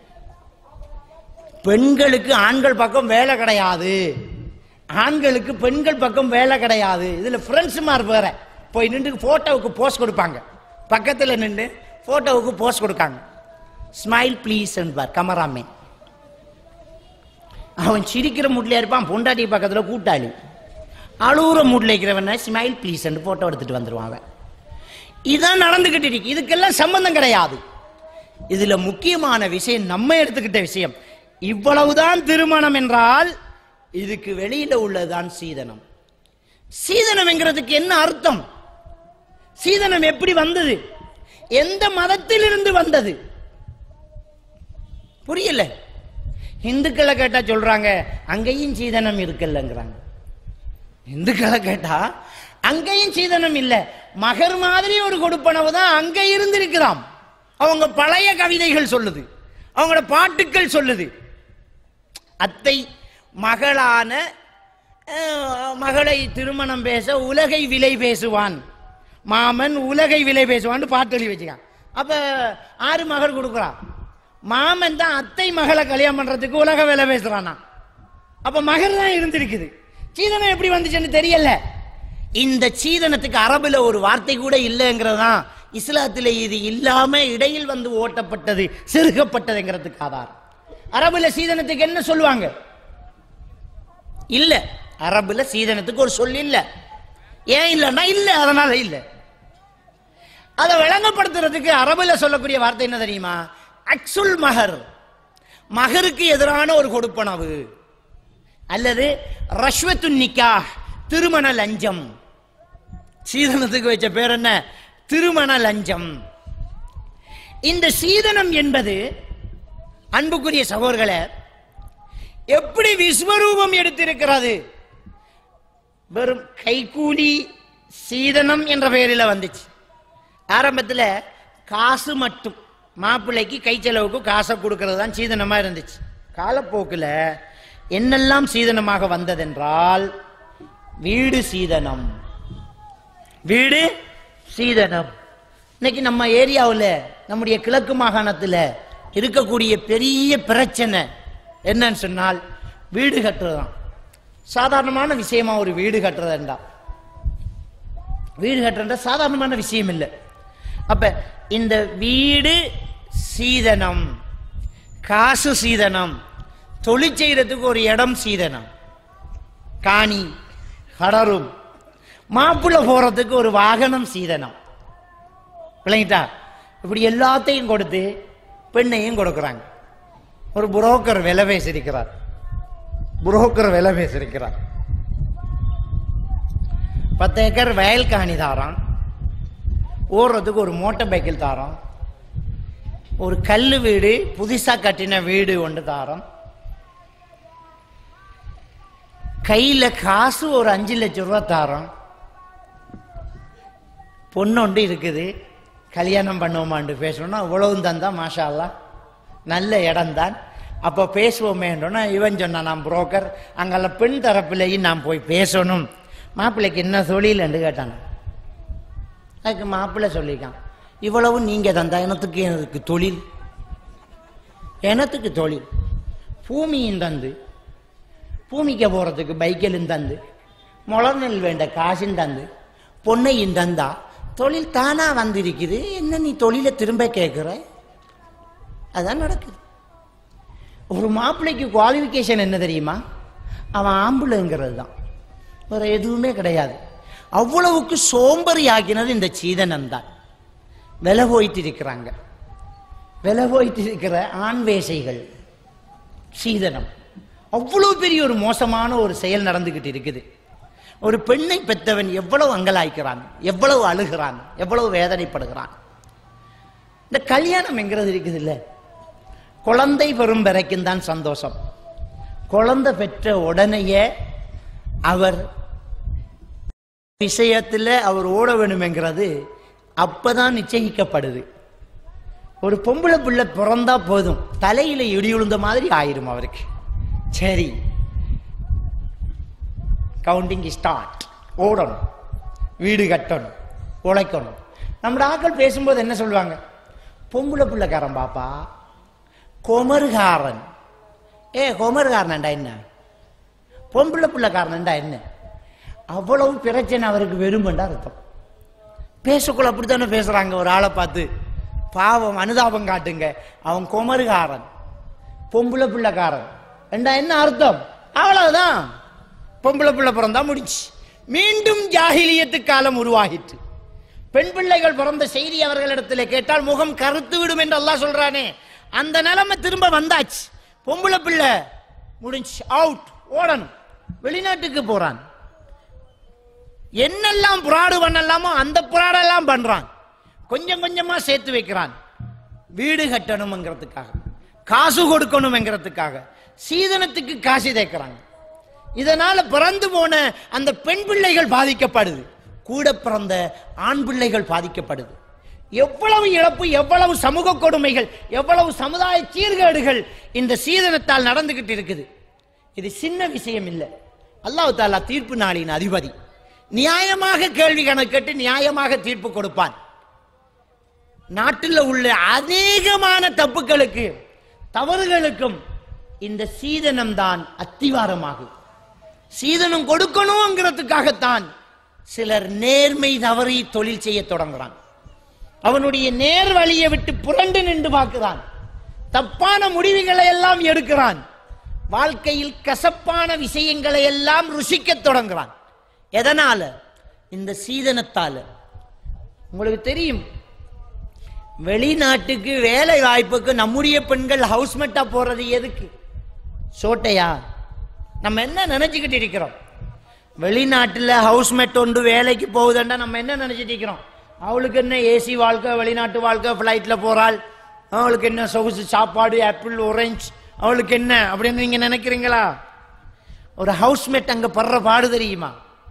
பெண்களுக்கு ஆண்கள் பக்கம் வேலை கிடையாது ஆண்களுக்கு பெண்கள் பக்கம் வேலை கிடையாது இதுல ஃப்ரெண்ட்ஸ் மார் வேற போய் நின்று போட்டோவுக்கு போஸ்ட் கொடுப்பாங்க பக்கத்துல நின்று போட்டோவுக்கு போஸ்ட் கொடுக்காங்க ஸ்மைல் ப்ளீஸ் என்பார் கமராமேன் அவன் சிரிக்கிற மூட்லயா இருப்பான் பொண்டாட்டி பக்கத்துல கூட்டாளி அழுகுற மூட்ல இருக்கிறவன ஸ்மைல் ப்ளீஸ் போட்டோ எடுத்துட்டு வந்துருவான் அவன் இதான் நடந்துகிட்டு இருக்கு இதுக்கெல்லாம் சம்பந்தம் கிடையாது இதுல முக்கியமான விஷயம் நம்ம எடுத்துக்கிட்ட விஷயம் இவ்வளவுதான் திருமணம் என்றால் இதுக்கு வெளியில உள்ளதுதான் சீதனம் சீதனம் என்கிறதுக்கு என்ன அர்த்தம் சீதனம் எப்படி வந்தது எந்த மதத்திலிருந்து வந்தது புரியல இந்துக்களை கேட்டா சொல்றாங்க அங்கேயும் சீதனம் இருக்குல்லங்கிறாங்க இந்துக்களை கேட்டா அங்கேயும் சீதனம் இல்ல மகர் மாதிரி ஒரு கொடுப்பனவு தான் அங்க இருந்திருக்கிறாம் அவங்க பழைய கவிதைகள் சொல்லுது அவங்களோட பாட்டுக்கள் சொல்லுது அத்தை மகளான அஹ், மகளை திருமணம் பேச உலகை விலை பேசுவான் மாமன் உலகை விலை பேசுவான்னு பாட்டு எழுதி வச்சுக்கான் அப்ப ஆறு மகள் கொடுக்குறான் மாமன் தான் அத்தை மகளை கல்யாணம் பண்றதுக்கு உலக விலை பேசுறானா அப்ப மகர் தான் இருந்திருக்குது சீதனம் எப்படி வந்துச்சுன்னு தெரியல இந்த சீதனத்துக்கு அரபுல ஒரு வார்த்தை கூட இல்லைங்கிறதுதான் இஸ்லாத்துல இது இல்லாம இடையில் வந்து ஓட்டப்பட்டது செருகப்பட்டதுங்கிறதுக்கு ஆதாரம் அரபுல சீதனத்துக்கு என்ன சொல்லுவாங்க இல்ல அரபுல சீதனத்துக்கு ஒரு சொல் இல்ல ஏன் இல்லைன்னா இல்ல அதனால இல்ல அதை விளங்கப்படுத்துறதுக்கு அரபுல சொல்லக்கூடிய வார்த்தை என்ன தெரியுமா அக்சுல் மகர் மகருக்கு எதிரான ஒரு கொடுப்பனவு அல்லது ரஷ்வத்து நிக்கா திருமண லஞ்சம் சீதனத்துக்கு வச்ச பேர் என்ன திருமண லஞ்சம் இந்த சீதனம் என்பது அன்புக்குரிய சகோதரர்களே எப்படி விஸ்வரூபம் எடுத்திருக்கிறது வெறும் கைகூலி சீதனம் என்ற பெயரில் வந்துச்சு ஆரம்பத்தில் காசு மட்டும் மாப்பிள்ளைக்கு கை செலவுக்கு காசை கொடுக்கறது தான் சீதனமா இருந்துச்சு காலப்போக்கில் என்னெல்லாம் சீதனமாக வந்ததென்றால் வீடு சீதனம் வீடு சீதனம் இன்னைக்கு நம்ம ஏரியாவில் நம்முடைய கிழக்கு மாகாணத்தில் இருக்கக்கூடிய பெரிய பிரச்சனை என்னன்னு சொன்னால் வீடு கட்டுறதுதான் சாதாரணமான விஷயமா ஒரு வீடு கட்டுறதுண்டா வீடு கட்டுறதுன்ற சாதாரணமான விஷயம் இல்லை அப்ப இந்த வீடு சீதனம் காசு சீதனம் தொழில் செய்யறதுக்கு ஒரு இடம் சீதனம் காணி கடரும் மாப்பிள்ளை போறதுக்கு ஒரு வாகனம் சீதனம் விளங்கிட்டா இப்படி எல்லாத்தையும் கொடுத்து பெண்ணையும் கொடுக்குறாங்க ஒரு புரோக்கர் விலை பேசியிருக்கிறார் புரோக்கர் விலை பேசியிருக்கிறார் பத்து ஏக்கர் வயல் காணி தாரான் ஓடுறதுக்கு ஒரு மோட்டார் பைக்கில் தாரோம் ஒரு கல்லு வீடு புதுசா கட்டின வீடு ஒன்று தாரம் கையில காசு ஒரு அஞ்சு லட்சம் ரூபா தாரோம் பொண்ணொண்டு இருக்குது கல்யாணம் பண்ணுவோமாண்டு பேசணும்னா இவ்வளவும் தந்தா மாஷா அல்லாஹ் நல்ல இடம்தான் அப்போ பேசுவோமேன்றோன்னா இவன் சொன்னான் நான் புரோக்கர் அங்கெல்லாம் பெண் தரப்புலையும் நான் போய் பேசணும் மாப்பிள்ளைக்கு என்ன தொழில்ண்டு கேட்டாங்க அதுக்கு மாப்பிள்ளை சொல்லியிருக்கான் இவ்வளவு நீங்க தந்தா எனத்துக்கு எனக்கு தொழில் எனத்துக்கு தொழில் பூமியும் தந்து பூமிக்க போறதுக்கு பைக்கிலும் தந்து முளநெல் வேண்ட காசும் தந்து பொன்னையும் தந்தா தொழில் தானா வந்திருக்குது என்ன நீ தொழிலை திரும்ப கேட்குற அதான் நடக்குது ஒரு மாப்பிள்ளைக்கு குவாலிஃபிகேஷன் என்ன தெரியுமா அவன் ஆம்பளைங்கிறது தான் வேற எதுவுமே கிடையாது அவ்வளவுக்கு சோம்பரி ஆக்கினது இந்த சீதனம் தான் விலை போயிட்டு இருக்கிறாங்க விலை போயிட்டு இருக்கிற ஆண் வேசைகள் சீதனம் அவ்வளவு பெரிய ஒரு மோசமான ஒரு செயல் நடந்துகிட்டு இருக்குது ஒரு பெண்ணை பெற்றவன் எவ்வளவு அங்கலாய்க்கிறான் எவ்வளவு அழுகிறான் எவ்வளவு வேதனைப்படுகிறான் இந்த கல்யாணம் என்கிறது இருக்குது இல்ல குழந்தை பெறும் வரைக்கும் தான் சந்தோஷம் குழந்தை பெற்ற உடனேயே அவர் விஷயத்துல அவர் ஓட வேணுமெங்கிறது அப்பதான் நிச்சயிக்கப்படுது ஒரு பொம்பளை பிள்ளை பிறந்தா போதும் தலையில இடி விழுந்த மாதிரி ஆயிரும் அவருக்கு சரி கவுண்டிங் ஸ்டார்ட் ஓடணும் வீடு கட்டணும் உழைக்கணும் நம்ம ஆட்கள் பேசும்போது என்ன சொல்லுவாங்க பொம்பளை பிள்ளைக்காரன் பாப்பா கொமருகாரன் ஏ கொமருகாரன்டா என்ன பொம்பளை பிள்ளைக்காரன்டா என்ன அவ்வளவு பிரச்சனை அவருக்கு வெறுமண்டா அர்த்தம் பேசக்குள்ள அப்படித்தானே பேசுறாங்க ஒரு ஆளை பார்த்து பாவம் அனுதாபம் காட்டுங்க அவன் குமருகாரன் பொம்பளை பிள்ளைக்காரன் என்றா என்ன அர்த்தம் அவ்வளவுதான் பொம்பளை பிள்ளை பிறந்தா முடிச்சு மீண்டும் ஜாகிலியத்து காலம் உருவாகிட்டு பெண் பிள்ளைகள் பிறந்த செய்தி அவர்களிடத்தில் கேட்டால் முகம் கருத்து விடும் என்று அல்லாஹ் சொல்றானே அந்த நிலைமை திரும்ப வந்தாச்சு பொம்பளை பிள்ளை முடிஞ்சு அவுட் ஓடணும் வெளிநாட்டுக்கு போறான் என்னெல்லாம் புறாடு பண்ணலாமோ அந்த புறாடெல்லாம் பண்றான் கொஞ்சம் கொஞ்சமா சேர்த்து வைக்கிறான் வீடு கட்டணுங்கிறதுக்காக காசு கொடுக்கணுங்கிறதுக்காக சீதனத்துக்கு காசு தேக்கிறாங்க இதனால பிறந்து போன அந்த பெண் பிள்ளைகள் பாதிக்கப்படுது கூட பிறந்த ஆண் பிள்ளைகள் பாதிக்கப்படுது எவ்வளவு இழப்பு எவ்வளவு சமூக கொடுமைகள் எவ்வளவு சமுதாய சீர்கேடுகள் இந்த சீதனத்தால் நடந்துகிட்டு இருக்குது இது சின்ன விஷயம் இல்லை அல்லாஹ் தாலா தீர்ப்பு நாளின் அதிபதி நியாயமாக கேள்வி கணக்கெட்டு நியாயமாக தீர்ப்பு கொடுப்பான் நாட்டில் உள்ள அநேகமான தப்புகளுக்கு தவறுகளுக்கும் இந்த சீதனம் தான் அத்திவாரமாகும் சீதனம் கொடுக்கணுங்கிறதுக்காகத்தான் சிலர் நேர்மை தவறி தொழில் செய்ய தொடங்குறான் அவனுடைய நேர் வழியை விட்டு புரண்டு நின்று பார்க்கிறான் தப்பான முடிவுகளை எல்லாம் எடுக்கிறான் வாழ்க்கையில் கசப்பான விஷயங்களை எல்லாம் ருசிக்க தொடங்குறான் எதனால இந்த சீதனத்தால உங்களுக்கு தெரியும் வெளிநாட்டுக்கு வேலை வாய்ப்புக்கு நம்முடைய பெண்கள் ஹவுஸ்மெட்டா போறது எதுக்கு சோட்டையா நம்ம என்ன நினைச்சுக்கிட்டு இருக்கிறோம் வெளிநாட்டுல ஹவுஸ்மெட் ஒன்று வேலைக்கு போகுதுன்னா நம்ம என்ன நினைச்சிட்டு இருக்கிறோம் அவளுக்கு என்ன ஏசி வாழ்க்கை வெளிநாட்டு வாழ்க்கை ஃப்ளைட்ல போறாள் அவளுக்கு என்ன சொகுசு சாப்பாடு ஆப்பிள் orange அவளுக்கு என்ன அப்படின்னு நீங்க நினைக்கிறீங்களா ஒரு ஹவுஸ்மேட் அங்க படுற பாடு தெரியுமா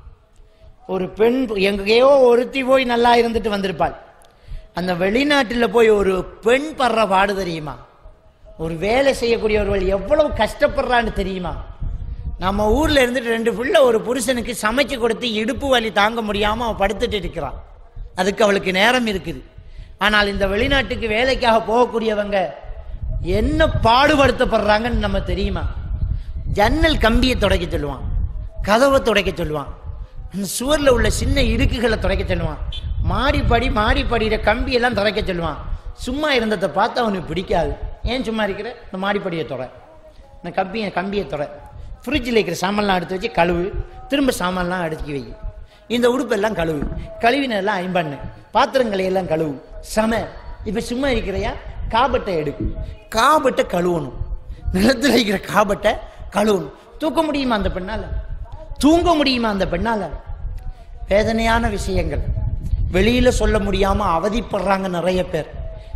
ஒரு பெண் எங்கேயோ ஒருத்தி போய் நல்லா இருந்துட்டு வந்திருப்பாள் அந்த வெளிநாட்டில் போய் ஒரு பெண் படுற பாடு தெரியுமா ஒரு வேலை செய்யக்கூடியவர்கள் எவ்வளவு கஷ்டப்படுறான்னு தெரியுமா நம்ம ஊர்ல இருந்துட்டு ரெண்டு புள்ள ஒரு புருஷனுக்கு சமைச்சு கொடுத்து இடுப்பு வலி தாங்க முடியாம அவன் படுத்துட்டு இருக்கிறான் அதுக்கு அவளுக்கு நேரம் இருக்குது ஆனால் இந்த வெளிநாட்டுக்கு வேலைக்காக போகக்கூடியவங்க என்ன பாடுபடுத்தப்படுறாங்கன்னு நம்ம தெரியுமா ஜன்னல் கம்பியை துடைக்க சொல்லுவான் கதவை துடைக்க சொல்லுவான் அந்த சுவர்ல உள்ள சின்ன இடுக்குகளை துடைக்க சொல்லுவான் மாடிப்படி மாடிப்படியில கம்பி எல்லாம் துடைக்க சொல்லுவான் சும்மா இருந்ததை பார்த்து அவனுக்கு பிடிக்காது ஏன் சும்மா இருக்கிற இந்த மாடிப்படியை துறை இந்த கம்பியை கம்பியை துறை ஃப்ரிட்ஜில் இருக்கிற சாமான்லாம் எடுத்து வச்சு கழுவு திரும்ப சாமான்லாம் அடுக்கி வை இந்த உடுப்பெல்லாம் கழுவு கழுவினெல்லாம் ஐம்பண்ணு பாத்திரங்களை எல்லாம் கழுவு சம இப்போ சும்மா இருக்கிறையா காபட்டை எடு காபட்டை கழுவணும் நிலத்தில் இருக்கிற காபட்டை கழுவணும் தூக்க முடியுமா அந்த பெண்ணால தூங்க முடியுமா அந்த பெண்ணால வேதனையான விஷயங்கள் வெளியில சொல்ல முடியாம அவதிப்படுறாங்க நிறைய பேர்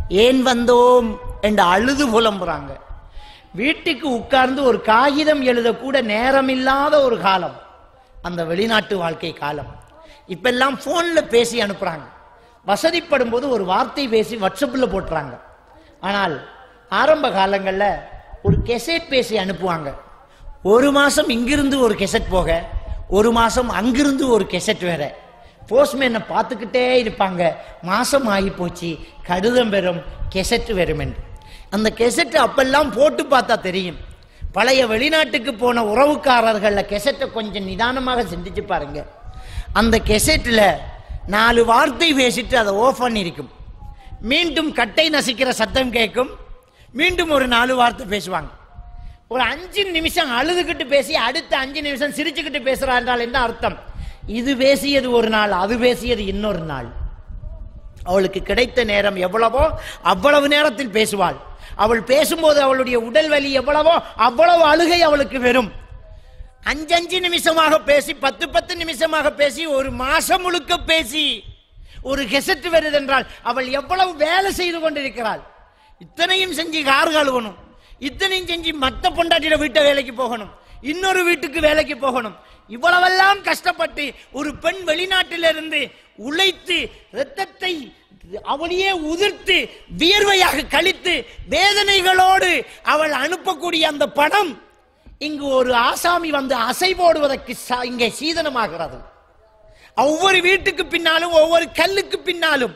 ஏன் வந்தோம் என்று அழுது புலம்புறாங்க வீட்டுக்கு உட்கார்ந்து ஒரு காகிதம் எழுதக்கூட நேரமில்லாத ஒரு காலம் அந்த வெளிநாட்டு வாழ்க்கை காலம் இப்பெல்லாம் போன்ல பேசி அனுப்புறாங்க வசதிப்படும் போது ஒரு வார்த்தை பேசி வாட்ஸ்அப்பில் போட்டுறாங்க ஆனால் ஆரம்ப காலங்களில் ஒரு கெசட் பேசி அனுப்புவாங்க ஒரு மாசம் இங்கிருந்து ஒரு கெசட் போக ஒரு மாசம் அங்கிருந்து ஒரு கெசட் வேற போஸ்ட்மேனை பார்த்துக்கிட்டே இருப்பாங்க மாசம் ஆகி போச்சு கடிதம் பெறும் கெசட் வரும் என்று அந்த கெசட் அப்பெல்லாம் போட்டு பார்த்தா தெரியும் பழைய வெளிநாட்டுக்கு போன உறவுக்காரர்கள கெசட்டை கொஞ்சம் நிதானமாக சிந்திச்சு பாருங்க அந்த கெசட்டில் நாலு வார்த்தை பேசிட்டு அதை ஓஃப் பண்ணியிருக்கும் மீண்டும் கட்டை நசிக்கிற சத்தம் கேட்கும் மீண்டும் ஒரு நாலு வார்த்தை பேசுவாங்க ஒரு அஞ்சு நிமிஷம் அழுதுகிட்டு பேசி அடுத்த அஞ்சு நிமிஷம் சிரிச்சுக்கிட்டு பேசுறா என்றால் என்ன அர்த்தம் இது பேசியது ஒரு நாள் அது பேசியது இன்னொரு நாள் அவளுக்கு கிடைத்த நேரம் எவ்வளவோ அவ்வளவு நேரத்தில் பேசுவாள் அவள் பேசும்போது அவளுடைய உடல் வலி எவ்வளவோ அவ்வளவு அழுகை அவளுக்கு வரும் அஞ்சு அஞ்சு நிமிஷமாக பேசி பத்து பத்து நிமிஷமாக பேசி ஒரு மாசம் முழுக்க பேசி ஒரு கெசட் வருது என்றால் அவள் எவ்வளவு வேலை செய்து கொண்டிருக்கிறாள் இத்தனையும் செஞ்சு கார் கழுவணும் இத்தனையும் செஞ்சு மத்த பொண்டாட்டியோட வீட்டை வேலைக்கு போகணும் இன்னொரு வீட்டுக்கு வேலைக்கு போகணும் இவ்வளவெல்லாம் கஷ்டப்பட்டு ஒரு பெண் வெளிநாட்டிலிருந்து உழைத்து இரத்தத்தை அவளையே உதிர்த்து வியர்வையாக கழித்து வேதனைகளோடு அவள் அனுப்பக்கூடிய அந்த பணம் இங்கு ஒரு ஆசாமி வந்து அசை போடுவதற்கு ச- இங்கே சீதனமாகிறது ஒவ்வொரு வீட்டுக்கு பின்னாலும் ஒவ்வொரு கல்லுக்கு பின்னாலும்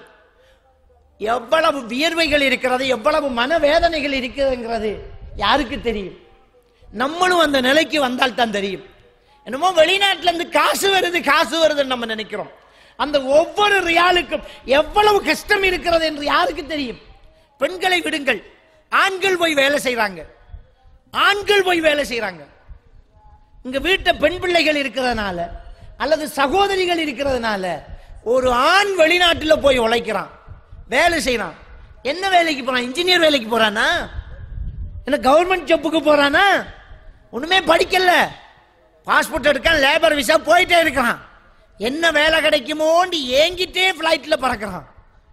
எவ்வளவு வியர்வைகள் இருக்கிறது எவ்வளவு மனவேதனைகள் இருக்கிறதுங்கிறது யாருக்கு தெரியும் நம்மளும் அந்த நிலைக்கு வந்தால் தான் தெரியும் என்னமோ வெளிநாட்டுல இருந்து காசு வருது காசு வருதுன்னு நம்ம நினைக்கிறோம் அந்த ஒவ்வொரு ரியாலுக்கும் எவ்வளவு கஷ்டம் இருக்கிறது என்று யாருக்கு தெரியும் பெண்களை விடுங்கள் ஆண்கள் போய் வேலை செய்றாங்க ஆண்கள் போய் வேலை செய்றாங்க இங்க வீட்டை பெண் பிள்ளைகள் இருக்கிறதுனால அல்லது சகோதரிகள் இருக்கிறதுனால ஒரு ஆண் வெளிநாட்டுல போய் உழைக்கிறான் வேலை செய்யறான் என்ன வேலைக்கு போறான் இன்ஜினியர் வேலைக்கு போறானா என்ன கவர்மெண்ட் ஜாப்புக்கு போறானா ஒண்ணுமே படிக்கல பாஸ்போர்ட் எடுக்கான் லேபர் விசா போயிட்டே இருக்கான் என்ன வேலை கிடைக்குமோன்னு ஏங்கிட்டே பிளைட்ல பறக்கிறான்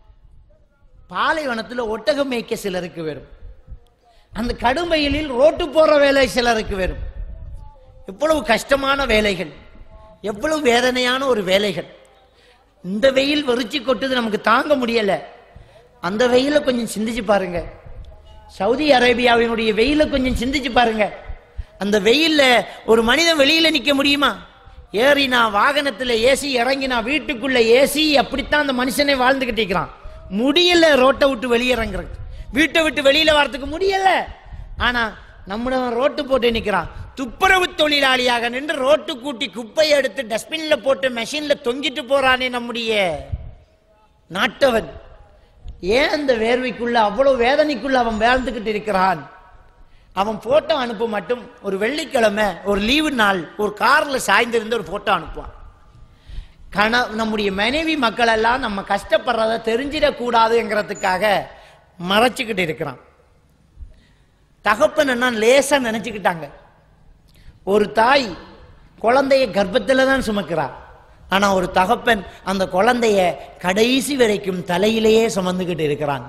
பாலைவனத்துல ஒட்டகம் மேய்க்க சிலருக்கு வரும் அந்த கடும் வெயிலில் ரோட்டு போற வேலை சிலருக்கு வரும் எவ்வளவு கஷ்டமான வேலைகள் எவ்வளவு வேதனையான ஒரு வேலைகள் இந்த வெயில் வெறிச்சு கொட்டுது நமக்கு தாங்க முடியல அந்த வெயில கொஞ்சம் சிந்திச்சு பாருங்க சவுதி அரேபியாவினுடைய வெயில கொஞ்சம் சிந்திச்சு பாருங்க அந்த வெயில்ல ஒரு மனிதன் வெளியில நிக்க முடியுமா ஏறினா வாகனத்துல ஏசி இறங்கினா வீட்டுக்குள்ள ஏசி அப்படித்தான் அந்த மனுஷனே வாழ்ந்துகிட்டு இருக்கிறான் முடியல ரோட்டை விட்டு வெளியிறங்குறது வீட்டை விட்டு வெளியில வரதுக்கு முடியல ஆனா நம்மளவன் ரோட்டு போட்டு நிக்கிறான் துப்புரவு தொழிலாளியாக நின்று ரோட்டு கூட்டி குப்பையை எடுத்து டஸ்ட்பின்ல போட்டு மெஷின்ல தொங்கிட்டு போறானே நம்முடைய நாட்டவன் ஏன் அந்த வேர்வைக்குள்ள அவ்வளவு வேதனைக்குள்ள அவன் வாழ்ந்துகிட்டு இருக்கிறான் அவன் போட்டோ அனுப்ப மட்டும் ஒரு வெள்ளிக்கிழமை ஒரு லீவு நாள் ஒரு கார்ல சாய்ந்திருந்து ஒரு போட்டோ அனுப்புவான் கண நம்முடைய மனைவி மக்கள் எல்லாம் நம்ம கஷ்டப்படுறத தெரிஞ்சிடக்கூடாதுங்கிறதுக்காக மறைச்சுக்கிட்டு இருக்கிறான் தகப்பன் என்ன லேசா நினைச்சுக்கிட்டாங்க ஒரு தாய் குழந்தைய கர்ப்பத்துல தான் சுமக்கிறா ஆனா ஒரு தகப்பன் அந்த குழந்தைய கடைசி வரைக்கும் தலையிலேயே சுமந்துகிட்டு இருக்கிறான்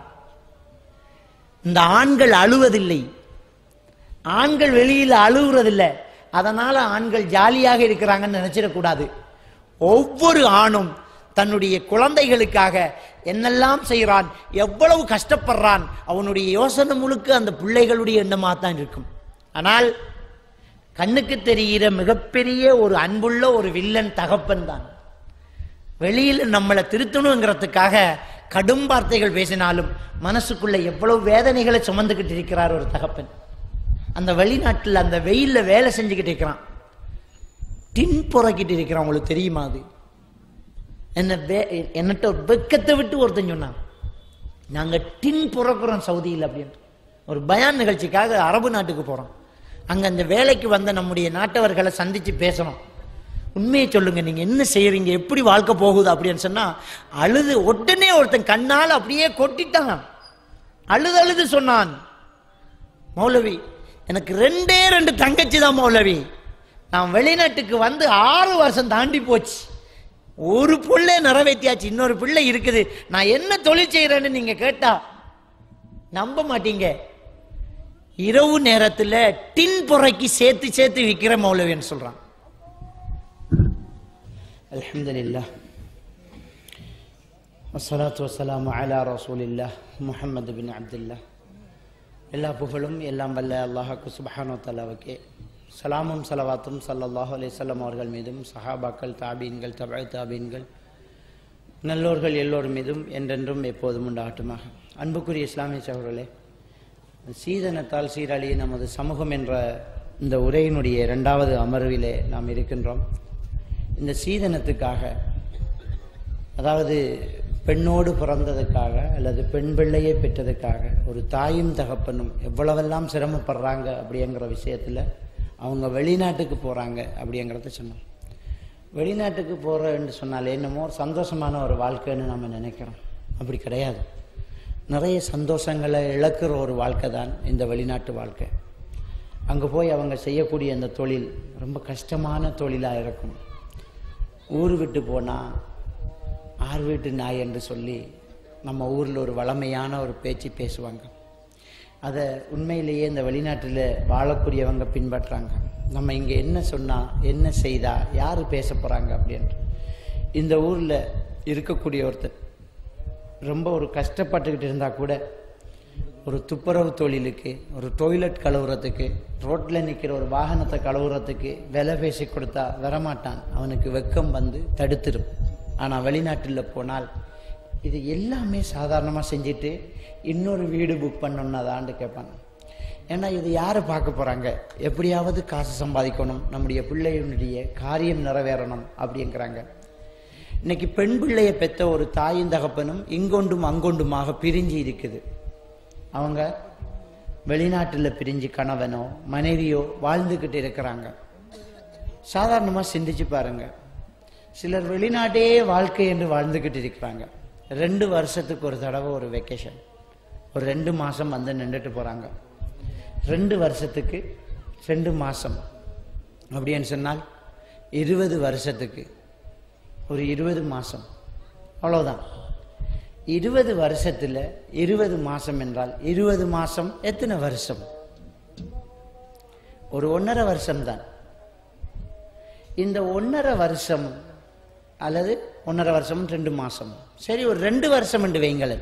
இந்த ஆண்கள் அழுவதில்லை ஆண்கள் வெளியில் அழுகுறதில்லை அதனால ஆண்கள் ஜாலியாக இருக்கிறாங்கன்னு நினைச்சிடக்கூடாது ஒவ்வொரு ஆணும் தன்னுடைய குழந்தைகளுக்காக என்னெல்லாம் செய்கிறான் எவ்வளவு கஷ்டப்படுறான் அவனுடைய யோசனை முழுக்க அந்த பிள்ளைகளுடைய எண்ணமாக தான் இருக்கும் ஆனால் கண்ணுக்கு தெரிகிற மிகப்பெரிய ஒரு அன்புள்ள ஒரு வில்லன் தகப்பன் தான் வெளியில் நம்மளை திருத்தணுங்கிறதுக்காக கடும் வார்த்தைகள் பேசினாலும் மனசுக்குள்ள எவ்வளவு வேதனைகளை சுமந்துக்கிட்டு இருக்கிறார் ஒரு தகப்பன் அந்த வெளிநாட்டில் அந்த வெயில்ல வேலை செஞ்சுக்கிட்டு இருக்கிறான் டின் புறக்கிட்டு இருக்கிறான் உங்களுக்கு தெரியுமா அது என்ன வே- என்னட்ட ஒரு வெக்கத்தை விட்டு ஒருத்தன் சொன்னான் நாங்க டின் புறக்குறோம் சவுதியில் அப்படின்ட்டு ஒரு பயான் நிகழ்ச்சிக்காக அரபு நாட்டுக்கு போறோம் அங்க அந்த வேலைக்கு வந்த நம்முடைய நாட்டவர்களை சந்திச்சு பேசணும் உண்மையை சொல்லுங்க நீங்க என்ன செய்யறீங்க எப்படி வாழ்க்கை போகுது அப்படின்னு சொன்னா அழுது உடனே ஒருத்தன் கண்ணால் அப்படியே கொட்டிட்டான் அழுது அழுது சொன்னான் மௌலவி எனக்கு ரெண்டே ரெண்டு தங்கச்சி தான் மௌலவி நான் வெளிநாட்டுக்கு வந்து ஆறு வருஷம் தாண்டி போச்சு ஒரு பிள்ளை நிறைவேற்றியாச்சு இன்னொரு பிள்ளை இருக்குது நான் என்ன தொழில் செய்யறேன்னு நீங்க கேட்டா நம்ப மாட்டீங்க இரவு நேரத்துல டின் புறைக்கு சேர்த்து சேர்த்து விற்கிற மௌலவின்னு சொல்றான் அல்ஹம்துலில்லாஹ் வஸ்ஸலாத்து வஸ்ஸலாமு அலா ரசூலில்லாஹ் முஹம்மது பின் அப்துல்லாஹ் எல்லா புகழும் எல்லாம் வல்ல அல்லாஹாக்கு சுபஹானோ தலாவுக்கே சலாமும் சலவாத்தும் சல்லல்லாஹு அலைஹி வஸல்லம் அவர்கள் மீதும் சஹாபாக்கள் தாபீன்கள் தபை தாபீன்கள் நல்லோர்கள் எல்லோர் மீதும் என்றென்றும் எப்போதும் உண்டாகட்டுமாக அன்புக்குரிய இஸ்லாமிய சகோதரர்களே சீதனத்தால் சீரழிய நமது சமூகம் என்ற இந்த உரையினுடைய இரண்டாவது அமர்விலே நாம் இருக்கின்றோம் இந்த சீதனத்துக்காக அதாவது பெண்ணோடு பிறந்ததுக்காக அல்லது பெண் பிள்ளையை பெற்றதுக்காக ஒரு தாயும் தகப்பனும் எவ்வளவெல்லாம் சிரமப்படுறாங்க அப்படிங்கிற விஷயத்தில் அவங்க வெளிநாட்டுக்கு போகிறாங்க அப்படிங்கிறத சொன்னோம் வெளிநாட்டுக்கு போகிறன்னு சொன்னாலே என்னமோ ஒரு சந்தோஷமான ஒரு வாழ்க்கைன்னு நம்ம நினைக்கிறோம் அப்படி கிடையாது நிறைய சந்தோஷங்களை இழக்கிற ஒரு வாழ்க்கை தான் இந்த வெளிநாட்டு வாழ்க்கை அங்கே போய் அவங்க செய்யக்கூடிய அந்த தொழில் ரொம்ப கஷ்டமான தொழிலாக இருக்கும் ஊர் விட்டு போனால் ஆறு வீட்டு நாய் என்று சொல்லி நம்ம ஊரில் ஒரு வளமையான ஒரு பேச்சு பேசுவாங்க அதை உண்மையிலேயே இந்த வெளிநாட்டில் வாழக்கூடியவங்க பின்பற்றுறாங்க நம்ம இங்கே என்ன சொன்னால் என்ன செய்தா யார் பேச போகிறாங்க அப்படின்ட்டு இந்த ஊரில் இருக்கக்கூடிய ஒருத்தர் ரொம்ப ஒரு கஷ்டப்பட்டுக்கிட்டு இருந்தால் கூட ஒரு துப்புரவு தொழிலுக்கு ஒரு டொய்லெட் கழுவுறதுக்கு ரோட்டில் நிற்கிற ஒரு வாகனத்தை கழுவுறதுக்கு விலை பேசி கொடுத்தா வரமாட்டான் அவனுக்கு வெக்கம் வந்து தடுத்துரும் ஆனால் வெளிநாட்டில் போனால் இது எல்லாமே சாதாரணமாக செஞ்சுட்டு இன்னொரு வீடு புக் பண்ணோம்னா அதாண்டு கேட்பாங்க ஏன்னா இது யாரை பார்க்க போகிறாங்க எப்படியாவது காசு சம்பாதிக்கணும் நம்முடைய பிள்ளையினுடைய காரியம் நிறைவேறணும் அப்படிங்கிறாங்க இன்னைக்கு பெண் பிள்ளையை பெற்ற ஒரு தாயும் தகப்பனும் இங்கொண்டும் அங்கொண்டுமாக பிரிஞ்சு இருக்குது அவங்க வெளிநாட்டில் பிரிஞ்சு கணவனோ மனைவியோ வாழ்ந்துக்கிட்டு இருக்கிறாங்க சாதாரணமாக சிந்திச்சு பாருங்க சிலர் வெளிநாட்டே வாழ்க்கை என்று வாழ்ந்துக்கிட்டு இருக்கிறாங்க ரெண்டு வருஷத்துக்கு ஒரு தடவை ஒரு வெக்கேஷன் ஒரு ரெண்டு மாதம் வந்து நின்றுட்டு போகிறாங்க ரெண்டு வருஷத்துக்கு ரெண்டு மாதம் அப்படின்னு சொன்னால் இருபது வருஷத்துக்கு ஒரு இருபது மாதம் அவ்வளோதான் இருபது வருஷத்தில் இருபது மாதம் என்றால் இருபது மாதம் எத்தனை வருஷம் ஒரு ஒன்றரை வருஷம்தான் இந்த ஒன்றரை வருஷம் அல்லது ஒன்றரை வருஷம் ரெண்டு மாதம் சரி ஒரு ரெண்டு வருஷம் என்று வைங்களேன்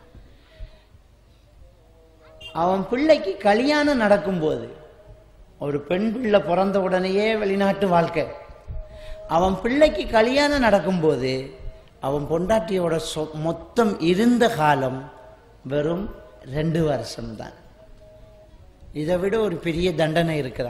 அவன் பிள்ளைக்கு கல்யாணம் நடக்கும்போது ஒரு பெண் பிள்ளை பிறந்த உடனேயே வெளிநாட்டு வாழ்க்கை அவன் பிள்ளைக்கு கல்யாணம் நடக்கும்போது அவன் பொண்டாட்டியோட சொ மொத்தம் இருந்த காலம் வெறும் ரெண்டு வருஷம்தான் இதை விட ஒரு பெரிய தண்டனை இருக்குதா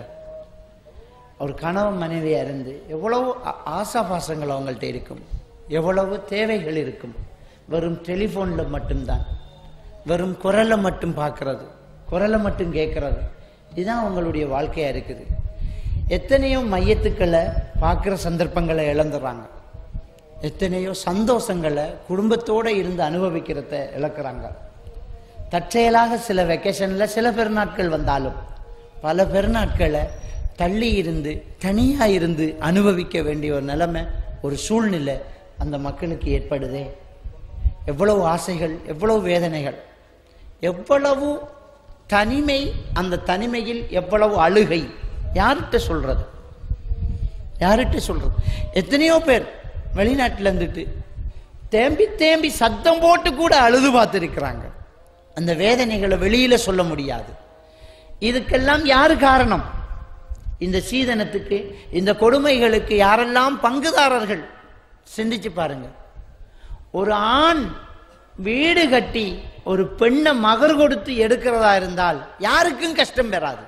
ஒரு கணவன் மனைவியாக இருந்து எவ்வளவு ஆ- ஆசாபாசங்கள் அவங்கள்ட்ட இருக்கும் எவ்வளவு தேவைகள் இருக்கும் வெறும் டெலிஃபோனில் மட்டும்தான் வெறும் குரலை மட்டும் பார்க்கறது குரலை மட்டும் கேட்கறது இதுதான் அவங்களுடைய வாழ்க்கையாக இருக்குது எத்தனையோ மையத்துக்களை பார்க்குற சந்தர்ப்பங்களை இழந்துடுறாங்க எத்தனையோ சந்தோஷங்களை குடும்பத்தோடு இருந்து அனுபவிக்கிறத இழக்கிறாங்க தற்செயலாக சில வெக்கேஷனில் சில பெருநாட்கள் வந்தாலும் பல பெருநாட்களை தள்ளி இருந்து தனியாக இருந்து அனுபவிக்க வேண்டிய ஒரு நிலைமை ஒரு சூழ்நிலை அந்த மக்களுக்கு ஏற்படுதே எவ்வளவு ஆசைகள் எவ்வளவு வேதனைகள் எவ்வளவு தனிமை அந்த தனிமையில் எவ்வளவு அழுகை யார்கிட்ட சொல்றது யார்கிட்ட சொல்றது எத்தனையோ பேர் வெளிநாட்டில் இருந்துட்டு தேம்பி தேம்பி சத்தம் போட்டு கூட அழுது பார்த்துருக்கிறாங்க அந்த வேதனைகளை வெளியில சொல்ல முடியாது இதுக்கெல்லாம் யாரு காரணம் இந்த சீதனத்துக்கு இந்த கொடுமைகளுக்கு யாரெல்லாம் பங்குதாரர்கள் சிந்திச்சு பாருங்க ஒரு ஆண் வீடு கட்டி ஒரு பெண்ணை மகர் கொடுத்து எடுக்கிறதா இருந்தால் யாருக்கும் கஷ்டம் பெறாது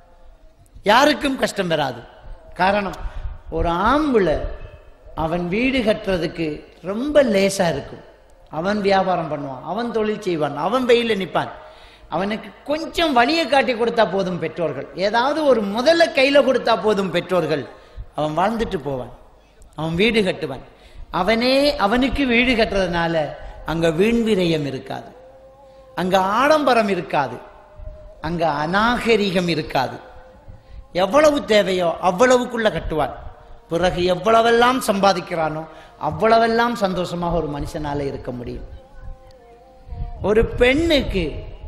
யாருக்கும் கஷ்டம் பெறாது காரணம் ஒரு ஆம்பளை அவன் வீடு கட்டுறதுக்கு ரொம்ப லேசா இருக்கும் அவன் வியாபாரம் பண்ணுவான் அவன் தொழில் செய்வான் அவன் வெயில நிற்பான் அவனுக்கு கொஞ்சம் வழியை காட்டி கொடுத்தா போதும் பெற்றோர்கள் ஏதாவது ஒரு முதல்ல கையில கொடுத்தா போதும் பெற்றோர்கள் அவன் வாழ்ந்துட்டு போவான் அவன் வீடு கட்டுவான் அவனே அவனுக்கு வீடு கட்டுறதுனால அங்க வீண் விரயம் இருக்காது அங்க ஆடம்பரம் இருக்காது அங்க அநாகரிகம் இருக்காது எவ்வளவு தேவையோ அவ்வளவுக்குள்ள கட்டுவான் பிறகு எவ்வளவெல்லாம் சம்பாதிக்கிறானோ அவ்வளவெல்லாம் சந்தோஷமாக ஒரு மனுஷனால இருக்க முடியும் ஒரு பெண்ணுக்கு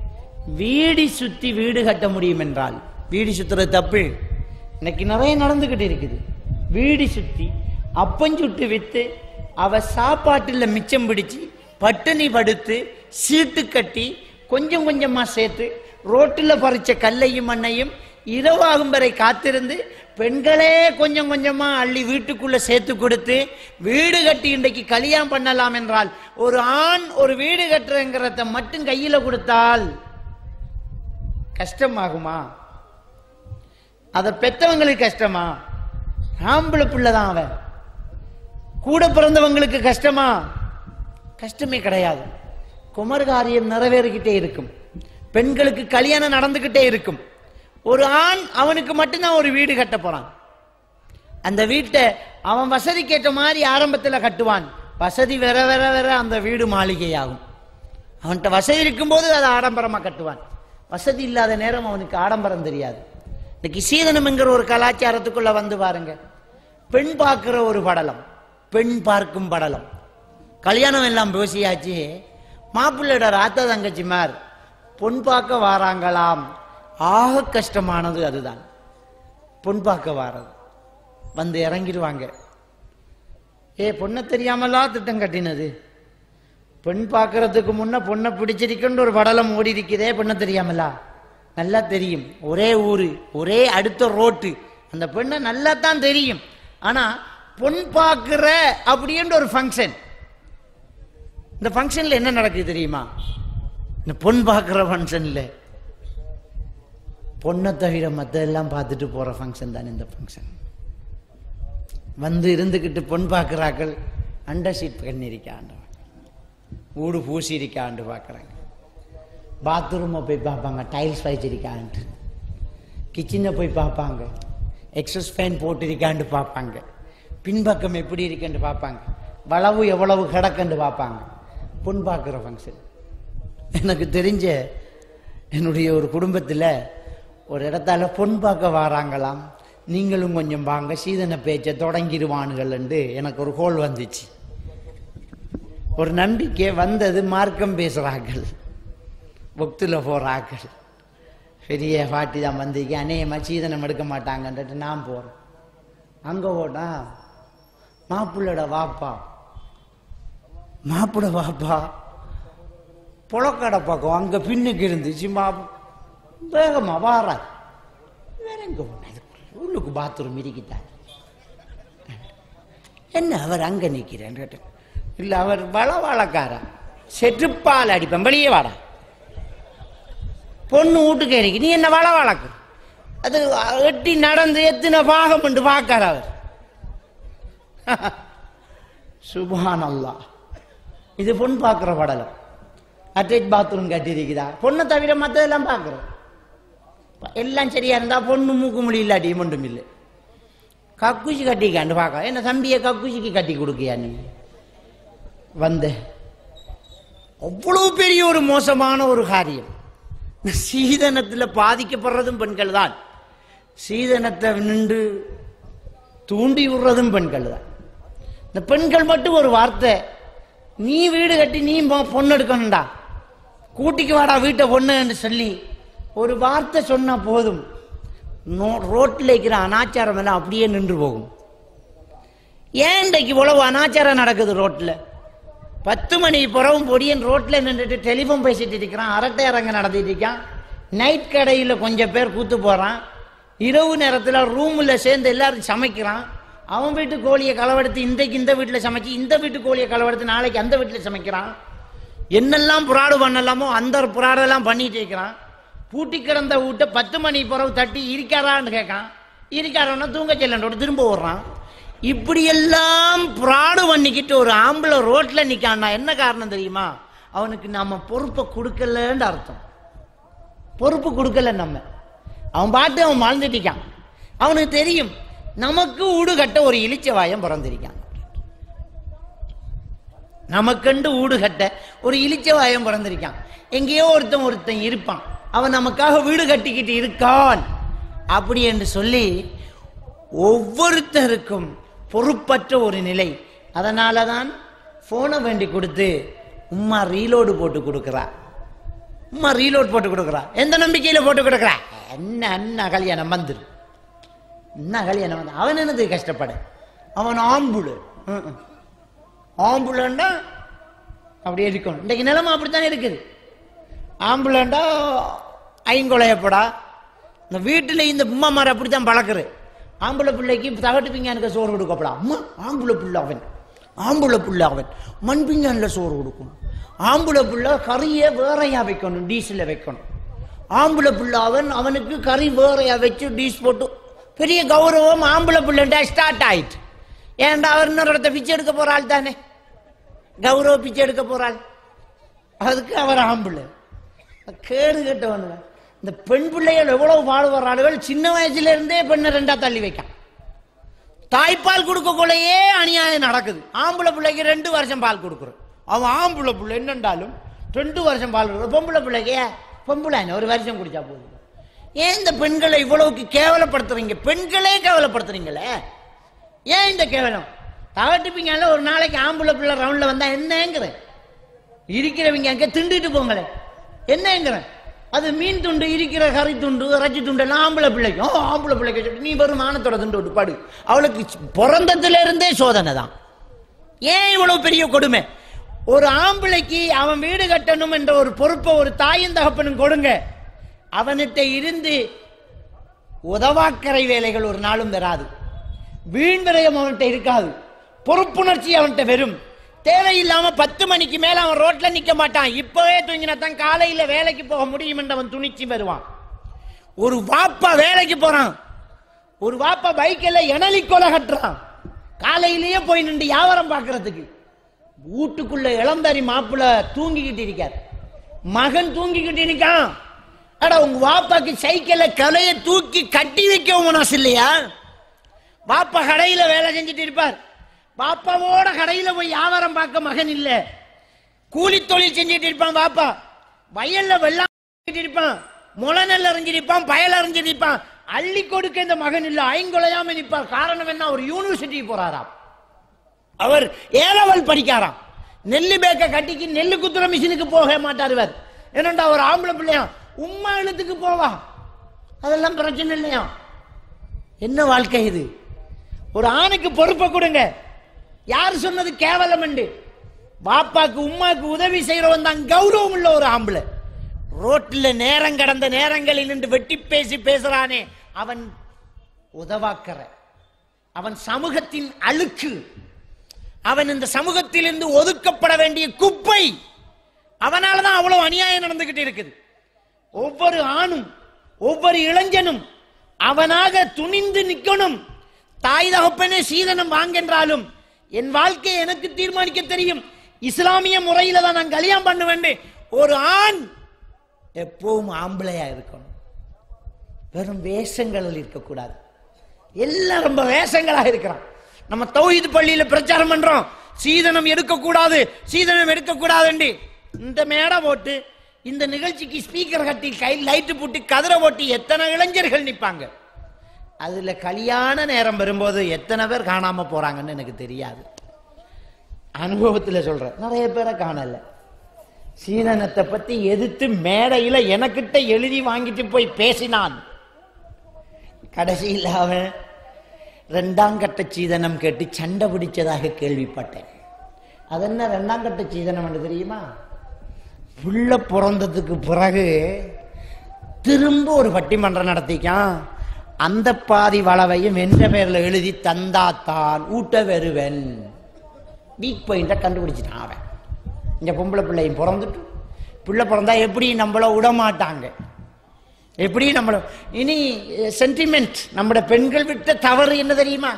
வீடு சுத்தி வீடு கட்ட முடியும் என்றால் வீடு சுத்துறது தப்பு இன்னைக்கு நிறைய நடந்துகிட்டு இருக்குது வீடு சுத்தி அப்பஞ்சுட்டு வித்து அவ சாப்பாட்டுல மிச்சம் பிடிச்சு பட்டினி படுத்து சீட்டு கட்டி கொஞ்சம் கொஞ்சமா சேர்த்து ரோட்டில் பறிச்ச கல்லையும் மண்ணையும் இரவாகும் வரை காத்திருந்து பெண்களே கொஞ்சம் கொஞ்சமா அள்ளி வீட்டுக்குள்ள சேர்த்து கொடுத்து வீடு கட்டி இன்றைக்கு கல்யாணம் பண்ணலாம் என்றால் ஒரு ஆண் ஒரு வீடு கட்டுறங்கிறத மட்டும் கையில கொடுத்தால் கஷ்டமாகுமா அதை பெத்தவங்களுக்கு கஷ்டமா ஆம்பளை பிள்ளைதான் அவன் கூட பிறந்தவங்களுக்கு கஷ்டமா கஷ்டமே கிடையாது குமர் காரியம் நிறைவேறிக்கிட்டே இருக்கும் பெண்களுக்கு கல்யாணம் நடந்துகிட்டே இருக்கும் ஒரு ஆண் அவனுக்கு மட்டும்தான் ஒரு வீடு கட்ட போறான் அந்த வீட்டை அவன் வசதிக்கேற்ற மாதிரி ஆரம்பத்துல கட்டுவான் வசதி வேற வேற வேற அந்த வீடு மாளிகையாகும் அவன்கிட்ட வசதி இருக்கும்போது அதை ஆடம்பரமா கட்டுவான் வசதி இல்லாத நேரம் அவனுக்கு ஆடம்பரம் தெரியாது இன்னைக்கு சீதனம் என்கிற ஒரு கலாச்சாரத்துக்குள்ள வந்து பாருங்க பெண் பார்க்கிற ஒரு படலம் பெண் பார்க்கும் படலம் கல்யாணம் எல்லாம் பேசியாச்சு மாப்பிள்ளையோட ராத்த தங்கச்சிமார் பொன் பார்க்க வாராங்களாம் ஆக கஷ்டமானது அதுதான் பொன் பார்க்க வாரது வந்து இறங்கிடுவாங்க ஏ பொண்ணை தெரியாமலா திட்டம் கட்டினது பெண் பார்க்கறதுக்கு முன்ன பொண்ணை பிடிச்சிருக்குன்னு ஒரு படலம் ஓடி இருக்குதே பொண்ணை தெரியாமலா நல்லா தெரியும் ஒரே ஊரு ஒரே அடுத்த ரோட்டு அந்த பெண்ணை நல்லா தான் தெரியும் ஆனா பொன் பார்க்கிற அப்படின்ற ஒரு ஃபங்க்ஷன் இந்த ஃபங்க்ஷன்ல என்ன நடக்குது தெரியுமா இந்த பொன் பார்க்கிற ஃபங்க்ஷன்ல பொண்ணை தவிர மற்றெல்லாம் பார்த்துட்டு போற ஃபங்க்ஷன் தான் இந்த ஃபங்க்ஷன் வந்து இருந்துக்கிட்டு பொன் பார்க்குறாக்கள் அண்டர் சீட் பண்ணியிருக்காண்டு வீடு பூசி இருக்காண்டு பார்க்குறாங்க பாத்ரூமை போய் பார்ப்பாங்க டைல்ஸ் வச்சிருக்கான்ட்டு கிச்சனை போய் பார்ப்பாங்க எக்ஸஸ் ஃபேன் போட்டிருக்காண்டு பார்ப்பாங்க பின்பக்கம் எப்படி இருக்குன்னு பார்ப்பாங்க வளவு எவ்வளவு கிடக்குன்னு பார்ப்பாங்க பொன் பார்க்குற ஃபங்க்ஷன் எனக்கு தெரிஞ்ச என்னுடைய ஒரு குடும்பத்தில் ஒரு இடத்தால பொன் பார்க்க வராங்களாம் நீங்களும் கொஞ்சம் வாங்க சீதன பேச்சை தொடங்கிடுவானுங்கள்ண்டு எனக்கு ஒரு கோல் வந்துச்சு ஒரு நம்பிக்கை வந்தது மார்க்கம் பேசுகிறார்கள் பக்தில் போகிறாக்கள் பெரிய பாட்டி தான் வந்திருக்கேன் அநேகமாக சீதனம் எடுக்க மாட்டாங்கன்ட்டு நான் போகிறேன் அங்கே போட்டா மாப்பிள்ளோட வாப்பா மாப்பிள வாப்பா புழக்கடை பக்கம் அங்கே பின்னுக்கு இருந்துச்சு மா வேகமா வாரா வேற எங்க போனது உள்ளுக்கு பாத்ரூம் இருக்கிட்டார் என்ன அவர் அங்க நிக்கிறேன் கேட்டேன் இல்ல அவர் வளவாளக்காரா செற்றுப்பால் அடிப்பேன் வெளியே வாடா பொண்ணு வீட்டுக்கு இறக்கி நீ என்ன வளவாளக்கு அது எட்டி நடந்து எத்தனை பாகம் என்று பார்க்கார் அவர் சுபான் அல்லா இது பொண்ணு பார்க்குற படலம் அட்டாச் பாத்ரூம் கட்டியிருக்குதா பொண்ணை தவிர மற்றதெல்லாம் பார்க்குறோம் எல்லாம் சரியா இருந்தா பொண்ணு மூக்கு முடி இல்லாட்டி ஒன்றும் இல்லை கக்குச்சி கட்டிக்காண்டு பார்க்க என்ன தம்பியை கக்குச்சிக்கு கட்டி கொடுக்கியா நீ வந்த அவ்வளவு பெரிய ஒரு மோசமான ஒரு காரியம் சீதனத்தில் பாதிக்கப்படுறதும் பெண்கள் தான் சீதனத்தை நின்று தூண்டி விடுறதும் பெண்கள் தான் இந்த பெண்கள் மட்டும் ஒரு வார்த்தை நீ வீடு கட்டி நீ பொ- பொண்ணு எடுக்கணும்டா கூட்டிக்கு வாடா வீட்டை பொண்ணுன்னு சொல்லி ஒரு வார்த்தை சொன்னா போதும் நோ- ரோட்ல இருக்கிற அனாச்சாரம் எல்லாம் அப்படியே நின்று போகும் ஏன் இன்றைக்கு இவ்வளவு அனாச்சாரம் நடக்குது ரோட்ல பத்து மணி பிறவும் பொடியன் ரோட்ல நின்றுட்டு டெலிஃபோன் பேசிட்டு இருக்கிறான் அரட்டை அரங்க நடத்திட்டு இருக்கான் நைட் கடையில் கொஞ்சம் பேர் கூத்து போறான் இரவு நேரத்தில் ரூமில் சேர்ந்து எல்லாரும் சமைக்கிறான் அவன் வீட்டு கோழியை களவெடுத்து இன்றைக்கு இந்த வீட்டில் சமைச்சு இந்த வீட்டு கோழியை களவெடுத்து நாளைக்கு அந்த வீட்டில் சமைக்கிறான் என்னெல்லாம் புறாடு பண்ணலாமோ அந்த புறாடெல்லாம் பண்ணிட்டு இருக்கிறான் பூட்டி கிடந்த வீட்டை பத்து மணி பிறகு தட்டி இருக்காரான்னு கேட்கான் இருக்காரன்னா தூங்க செல்லண்டோட திரும்ப ஓடுறான் இப்படியெல்லாம் புறாடு பண்ணிக்கிட்டு ஒரு ஆம்பளை ரோட்ல நிக்கான்னா என்ன காரணம் தெரியுமா அவனுக்கு நாம பொறுப்பை கொடுக்கலன்னு அர்த்தம் பொறுப்பு கொடுக்கல நம்ம அவன் பாட்டு அவன் வாழ்ந்துட்டிக்கான் அவனுக்கு தெரியும் நமக்கு ஊடு கட்ட ஒரு இளிச்சவாயம் பிறந்திருக்கான் நமக்கண்டு ஊடு கட்ட ஒரு இளிச்சவாயம் பிறந்திருக்கான் எங்கேயோ ஒருத்தன் ஒருத்தன் இருப்பான் அவன் நமக்காக வீடு கட்டிக்கிட்டு இருக்கான் அப்படி என்று சொல்லி ஒவ்வொருத்தருக்கும் பொறுப்பற்ற ஒரு நிலை அதனால தான் போனை வேண்டி கொடுத்து உம்மா ரீலோடு போட்டு கொடுக்குறா அம்மா ரீலோட் போட்டு கொடுக்குறா எந்த நம்பிக்கையில போட்டு கொடுக்குறா என்ன என்ன கல்யாணம் வந்துரு என்ன கல்யாணம் வந்து அவன் என்னது கஷ்டப்பட அவன் ஆம்புடு ம், ம். ஆம்புலன்னா அப்படி இருக்கணும் இன்றைக்கு நிலைமை அப்படித்தான் இருக்குது ஆம்புலண்டா ஐங்கொலையப்படா இந்த வீட்டில் இந்த உம்மா மாதிரி அப்படித்தான் பழக்குது ஆம்பளை பிள்ளைக்கு தகட்டு பிங்கானுக்கு சோறு கொடுக்கப்படா அம்மா ஆம்பளை பிள்ளை அவன் ஆம்பளை பிள்ளை அவன் மண் பிங்கானில் சோறு கொடுக்கணும் ஆம்பளை பிள்ளை கறியை வேறையா வைக்கணும் டீசலில் வைக்கணும் ஆம்பளை பிள்ளை அவன் அவனுக்கு கறி வேறையா வச்சு டீஸ் போட்டு பெரிய கௌரவம் ஆம்பளை பிள்ளைண்டா ஸ்டார்ட் ஆயிட்டு ஏன்டா அவர் இன்னொரு இடத்த பிச்சை எடுக்க போற ஆள் தானே கௌரவ பிச்சை எடுக்க போறாள் அதுக்கு அவர் ஆம்பளை கேடு கெட்டவனுங்க இந்த பெண் பிள்ளைகள் எவ்வளவு பாடுபடுற ஆளுகள் சின்ன வயசுல இருந்தே பெண்ணை ரெண்டா தள்ளி வைக்கான் தாய்ப்பால் கொடுக்கக்குள்ளேயே அநியாயம் நடக்குது ஆம்பளை பிள்ளைக்கு ரெண்டு வருஷம் பால் கொடுக்குறோம் அவன் ஆம்பளை பிள்ளை என்னண்டாலும் ரெண்டு வருஷம் பால் கொடுக்குற பொம்பளை பிள்ளைக்கு ஏன் பொம்பளை என்ன ஒரு வருஷம் குடிச்சா போதும் ஏன் இந்த பெண்களை இவ்வளவுக்கு கேவலப்படுத்துறீங்க பெண்களே கேவலப்படுத்துறீங்களே ஏன் இந்த கேவலம் தகட்டிப்பீங்கல்ல ஒரு நாளைக்கு ஆம்பளை பிள்ளை ரவுண்ட்ல வந்தா என்னங்கிறேன் இருக்கிறவங்க அங்கே திண்டுட்டு போங்களேன் என்னங்கிறேன் அது மீன் துண்டு இருக்கிற கறி துண்டு இறைச்சி துண்டு எல்லாம் ஆம்பளை பிள்ளைக்கு ஓ ஆம்பளை பிள்ளைக்கு வச்சுட்டு நீ வெறும் மானத்தோட துண்டு விட்டு பாடு அவளுக்கு பிறந்ததுல இருந்தே சோதனை தான் ஏன் இவ்வளவு பெரிய கொடுமை ஒரு ஆம்பளைக்கு அவன் வீடு கட்டணும் என்ற ஒரு பொறுப்பை ஒரு தாயும் தகப்பனும் கொடுங்க அவன்கிட்ட இருந்து உதவாக்கரை வேலைகள் ஒரு நாளும் வராது வீண் விரயம் அவன்கிட்ட இருக்காது பொறுப்புணர்ச்சி அவன்கிட்ட வெறும் தேவையில்லாம பத்து மணிக்கு மேல அவன் ரோட்ல நிக்க மாட்டான் இப்பவே தூங்கினா தான் காலையில வேலைக்கு போக முடியும் என்று அவன் துணிச்சு வருவான் ஒரு வாப்பா வேலைக்கு போறான் ஒரு வாப்பா பைக்கில் எனலி கொலை கட்டுறான் காலையிலேயே போய் நின்று வியாபாரம் பார்க்கறதுக்கு வீட்டுக்குள்ள இளந்தாரி மாப்பிள்ள தூங்கிக்கிட்டு இருக்கார் மகன் தூங்கிக்கிட்டு இருக்கான் அட உங்க வாப்பாக்கு சைக்கிள கலைய தூக்கி கட்டி வைக்கவும் மனசு இல்லையா பாப்பா கடையில வேலை செஞ்சுட்டு இருப்பார் பாப்பாவோட கடையில போய் வியாபாரம் பார்க்க மகன் இல்ல கூலி தொழில் செஞ்சுட்டு இருப்பான் பாப்பா வயல்ல வெள்ளம் செஞ்சுட்டு இருப்பான் முளை நெல் அறிஞ்சிருப்பான் பயல் அறிஞ்சிருப்பான் அள்ளி கொடுக்க இந்த மகன் இல்ல ஐங்கொலையாம நிற்பார் காரணம் என்ன ஒரு யூனிவர்சிட்டிக்கு போறாராம் அவர் ஏலவல் படிக்காராம் நெல்லு பேக்க கட்டிக்கு நெல்லு குத்துற மிஷினுக்கு போக மாட்டார் இவர் என்னண்டா ஒரு ஆம்பளை பிள்ளையா உம்மா எழுத்துக்கு போவா அதெல்லாம் பிரச்சனை இல்லையா என்ன வாழ்க்கை இது ஒரு ஆணுக்கு பொறுப்பை கொடுங்க யார் சொன்னது கேவலம் என்று பாப்பாக்கு உம்மாக்கு உதவி செய்யறவன் தான் கௌரவம் உள்ள ஒரு ஆம்பளை ரோட்ல நேரம் கடந்த நேரங்களில் நின்று வெட்டி பேசி பேசுறானே அவன் உதவாக்கற அவன் சமூகத்தின் அழுக்கு அவன் இந்த சமூகத்திலிருந்து ஒதுக்கப்பட வேண்டிய குப்பை அவனாலதான் அவ்வளவு அநியாயம் நடந்துகிட்டு இருக்குது ஒவ்வொரு ஆணும் ஒவ்வொரு இளைஞனும் அவனாக துணிந்து நிக்கணும் தாய் தகப்பனே சீதனம் வாங்கென்றாலும் என் வாழ்க்கையை எனக்கு தீர்மானிக்க தெரியும் இஸ்லாமிய முறையில தான் நான் கல்யாணம் பண்ண வேண்டும் ஒரு ஆண் எப்பவும் ஆம்பளையா இருக்கணும் வெறும் வேஷங்களில் இருக்கக்கூடாது எல்லாம் ரொம்ப வேஷங்களா இருக்கிறான் நம்ம தௌஹீது பள்ளியில பிரச்சாரம் பண்றோம் சீதனம் எடுக்கக்கூடாது சீதனம் எடுக்கக்கூடாதுண்டி இந்த மேடை போட்டு இந்த நிகழ்ச்சிக்கு ஸ்பீக்கர் கட்டி கையில் லைட்டு போட்டு கதிரை போட்டு எத்தனை இளைஞர்கள் நிப்பாங்க அதுல கல்யாண நேரம் வரும்போது எத்தனை பேர் காணாம போறாங்கன்னு எனக்கு தெரியாது அனுபவத்துல சொல்றேன் நிறைய பேரை காணல சீதனத்தை பத்தி எதிர்த்து மேடையில எனக்கிட்ட எழுதி வாங்கிட்டு போய் பேசினான் கடைசியில் அவன் ரெண்டாம் கட்ட சீதனம் கேட்டு சண்டை பிடிச்சதாக கேள்விப்பட்டேன் அது என்ன ரெண்டாம் கட்ட சீதனம் என்று தெரியுமா புள்ள பிறந்ததுக்கு பிறகு திரும்ப ஒரு பட்டிமன்றம் நடத்திக்கான் அந்த பாதி வளவையும் என்ற பேர்ல எழுதி தந்தாத்தான் ஊட்ட வருவன் வீக் பாயிண்ட கண்டுபிடிச்சிட்டான் அவன் இந்த பொம்பளை பிள்ளையும் பிறந்துட்டு பிள்ளை பிறந்தா எப்படி நம்மள விட மாட்டாங்க எப்படி நம்மள இனி சென்டிமெண்ட் நம்மட பெண்கள் விட்ட தவறு என்ன தெரியுமா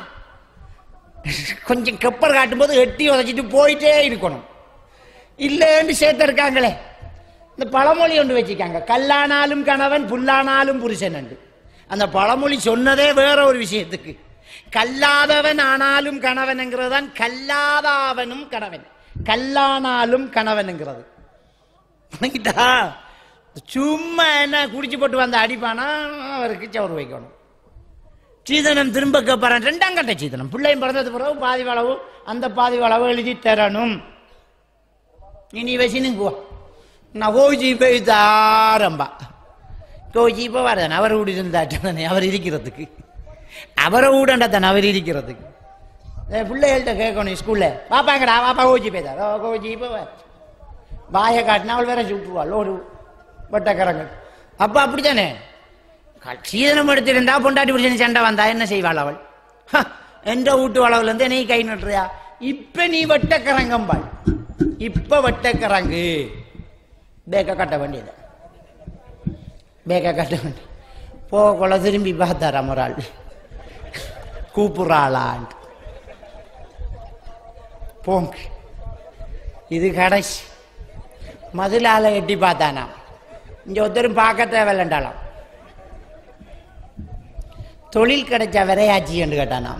கொஞ்சம் கப்பர் காட்டும்போது எட்டி உதச்சிட்டு போயிட்டே இருக்கணும் இல்லைன்னு சேர்த்து இருக்காங்களே இந்த பழமொழி ஒன்று வச்சுக்காங்க கல்லானாலும் கணவன் புல்லானாலும் புருஷன் உண்டு அந்த பழமொழி சொன்னதே வேற ஒரு விஷயத்துக்கு கல்லாதவன் ஆனாலும் கணவன்ங்கிறது தான் கல்லாதாவனும் கணவன் கல்லானாலும் கணவன்ங்கிறது வணங்கிட்டா சும்மா என்ன குடிச்சு போட்டு வந்து அடிப்பானா அவருக்கு சவுறு வைக்கணும் சீதனம் திரும்ப கேட்பாரன் ரெண்டாம் கட்ட சீதனம் பிள்ளையும் பிறந்தது பிறகு பாதி வளவு அந்த பாதி வளவு எழுதி தரணும் இனி வசினுக்கு வா நான் கோஜி போய் தாரம்பா கோஜி இப்போ வரதானே அவர் வீடு இருந்தாட்டானே அவர் இருக்கிறதுக்கு அவரை வீடண்டா தானே அவர் இருக்கிறதுக்கு என் பிள்ளைகள்கிட்ட கேட்கணும் ஸ்கூலில் பாப்பாங்கடா பாப்பா கோஜி போய்தார் ஓ கோஜி இப்போ வாயை காட்டினா அவள் வேற சுட்டுருவாள் ஒரு வட்டக்கரங்க அப்போ அப்படித்தானே சீதனம் எடுத்திருந்தா பொண்டாட்டி புருஷன் சண்டை வந்தா என்ன செய்வாள் அவள் ஹ, எந்த வீட்டு அளவுல இருந்து நீ கை நட்டுறியா இப்ப நீ வட்டக்கரங்கம்பாள் இப்ப வட்டக்கரங்கு பேக்க கட்ட வேண்டியது பேக்க கட்ட வேண்டியது போகக்குள்ள திரும்பி பார்த்தாராம் ஒரு ஆள் கூப்பிடுறாளான்ட்டு போங்க இது கடைசி மதுளால எட்டி பார்த்தானாம் இங்க ஒருத்தரும் பார்க்க தேவையில்லண்டாளாம் தொழில் கிடைச்சா விரையாச்சி என்று கேட்டானாம்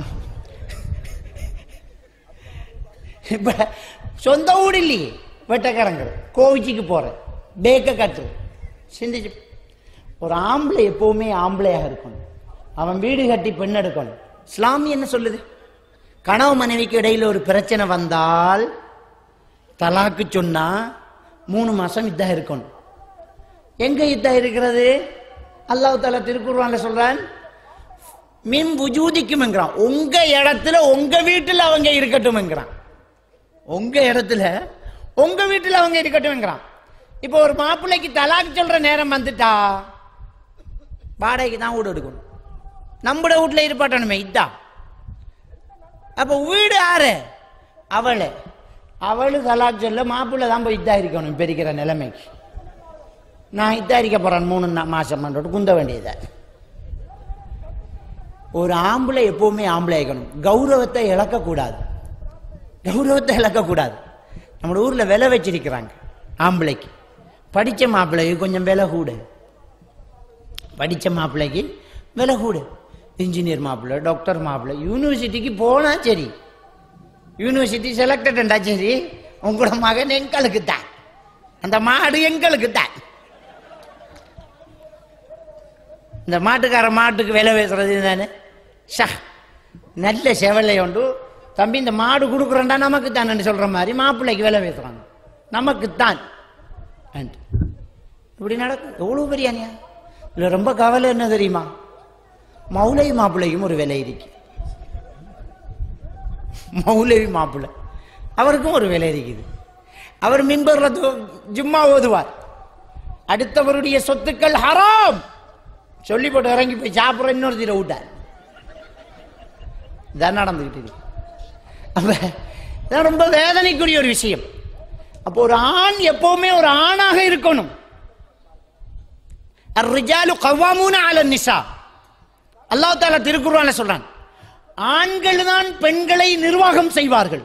இப்ப சொந்த ஊடு இல்லையே வெட்டக்கரங்கிறது கோவிச்சிக்கு போறேன் பேக்க கட்டு சிந்திச்சு ஒரு ஆம்பளை எப்பவுமே ஆம்பளையாக இருக்கணும் அவன் வீடு கட்டி பெண் எடுக்கணும் இஸ்லாமி என்ன சொல்லுது கனவு மனைவிக்கு இடையில ஒரு பிரச்சனை வந்தால் தலாக்கு சொன்னா மூணு மாசம் இதா இருக்கணும் எங்க இதா இருக்கிறது அல்லாஹ் தாலா திருக்குறான்ல சொல்றான் மின் புஜூதிக்கும்ங்கிறான் உங்க இடத்துல உங்க வீட்டுல அவங்க இருக்கட்டும்ங்கிறான் உங்க இடத்துல உங்க வீட்டுல அவங்க இருக்கட்டும்ங்கிறான் இப்போ ஒரு மாப்பிள்ளைக்கு தலாக்கு சொல்ற நேரம் வந்துட்டா வாடகைக்கு தான் வீடு எடுக்கணும் நம்மட வீட்டுல இருப்பாட்டணுமே இதான் அப்ப வீடு யாரு அவளு அவளு தலாக்கு சொல்ல மாப்பிள்ளை தான் போய் இதா இருக்கணும் இப்ப இருக்கிற நிலைமைக்கு நான் இதா இருக்க போறேன் மூணு நா- மாசம் பண்ணிட்டு குந்த வேண்டியதை ஒரு ஆம்பளை எப்பவுமே ஆம்பளை ஆகணும் கௌரவத்தை இழக்கக்கூடாது கௌரவத்தை இழக்கக்கூடாது நம்ம ஊர்ல விலை வச்சிருக்கிறாங்க ஆம்பளைக்கு படிச்ச மாப்பிள்ளைக்கு கொஞ்சம் விலை கூட படிச்ச மாப்பிள்ளைக்கு விலை கூட இன்ஜினியர் மாப்பிள்ளை டாக்டர் மாப்பிள்ளை யூனிவர்சிட்டிக்கு போனா சரி யூனிவர்சிட்டி செலக்டடா சரி உங்களோட மகன் எங்களுக்கு தான் அந்த மாடு எங்களுக்கு தான் இந்த மாட்டுக்கார மாட்டுக்கு விலை பேசுறது தானே ஷா நல்ல செவலை உண்டு தம்பி இந்த மாடு கொடுக்குறேன்டா நமக்கு தான் சொல்ற மாதிரி மாப்பிள்ளைக்கு விலை பேசுறாங்க நமக்கு தான் இப்படி நடக்கும் எவ்வளவு பெரிய அநியாயம் இல்லை ரொம்ப கவலை என்ன தெரியுமா மௌலவி மாப்பிள்ளைக்கும் ஒரு விலை இருக்கு மௌலவி மாப்பிள்ளை அவருக்கும் ஒரு விலை இருக்குது அவர் மிம்பர்ல து- ஜும்மா ஓதுவார் அடுத்தவருடைய சொத்துக்கள் ஹராம் சொல்லி போட்டு இறங்கி போய் சாப்பிட்ற இன்னொருத்திர விட்டார் இதான் நடந்துகிட்டு இருக்கு அப்ப இதான் ரொம்ப வேதனைக்குரிய ஒரு விஷயம் அப்போ ஒரு ஆண் எப்பவுமே ஒரு ஆணாக இருக்கணும் الرجال قوامون على النساء அல்லாஹ் தாலா திருக்குறான்ல சொல்றான் ஆண்கள் தான் பெண்களை நிர்வாகம் செய்வார்கள்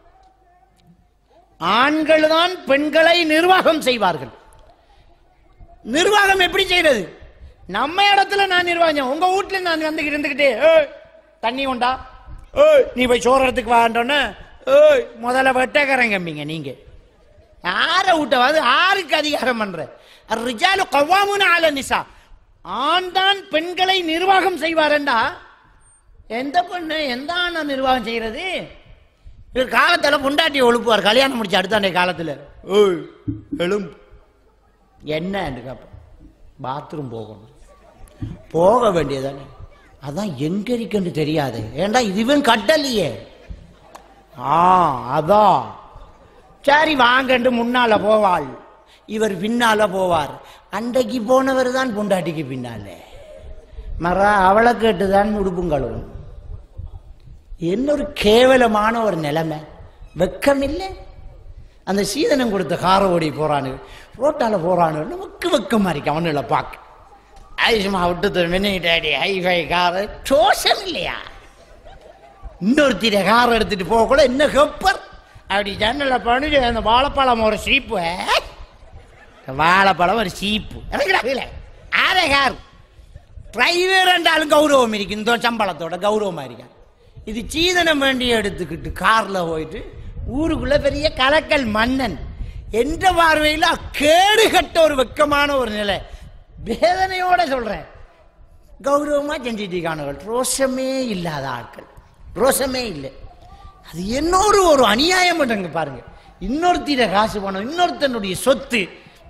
ஆண்கள் தான் பெண்களை நிர்வாகம் செய்வார்கள் நிர்வாகம் எப்படி செய்யறது நம்ம இடத்துல நான் நிர்வாகம் உங்க வீட்டுல நான் வந்து இருந்துகிட்டே ஏய் தண்ணி உண்டா ஏய் நீ போய் சோறத்துக்கு வாண்டோன்னு ஏய் முதல்ல வெட்டக்கரங்கம்பிங்க நீங்க யார விட்டவாது யாருக்கு அதிகாரம் பண்ற ரிஜாலு கவ்வாமுன ஆல நிசா ஆண் தான் பெண்களை நிர்வாகம் செய்வாரண்டா எந்த பெண்ணு எந்த ஆணை நிர்வாகம் செய்யறது இவர் காலத்துல பொண்டாட்டி ஒழுப்புவார் கல்யாணம் முடிச்ச அடுத்தாண்டே காலத்துல ஏய் எழும் என்ன கேட்பேன் பாத்ரூம் போகணும் போக வேண்டியதானே அதான் எங்க இருக்குன்னு தெரியாது ஏண்டா இதுவும் கட்டலையே ஆ அதான் சரி வாங்கண்டு முன்னால போவாள் இவர் பின்னால போவார் அன்றைக்கு போனவர் தான் பொண்டாட்டிக்கு பின்னாலே மர அவளை கேட்டுதான் உடுப்பும் கழுவும் என்ன ஒரு கேவலமான ஒரு நிலைமை வெக்கம் இல்லை அந்த சீதனம் கொடுத்த காரை ஓடி போறானு ரோட்டால போறானு வெக்கு வெக்கமா இருக்கு அவனுல பார்க்க ஐசுமா விட்டு மினி டேடி ஹைஃபை காரு சோசம் இல்லையா இன்னொருத்திர கார் எடுத்துட்டு போக கூட என்ன ஹெப்பர் அப்படி ஜன்னல பண்ணிட்டு அந்த வாழைப்பழம் ஒரு சீப்பு ஏய், இந்த வாழைப்பழம் ஒரு சீப்பு இறங்குறாங்களே ஆரே கார் டிரைவர் என்றாலும் கௌரவம் இருக்கு இந்த சம்பளத்தோட கௌரவமா இருக்கா இது சீதனம் வேண்டி எடுத்துக்கிட்டு கார்ல போயிட்டு ஊருக்குள்ள பெரிய கலக்கல் மன்னன் என்ற பார்வையில் கேடு கட்ட ஒரு வெக்கமான ஒரு நிலை வேதனையோட சொல்றேன் கௌரவமா செஞ்சுட்டு இருக்கானுகள் ரோஷமே இல்லாத ஆட்கள் ரோஷமே இல்லை அது இன்னொரு ஒரு அநியாயம் பண்ணுங்க பாருங்க இன்னொருத்திட காசு பணம் இன்னொருத்தனுடைய சொத்து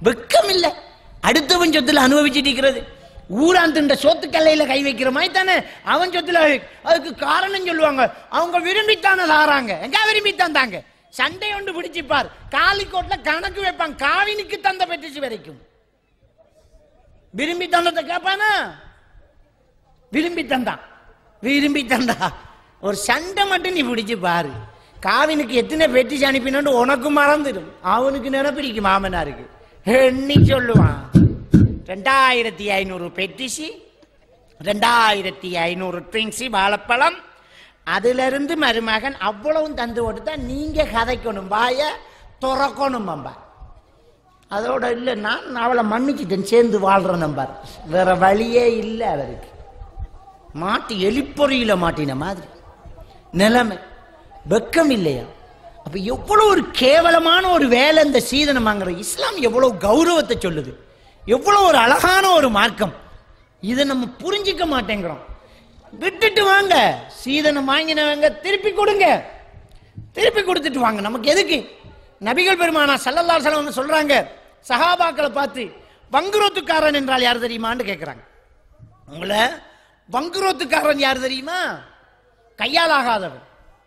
வெக்கம் இல்லை அடுத்தவன் சொத்துல அனுபவிச்சுட்டு இருக்கிறது ஊராந்துண்ட சோத்து கல்லையில கை வைக்கிற மாதிரி தானே அவன் சொத்துல அதுக்கு காரணம் சொல்லுவாங்க அவங்க விரும்பித்தானே தாராங்க எங்க விரும்பித்தான் தாங்க சண்டை ஒன்று பிடிச்சிப்பார் காலிக்கோட்ல கணக்கு வைப்பான் காவினுக்கு தந்த பெற்றுச்சு வரைக்கும் விரும்பி தந்ததை கேட்பானா விரும்பி தந்தான் விரும்பி தந்தா ஒரு சண்டை மட்டும் நீ பிடிச்சு பாரு காவினுக்கு எத்தனை பெட்டிச்சு அனுப்பினு உனக்கு மறந்துடும் அவனுக்கு நினைப்பிடிக்கும் மாமனாருக்கு எண்ணி சொல்லுவான் ரெண்டாயிரத்தி ஐநூறு பெட்டிசி ரெண்டாயிரத்தி ஐநூறு ட்ரிங்ஸி வாழைப்பழம் அதுல இருந்து மருமகன் அவ்வளவும் தந்து கொடுத்தா நீங்க கதைக்கணும் வாய துறக்கணும் அம்பா அதோட இல்லை நான் அவளை மன்னிச்சிட்டேன் சேர்ந்து வாழ்ற நம்பர் வேற வழியே இல்லை அவருக்கு மாட்டி எலிப்பொறியில மாட்டின மாதிரி நிலைமை வெக்கம் இல்லையா அப்ப எவ்வளவு ஒரு கேவலமான ஒரு வேலை இந்த சீதனம் வாங்குற இஸ்லாம் எவ்வளவு கௌரவத்தை சொல்லுது எவ்வளவு ஒரு அழகான ஒரு மார்க்கம் இதை நம்ம புரிஞ்சிக்க மாட்டேங்கிறோம் விட்டுட்டு வாங்க சீதனம் வாங்கினவங்க திருப்பி கொடுங்க திருப்பி கொடுத்துட்டு வாங்க நமக்கு எதுக்கு நபிகள் பெருமானா சல்லல்லா செலவங்க சொல்றாங்க சஹாபாக்களை பார்த்து வங்குரோத்துக்காரன் என்றால் யார் தெரியுமான்னு கேட்குறாங்க உங்களை வங்குரோத்துக்காரன் யார் தெரியுமா கையால் ஆகாதவன்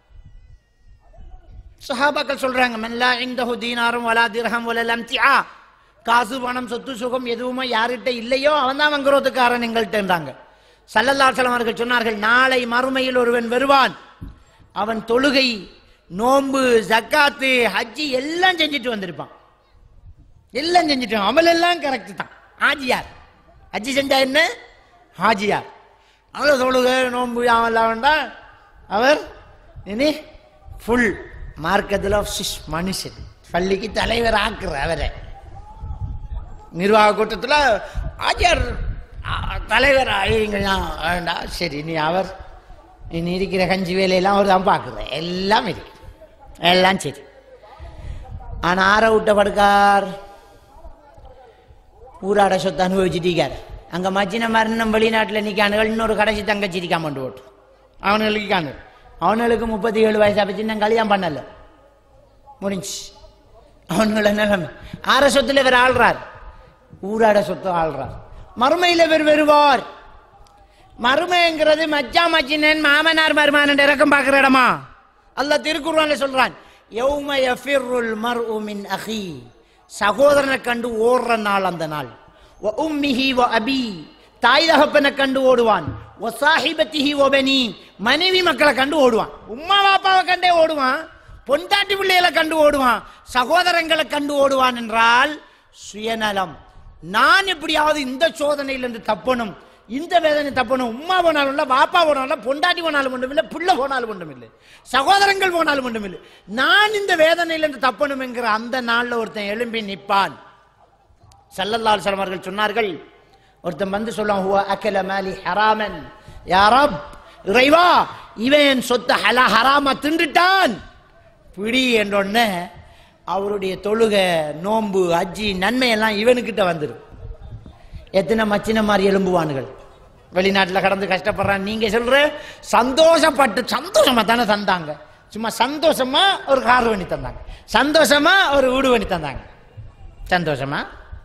சஹாபாக்கள் சொல்றாங்க மல்லா இந்தஹு தீனாரும் வலா திரகம் வல லம்திஆ காசு பணம் சொத்து சுகம் எதுவுமே யார்கிட்ட இல்லையோ அவன் தான் வங்குரோத்துக்காரன் எங்கள்கிட்டன்றாங்க சல்லல்லா சலம் அவர்கள் சொன்னார்கள் நாளை மறுமையில் ஒருவன் வருவான் அவன் தொழுகை நோன்பு ஜக்காத்து ஹஜ்ஜி எல்லாம் செஞ்சுட்டு வந்திருப்பான் எல்லாம் செஞ்சுட்டான் அமல் எல்லாம் கரெக்ட் தான் ஹாஜியார் ஹஜ்ஜி செஞ்சா என்ன ஹாஜியார் அவர் தொழுக நோன்பு எல்லாம் வேண்டாம் அவர் இனி ஃபுல் மார்க்கத்தில் ஆஃப் சிஸ் மனுஷன் பள்ளிக்கு தலைவர் ஆக்குற அவரை நிர்வாக கூட்டத்தில் ஆச்சார் தலைவர் ஆகிறீங்களா வேண்டாம் சரி நீ அவர் இனி இருக்கிற கஞ்சி வேலையெல்லாம் அவர் தான் பார்க்குறேன் எல்லாம் இருக்கு எல்லாம் சரி ஆனால் ஆற விட்ட படுக்கார் ஊராட சொத்தை அனுபவிச்சுட்டீக்கார் அங்கே மச்சின மரணம் வெளிநாட்டில் நிற்கானுகள் இன்னொரு கடைசி தங்கச்சி இருக்காமண்டு ஓட்டு அவனுங்களுக்கு காணு அவனுங்களுக்கு முப்பத்தி ஏழு வயசு அப்போ சின்ன கல்யாணம் பண்ணல முடிஞ்சு அவனுங்கள நிலைமை ஆற சொத்துல இவர் ஆள்றார் ஊராட சொத்து ஆள்றார் மறுமையில் இவர் வருவார் மறுமைங்கிறது மச்சா மச்சினன் மாமனார் மருமானன் இறக்கம் பார்க்குற இடமா அல்லாஹ் திருக்குறான்ல சொல்றான் யௌம யஃபிர்ருல் மர்உ மின் அஹி சகோதரனை கண்டு ஓடுற நாள் அந்த நாள் வ உம்மிஹி வ அபி தாய் தகப்பனை கண்டு ஓடுவான் வ சாஹிபத்திஹி வ பனி மனைவி மக்களை கண்டு ஓடுவான் உம்மா பாப்பாவை கண்டே ஓடுவான் பொண்டாட்டி பிள்ளைகளை கண்டு ஓடுவான் சகோதரங்களை கண்டு ஓடுவான் என்றால் சுயநலம் நான் எப்படியாவது இந்த சோதனையிலிருந்து தப்பணும் இந்த வேதனை தப்பணும் உம்மா போனாலும் இல்லை பாப்பா போனாலும் இல்ல, பொண்டாட்டி போனாலும் ஒன்றும் இல்லை பிள்ளை போனாலும் ஒன்றும் இல்லை சகோதரங்கள் போனாலும் ஒன்றும் இல்லை நான் இந்த வேதனையிலிருந்து தப்பணும் என்கிற அந்த நாள்ல ஒருத்தன் எழும்பி நிற்பான் சல்லல்லாஹு அலைஹி அவர்கள் சொன்னார்கள் ஒருத்தன் வந்து சொல்லுவான் ஹுவ அக்கல மாலி ஹராமன் யா ரப் இறைவா இவன் என் சொத்தை ஹலா ஹராமா தின்றுட்டான் பிடி என்றொன்னே அவருடைய தொழுகை நோன்பு அஜ்ஜி நன்மையெல்லாம் இவனுக்கிட்ட வந்துடும் எத்தனை மச்சின மாதிரி எலும்புவானுகள் வெளிநாட்டில் கடந்து கஷ்டப்படுறான் நீங்க சொல்ற சந்தோஷப்பட்டு சந்தோஷமா தானே தந்தாங்க சும்மா சந்தோஷமா ஒரு கார் பண்ணி தந்தாங்க சந்தோஷமா ஒரு வீடு பண்ணி தந்தாங்க சந்தோஷமா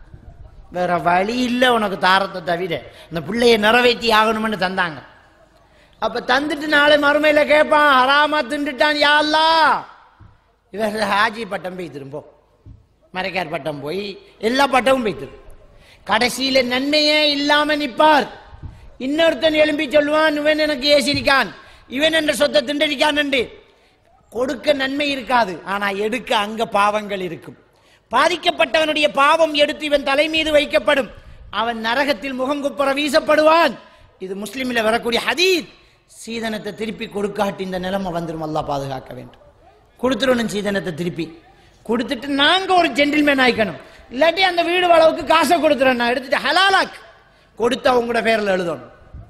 வேற வழி இல்லை உனக்கு தாரத்தை தவிர இந்த பிள்ளைய நிறைவேற்றி ஆகணும்னு தந்தாங்க அப்ப தந்துட்டு நாளை மறுமையில கேட்பான் ஹராமா திண்டுட்டான் யா அல்லாஹ் இவர் ஹாஜி பட்டம் போய் திரும்போ மரைக்கார் பட்டம் போய் எல்லா பட்டமும் போய் திரும் கடைசியில நன்மையே இல்லாம நிப்பார் இன்னொருத்தன் எழும்பி சொல்லுவான் இவன் எனக்கு ஏசிரிக்கான் இவன் என்ற சொத்தை திண்டடிக்கான் என்று கொடுக்க நன்மை இருக்காது ஆனா எடுக்க அங்க பாவங்கள் இருக்கும் பாதிக்கப்பட்டவனுடைய பாவம் எடுத்து இவன் தலை மீது வைக்கப்படும் அவன் நரகத்தில் முகங்குப்புற வீசப்படுவான் இது முஸ்லிமில் வரக்கூடிய ஹதீத் சீதனத்தை திருப்பி கொடுக்காட்டி இந்த நிலைமை வந்துடும் அல்லாஹ் பாதுகாக்க வேண்டும் கொடுத்துடணும் சீதனத்தை திருப்பி கொடுத்துட்டு நாங்க ஒரு ஜென்டில்மேன் ஆயிக்கணும் இல்லாட்டி அந்த வீடு அளவுக்கு காசை கொடுத்துறேன் நான் எடுத்துட்டு ஹலாலாக் கொடுத்தா உங்களோட பேர்ல எழுதணும்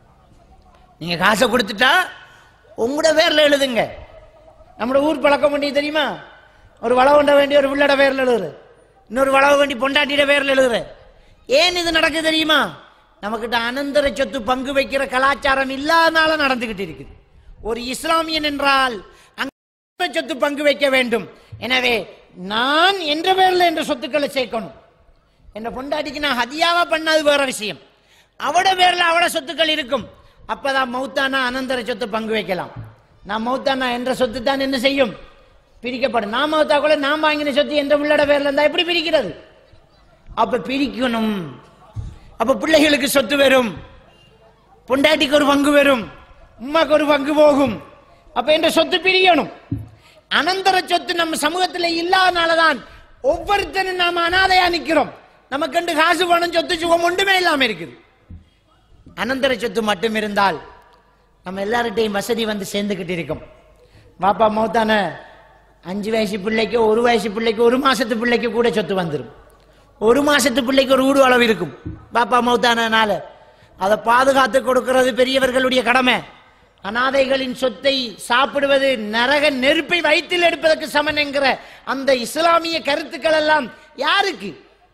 நீங்க காசை கொடுத்துட்டா உங்களோட பேர்ல எழுதுங்க நம்மளோட ஊர் பழக்கம் பண்ணி தெரியுமா ஒரு வளவு கொண்ட வேண்டிய ஒரு பிள்ளட பேர்ல எழுதுற இன்னொரு வளவு வேண்டி பொண்டாட்டியோட பேர்ல எழுதுற ஏன் இது நடக்குது தெரியுமா நமக்கிட்ட அனந்தர சொத்து பங்கு வைக்கிற கலாச்சாரம் இல்லாதனால நடந்துகிட்டு இருக்குது ஒரு இஸ்லாமியன் என்றால் அங்க சொத்து பங்கு வைக்க வேண்டும் எனவே நான் என்ற பேர்ல என்ற சொத்துக்களை சேர்க்கணும் என்ன பொண்டாட்டிக்கு நான் ஹதியாவா பண்ணது வேற விஷயம் அவட பேர்ல அவட சொத்துக்கள் இருக்கும் அப்பதான் மௌத்தானா அனந்தர சொத்து பங்கு வைக்கலாம் நான் மௌத்தானா என்ற சொத்து தான் என்ன செய்யும் பிரிக்கப்படும் நான் மௌத்தா கூட நான் வாங்கின சொத்து என்ற உள்ளட பேர்ல இருந்தா எப்படி பிரிக்கிறது அப்ப பிரிக்கணும் அப்ப பிள்ளைகளுக்கு சொத்து வரும் பொண்டாட்டிக்கு ஒரு பங்கு வரும் உமாக்கு ஒரு பங்கு போகும் அப்ப என்ற சொத்து பிரியணும் அனந்தர சொத்து நம்ம சமூகத்துல இல்லாதனாலதான் ஒவ்வொருத்தரும் நாம அனாதையா நிக்கிறோம் நமக்கு ரெண்டு காசு பணம் சொத்து சுகம் ஒன்றுமே இல்லாம இருக்குது அனந்தர சொத்து மட்டும் இருந்தால் நம்ம எல்லார்கிட்டையும் வசதி வந்து சேர்ந்துக்கிட்டு இருக்கும் பாப்பா மௌத்தான அஞ்சு வயசு பிள்ளைக்கு ஒரு வயசு பிள்ளைக்கு ஒரு மாசத்து பிள்ளைக்கு கூட சொத்து வந்துடும் ஒரு மாசத்து பிள்ளைக்கு ஒரு ஊடு அளவு இருக்கும் பாப்பா மௌத்தானனால அதை பாதுகாத்து கொடுக்கிறது பெரியவர்களுடைய கடமை அனாதைகளின் சொத்தை சாப்பிடுவது நரக நெருப்பை வயிற்றில் எடுப்பதற்கு சமன் என்கிற அந்த இஸ்லாமிய கருத்துக்கள் எல்லாம் யாருக்கு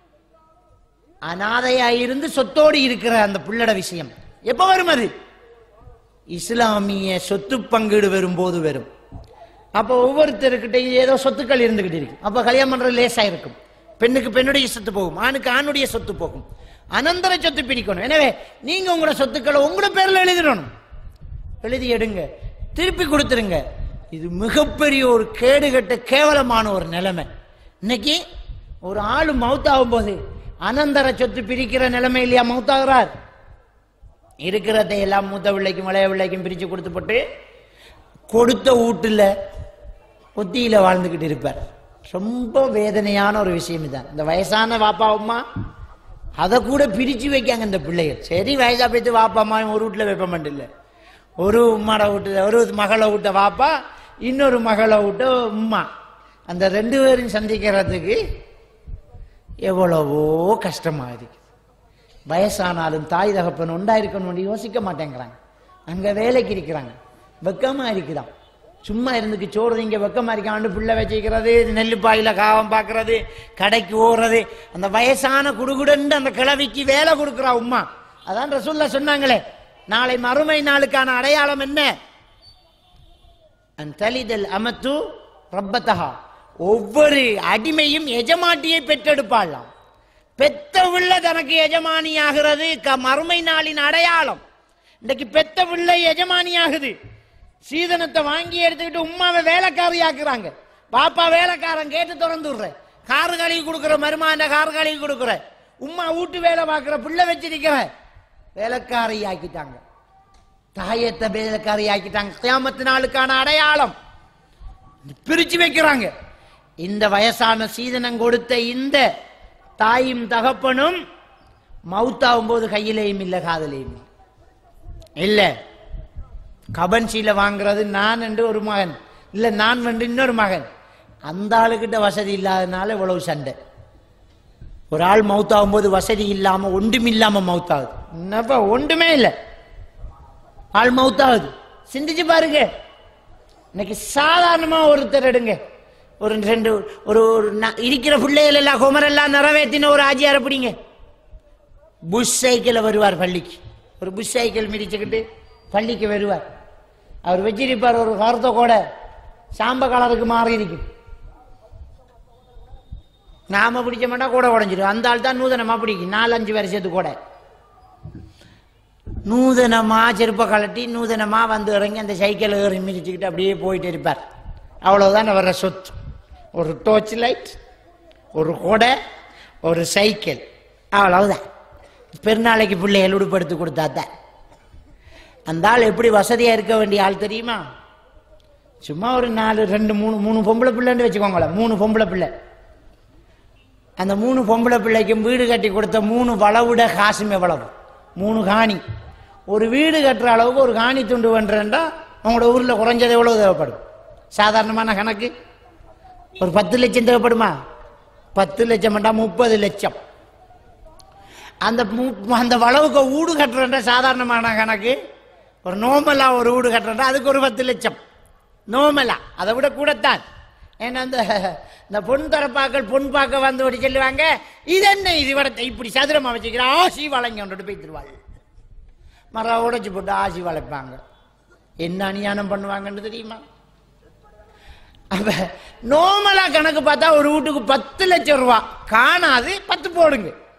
அனாதையா இருந்து சொத்தோடு இருக்கிற அந்த புள்ளட விஷயம் எப்ப வரும் அது இஸ்லாமிய சொத்து பங்கீடு வரும்போது வரும் அப்போ ஒவ்வொருத்தருக்கிட்டையும் ஏதோ சொத்துக்கள் இருந்துகிட்டு இருக்கும் அப்ப கல்யாணம் பண்றது லேசா இருக்கும் பெண்ணுக்கு பெண்ணுடைய சொத்து போகும் ஆணுக்கு ஆணுடைய சொத்து போகும் அனந்தர சொத்து பிரிக்கணும் எனவே நீங்க உங்களோட சொத்துக்களை உங்களோட பேர்ல எழுதிடணும் எழுதி எடுங்க திருப்பி கொடுத்துருங்க இது மிகப்பெரிய ஒரு கேடுகட்ட கேவலமான ஒரு நிலைமை இன்னைக்கு ஒரு ஆளு மவுத்தாகும் போது அனந்தர சொத்து பிரிக்கிற நிலைமை இல்லையா மவுத்தாகிறார் இருக்கிறதை எல்லாம் மூத்த பிள்ளைக்கும் இளைய பிள்ளைக்கும் பிரிச்சு கொடுத்து போட்டு கொடுத்த வீட்டுல ஒத்தியில வாழ்ந்துகிட்டு இருப்பார் ரொம்ப வேதனையான ஒரு விஷயம் இதான் இந்த வயசான வாப்பா அம்மா அதை கூட பிரிச்சு வைக்காங்க இந்த பிள்ளைகள் சரி வயசா போயிட்டு வாப்பா அம்மா ஒரு வீட்டுல வைப்ப மாட்டில்ல ஒரு உம்மாட வீட்டு ஒரு மகளை விட்ட வாப்பா இன்னொரு மகளை விட்ட உம்மா அந்த ரெண்டு பேரும் சந்திக்கிறதுக்கு எவ்வளவோ கஷ்டமா இருக்கு வயசானாலும் தாய் தகப்பன் உண்டாயிருக்கணும்னு யோசிக்க மாட்டேங்கிறாங்க அங்க வேலைக்கு இருக்கிறாங்க வெக்கமா இருக்குதான் சும்மா இருந்துக்கு சோறு இங்க வெக்கமா இருக்காண்டு பிள்ளை வச்சுக்கிறது நெல்லு பாயில காவம் பார்க்கறது கடைக்கு ஓடுறது அந்த வயசான குடுகுடுன்னு அந்த கிழவிக்கு வேலை கொடுக்குறா உம்மா அதான் ரசூல்லா சொன்னாங்களே நாளை மறுமை நாளுக்கான அடையாளம் என்ன அன் தலிதல் அமத்து ரப்பத்தஹா ஒவ்வொரு அடிமையும் எஜமாட்டியை பெற்றெடுப்பாளாம் பெத்த உள்ள தனக்கு எஜமானியாகிறது க- மறுமை நாளின் அடையாளம் இன்னைக்கு பெத்த பிள்ளை எஜமானியாகுது சீதனத்தை வாங்கி எடுத்துக்கிட்டு உம்மாவை வேலைக்காரி ஆக்குறாங்க பாப்பா வேலைக்காரன் கேட்டு திறந்து விடுற காரு கழுவி கொடுக்குற மருமான காரு கழுவி கொடுக்குற உம்மா வீட்டு வேலை பார்க்குற பிள்ளை வச்சிருக்கிற வேலைக்காரி ஆக்கிட்டாங்க தாயத்தை வேலைக்காரி ஆக்கிட்டாங்க கியாமத்து நாளுக்கான அடையாளம் பிரிச்சு வைக்கிறாங்க இந்த வயசான சீதனம் கொடுத்த இந்த தாயும் தகப்பனும் மவுத்தாகும் போது கையிலேயும் இல்லை காதலையும் இல்லை. இல்ல கபன் சீல வாங்குறது நான் என்று ஒரு மகன் இல்ல நான் வந்து இன்னொரு மகன் அந்த ஆளுகிட்ட வசதி இல்லாதனால இவ்வளவு சண்டை ஒரு ஆள் மவுத்தாகும் போது வசதி இல்லாம ஒன்றும் இல்லாம மவுத்தாகுது என்னப்பா ஒன்றுமே இல்லை ஆள் மவுத்தாகுது சிந்திச்சு பாருங்க இன்னைக்கு சாதாரணமா ஒருத்தர் எடுங்க ஒரு ரெண்டு ஒரு ஒரு ந- இருக்கிற பிள்ளைகள் எல்லாம் குமரெல்லாம் நிறைவேற்றின ஒரு ஆஜியார் பிடிங்க புஷ் சைக்கிளில் வருவார் பள்ளிக்கு ஒரு புஷ் சைக்கிள் மிதிச்சுக்கிட்டு பள்ளிக்கு வருவார் அவர் வச்சிருப்பார் ஒரு கருத்த கூட சாம்ப கலருக்கு மாறி இருக்கு நாம பிடிச்ச மாட்டா கூட உடஞ்சிடும் அந்த ஆள் தான் நூதனமா பிடிக்கும் நாலஞ்சு வருஷத்து கூட நூதனமா செருப்பை கலட்டி நூதனமா வந்து இறங்கி அந்த சைக்கிள் ஏறி மிதிச்சுக்கிட்டு அப்படியே போயிட்டு இருப்பார் அவ்வளவுதான் வர்ற சொத்து ஒரு டோர்ச் லைட் ஒரு கொடை ஒரு சைக்கிள் அவ்வளவுதான் பெருநாளைக்கு பிள்ளைகள் உடுப்படுத்தி கொடுத்தா தான் அந்த ஆள் எப்படி வசதியா இருக்க வேண்டிய ஆள் தெரியுமா சும்மா ஒரு நாலு ரெண்டு மூணு மூணு பொம்பளை பிள்ளைன்னு வச்சுக்கோங்களேன் மூணு பொம்பளை பிள்ளை அந்த மூணு பொம்பளை பிள்ளைக்கும் வீடு கட்டி கொடுத்த மூணு வளவுட காசும் எவ்வளவு மூணு காணி ஒரு வீடு கட்டுற அளவுக்கு ஒரு காணி துண்டு பண்ணுறேன்டா உங்களோட ஊரில் குறைஞ்சது எவ்வளவு தேவைப்படும் சாதாரணமான கணக்கு ஒரு பத்து லட்சம் தேவைப்படுமா பத்து லட்சம் வேண்டாம் முப்பது லட்சம் அந்த மு- அந்த வளவுக்கு வீடு கட்டுறேன்டா சாதாரணமான கணக்கு ஒரு நோமலா ஒரு வீடு கட்டுறேன்டா அதுக்கு ஒரு பத்து லட்சம் நோமலா அதை விட கூடத்தான் ஏன்னா அந்த இந்த பொன் தரப்பாக்கள் பொன் பார்க்க வந்து ஓடி சொல்லுவாங்க இது என்ன இது விடத்தை இப்படி சதுரமா வச்சுக்கிற ஆசி வளைங்க கொண்டு போய் திருவாள் மரம் உடைச்சு போட்டு ஆசி வளைப்பாங்க என்ன அநியானம் பண்ணுவாங்கன்னு தெரியுமா அப்ப நோமலா கணக்கு பார்த்தா ஒரு வீட்டுக்கு பத்து லட்சம் ரூபா காணாது பத்து போடுங்க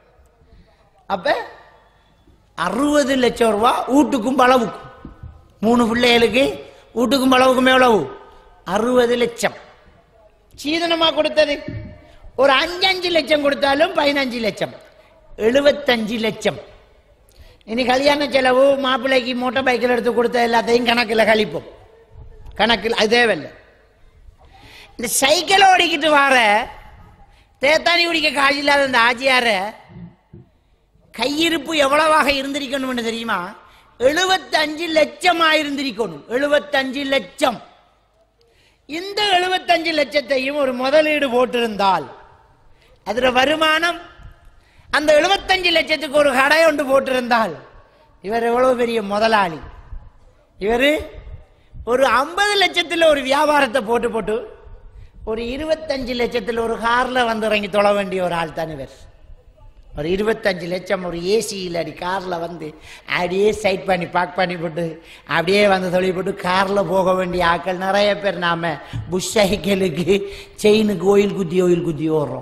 அப்ப அறுபது லட்சம் ரூபா வீட்டுக்கும் பளவுக்கும் மூணு பிள்ளைகளுக்கு வீட்டுக்கும் பளவுக்கும் எவ்வளவு அறுபது லட்சம் சீதனமா கொடுத்தது ஒரு அஞ்சு அஞ்சு லட்சம் கொடுத்தாலும் பதினஞ்சு லட்சம் எழுபத்தஞ்சு லட்சம் இனி கல்யாண செலவு மாப்பிள்ளைக்கு மோட்டார் பைக்கில் எடுத்து கொடுத்த எல்லாத்தையும் கணக்கில் கழிப்போம் கணக்கில் அது தேவையில்லை இந்த சைக்கிள் ஓடிக்கிட்டு வர தேத்தானி குடிக்க காசு இல்லாத இந்த ஆஜியார கையிருப்பு எவ்வளவாக இருந்திருக்கணும்னு தெரியுமா எழுபத்தஞ்சு லட்சம் ஆயிருந்திருக்கணும் எழுபத்தஞ்சு லட்சம் இந்த எழுபத்தஞ்சு லட்சத்தையும் ஒரு முதலீடு போட்டிருந்தால் அதுல வருமானம் அந்த எழுபத்தஞ்சு லட்சத்துக்கு ஒரு கடை ஒன்று போட்டிருந்தால் இவர் எவ்வளவு பெரிய முதலாளி இவர் ஒரு ஐம்பது லட்சத்தில் ஒரு வியாபாரத்தை போட்டு போட்டு ஒரு இருபத்தஞ்சு லட்சத்தில் ஒரு கார்ல வந்து இறங்கி தொழ வேண்டிய ஒரு ஆள் தான் இவர் ஒரு இருபத்தஞ்சு லட்சம் ஒரு ஏசியில் அடி காரில் வந்து அப்படியே சைட் பண்ணி பார்க் பண்ணி போட்டு அப்படியே வந்து தொழில் போட்டு காரில் போக வேண்டிய ஆட்கள் நிறைய பேர் நாம புஷ் சைக்கிளுக்கு செயினுக்கு ஓயில் குத்தி ஓயில் குத்தி ஓடுறோம்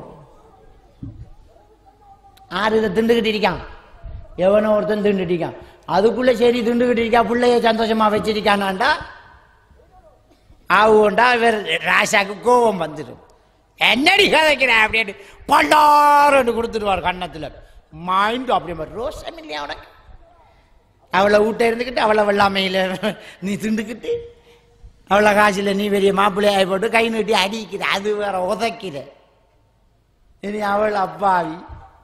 ஆறு இதை திண்டுக்கிட்டு இருக்கான் எவனோ ஒருத்தன் திண்டுட்டு இருக்கான் அதுக்குள்ள சரி திண்டுக்கிட்டு இருக்கா பிள்ளைய சந்தோஷமா வச்சிருக்கானாண்டா ஆவுண்டா இவர் ராசாக்கு கோபம் வந்துடும் என்னடி கதைக்கிற அப்படின்னு பண்டாரோன்னு கொடுத்துருவார் கன்னத்துல மைண்ட் அப்படியே ரோஷம் இல்லையா உனக்கு அவளை வீட்டை இருந்துக்கிட்டு அவளை வெள்ளாமையில் நீ திண்டுக்கிட்டு அவளை காசில் நீ பெரிய மாப்பிள்ளையாகி போட்டு கை நீட்டி அடிக்கிற அது வேற உதைக்கிற இனி அவள் அப்பாவி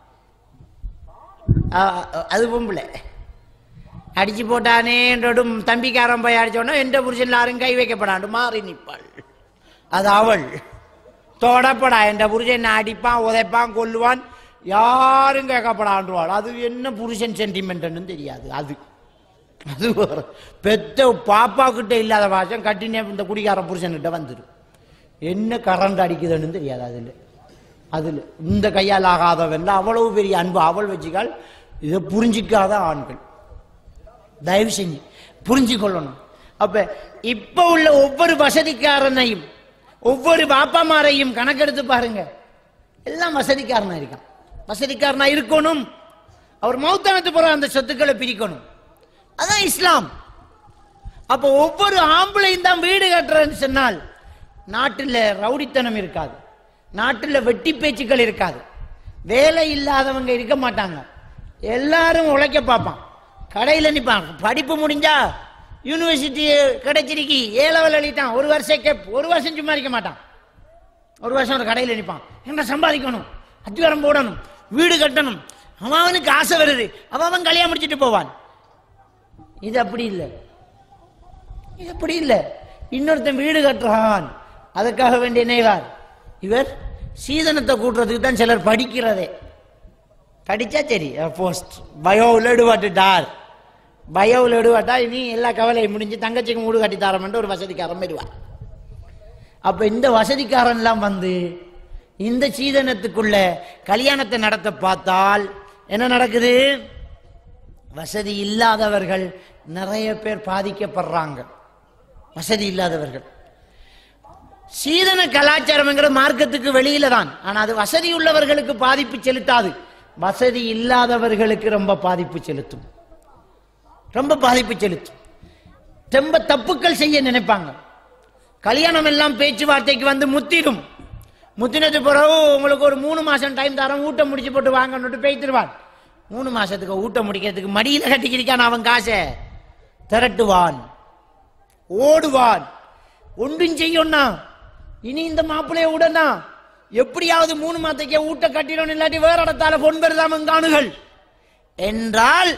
அ- அ- அது பொம்பளை அடிச்சு போட்டானேன்றடும் தம்பிக்காரன் போய் அடிச்சோன்னா எந்த புருஷன் யாரும் கை வைக்கப்படாண்டு மாறி நிற்பாள் அது அவள் தொடப்படா என்ற புருஷன் என்ன அடிப்பான் உதைப்பான் கொல்லுவான் யாரும் கேட்கப்படாண்டுவாள் அது என்ன புருஷன் சென்டிமெண்ட்னு தெரியாது அது அது வேற. பெத்த பாப்பா கிட்ட இல்லாத வாசம் கட்டினே இந்த குடிகார புருஷன்கிட்ட வந்துடும் என்ன கரண்ட் அடிக்குதுன்னு தெரியாது அதுல அதுல இந்த கையால் ஆகாதவன் அவ்வளவு பெரிய அன்பு அவள் வச்சுக்கால் இதை புரிஞ்சிக்காத ஆண்கள் தயவு செஞ்சு புரிஞ்சு கொள்ளணும் அப்ப இப்ப உள்ள ஒவ்வொரு வசதிக்காரனையும் ஒவ்வொரு பாப்பாமாரையும் கணக்கெடுத்து பாருங்க எல்லாம் வசதிக்காரனா இருக்கான் வசதிக்காரனா இருக்கணும் அவர் மௌத்தானத்து போற அந்த சொத்துக்களை பிரிக்கணும் அதான் இஸ்லாம் அப்ப ஒவ்வொரு ஆம்பளையும் தான் வீடு கட்டுறேன்னு சொன்னால் நாட்டில் ரவுடித்தனம் இருக்காது நாட்டில் வெட்டி பேச்சுக்கள் இருக்காது வேலை இல்லாதவங்க இருக்க மாட்டாங்க எல்லாரும் உழைக்க பார்ப்பான் கடையில் நிற்பான் படிப்பு முடிஞ்சா யூனிவர்சிட்டி கிடைச்சிருக்கி ஏ லெவல் எழுதிட்டான் ஒரு வருஷம் கேப் ஒரு வருஷம் சும்மா இருக்க மாட்டான் ஒரு வருஷம் ஒரு கடையில் நிற்பான் என்ன சம்பாதிக்கணும் அத்திவாரம் போடணும் வீடு கட்டணும் அவன் அவனுக்கு ஆசை வருது அவன் அவன் கல்யாணம் முடிச்சிட்டு போவான் இது அப்படி இல்லை இது அப்படி இல்லை இன்னொருத்தன் வீடு கட்டுறான் அதுக்காக வேண்டிய நினைவார் இவர் சீதனத்தை கூட்டுறதுக்கு தான் சிலர் படிக்கிறதே படிச்சா சரி போஸ்ட் பயோவில் எடுவாட்டுட்டார் பயோவில் எடுவாட்டா இனி எல்லா கவலையும் முடிஞ்சு தங்கச்சிக்கு மூடு கட்டி தரமென்று ஒரு வசதிக்காரன் வருவார் அப்ப இந்த வசதிக்காரன்லாம் வந்து இந்த சீதனத்துக்குள்ள கல்யாணத்தை நடத்த பார்த்தால் என்ன நடக்குது வசதி இல்லாதவர்கள் நிறைய பேர் பாதிக்கப்படுறாங்க வசதி இல்லாதவர்கள் சீதன கலாச்சாரம்ங்கிற மார்க்கத்துக்கு வெளியில தான் ஆனா அது வசதி உள்ளவர்களுக்கு பாதிப்பு செலுத்தாது வசதி இல்லாதவர்களுக்கு ரொம்ப பாதிப்பு செலுத்தும் ரொம்ப பாதிப்பு செலுத்தும் ரொம்ப தப்புக்கள் செய்ய நினைப்பாங்க கல்யாணம் எல்லாம் பேச்சுவார்த்தைக்கு வந்து முத்திடும் முத்தினது பிறகு உங்களுக்கு ஒரு மூணு மாசம் டைம் தரோம் ஊட்ட முடிச்சு போட்டு வாங்கன்னுட்டு பேய்த்திருவான் மூணு மாசத்துக்கு ஊட்ட முடிக்கிறதுக்கு மடியில கட்டிக்கிறிக்கான் அவன் காசை திரட்டுவான் ஓடுவான் ஒன்றும் செய்யணும்னா இனி இந்த மாப்பிள்ளைய உடனா எப்படியாவது மூணு மாதத்துக்கே ஊட்ட கட்டிடணும் இல்லாட்டி வேற இடத்தால பொன் பெருதாமன் காணுகள் என்றால்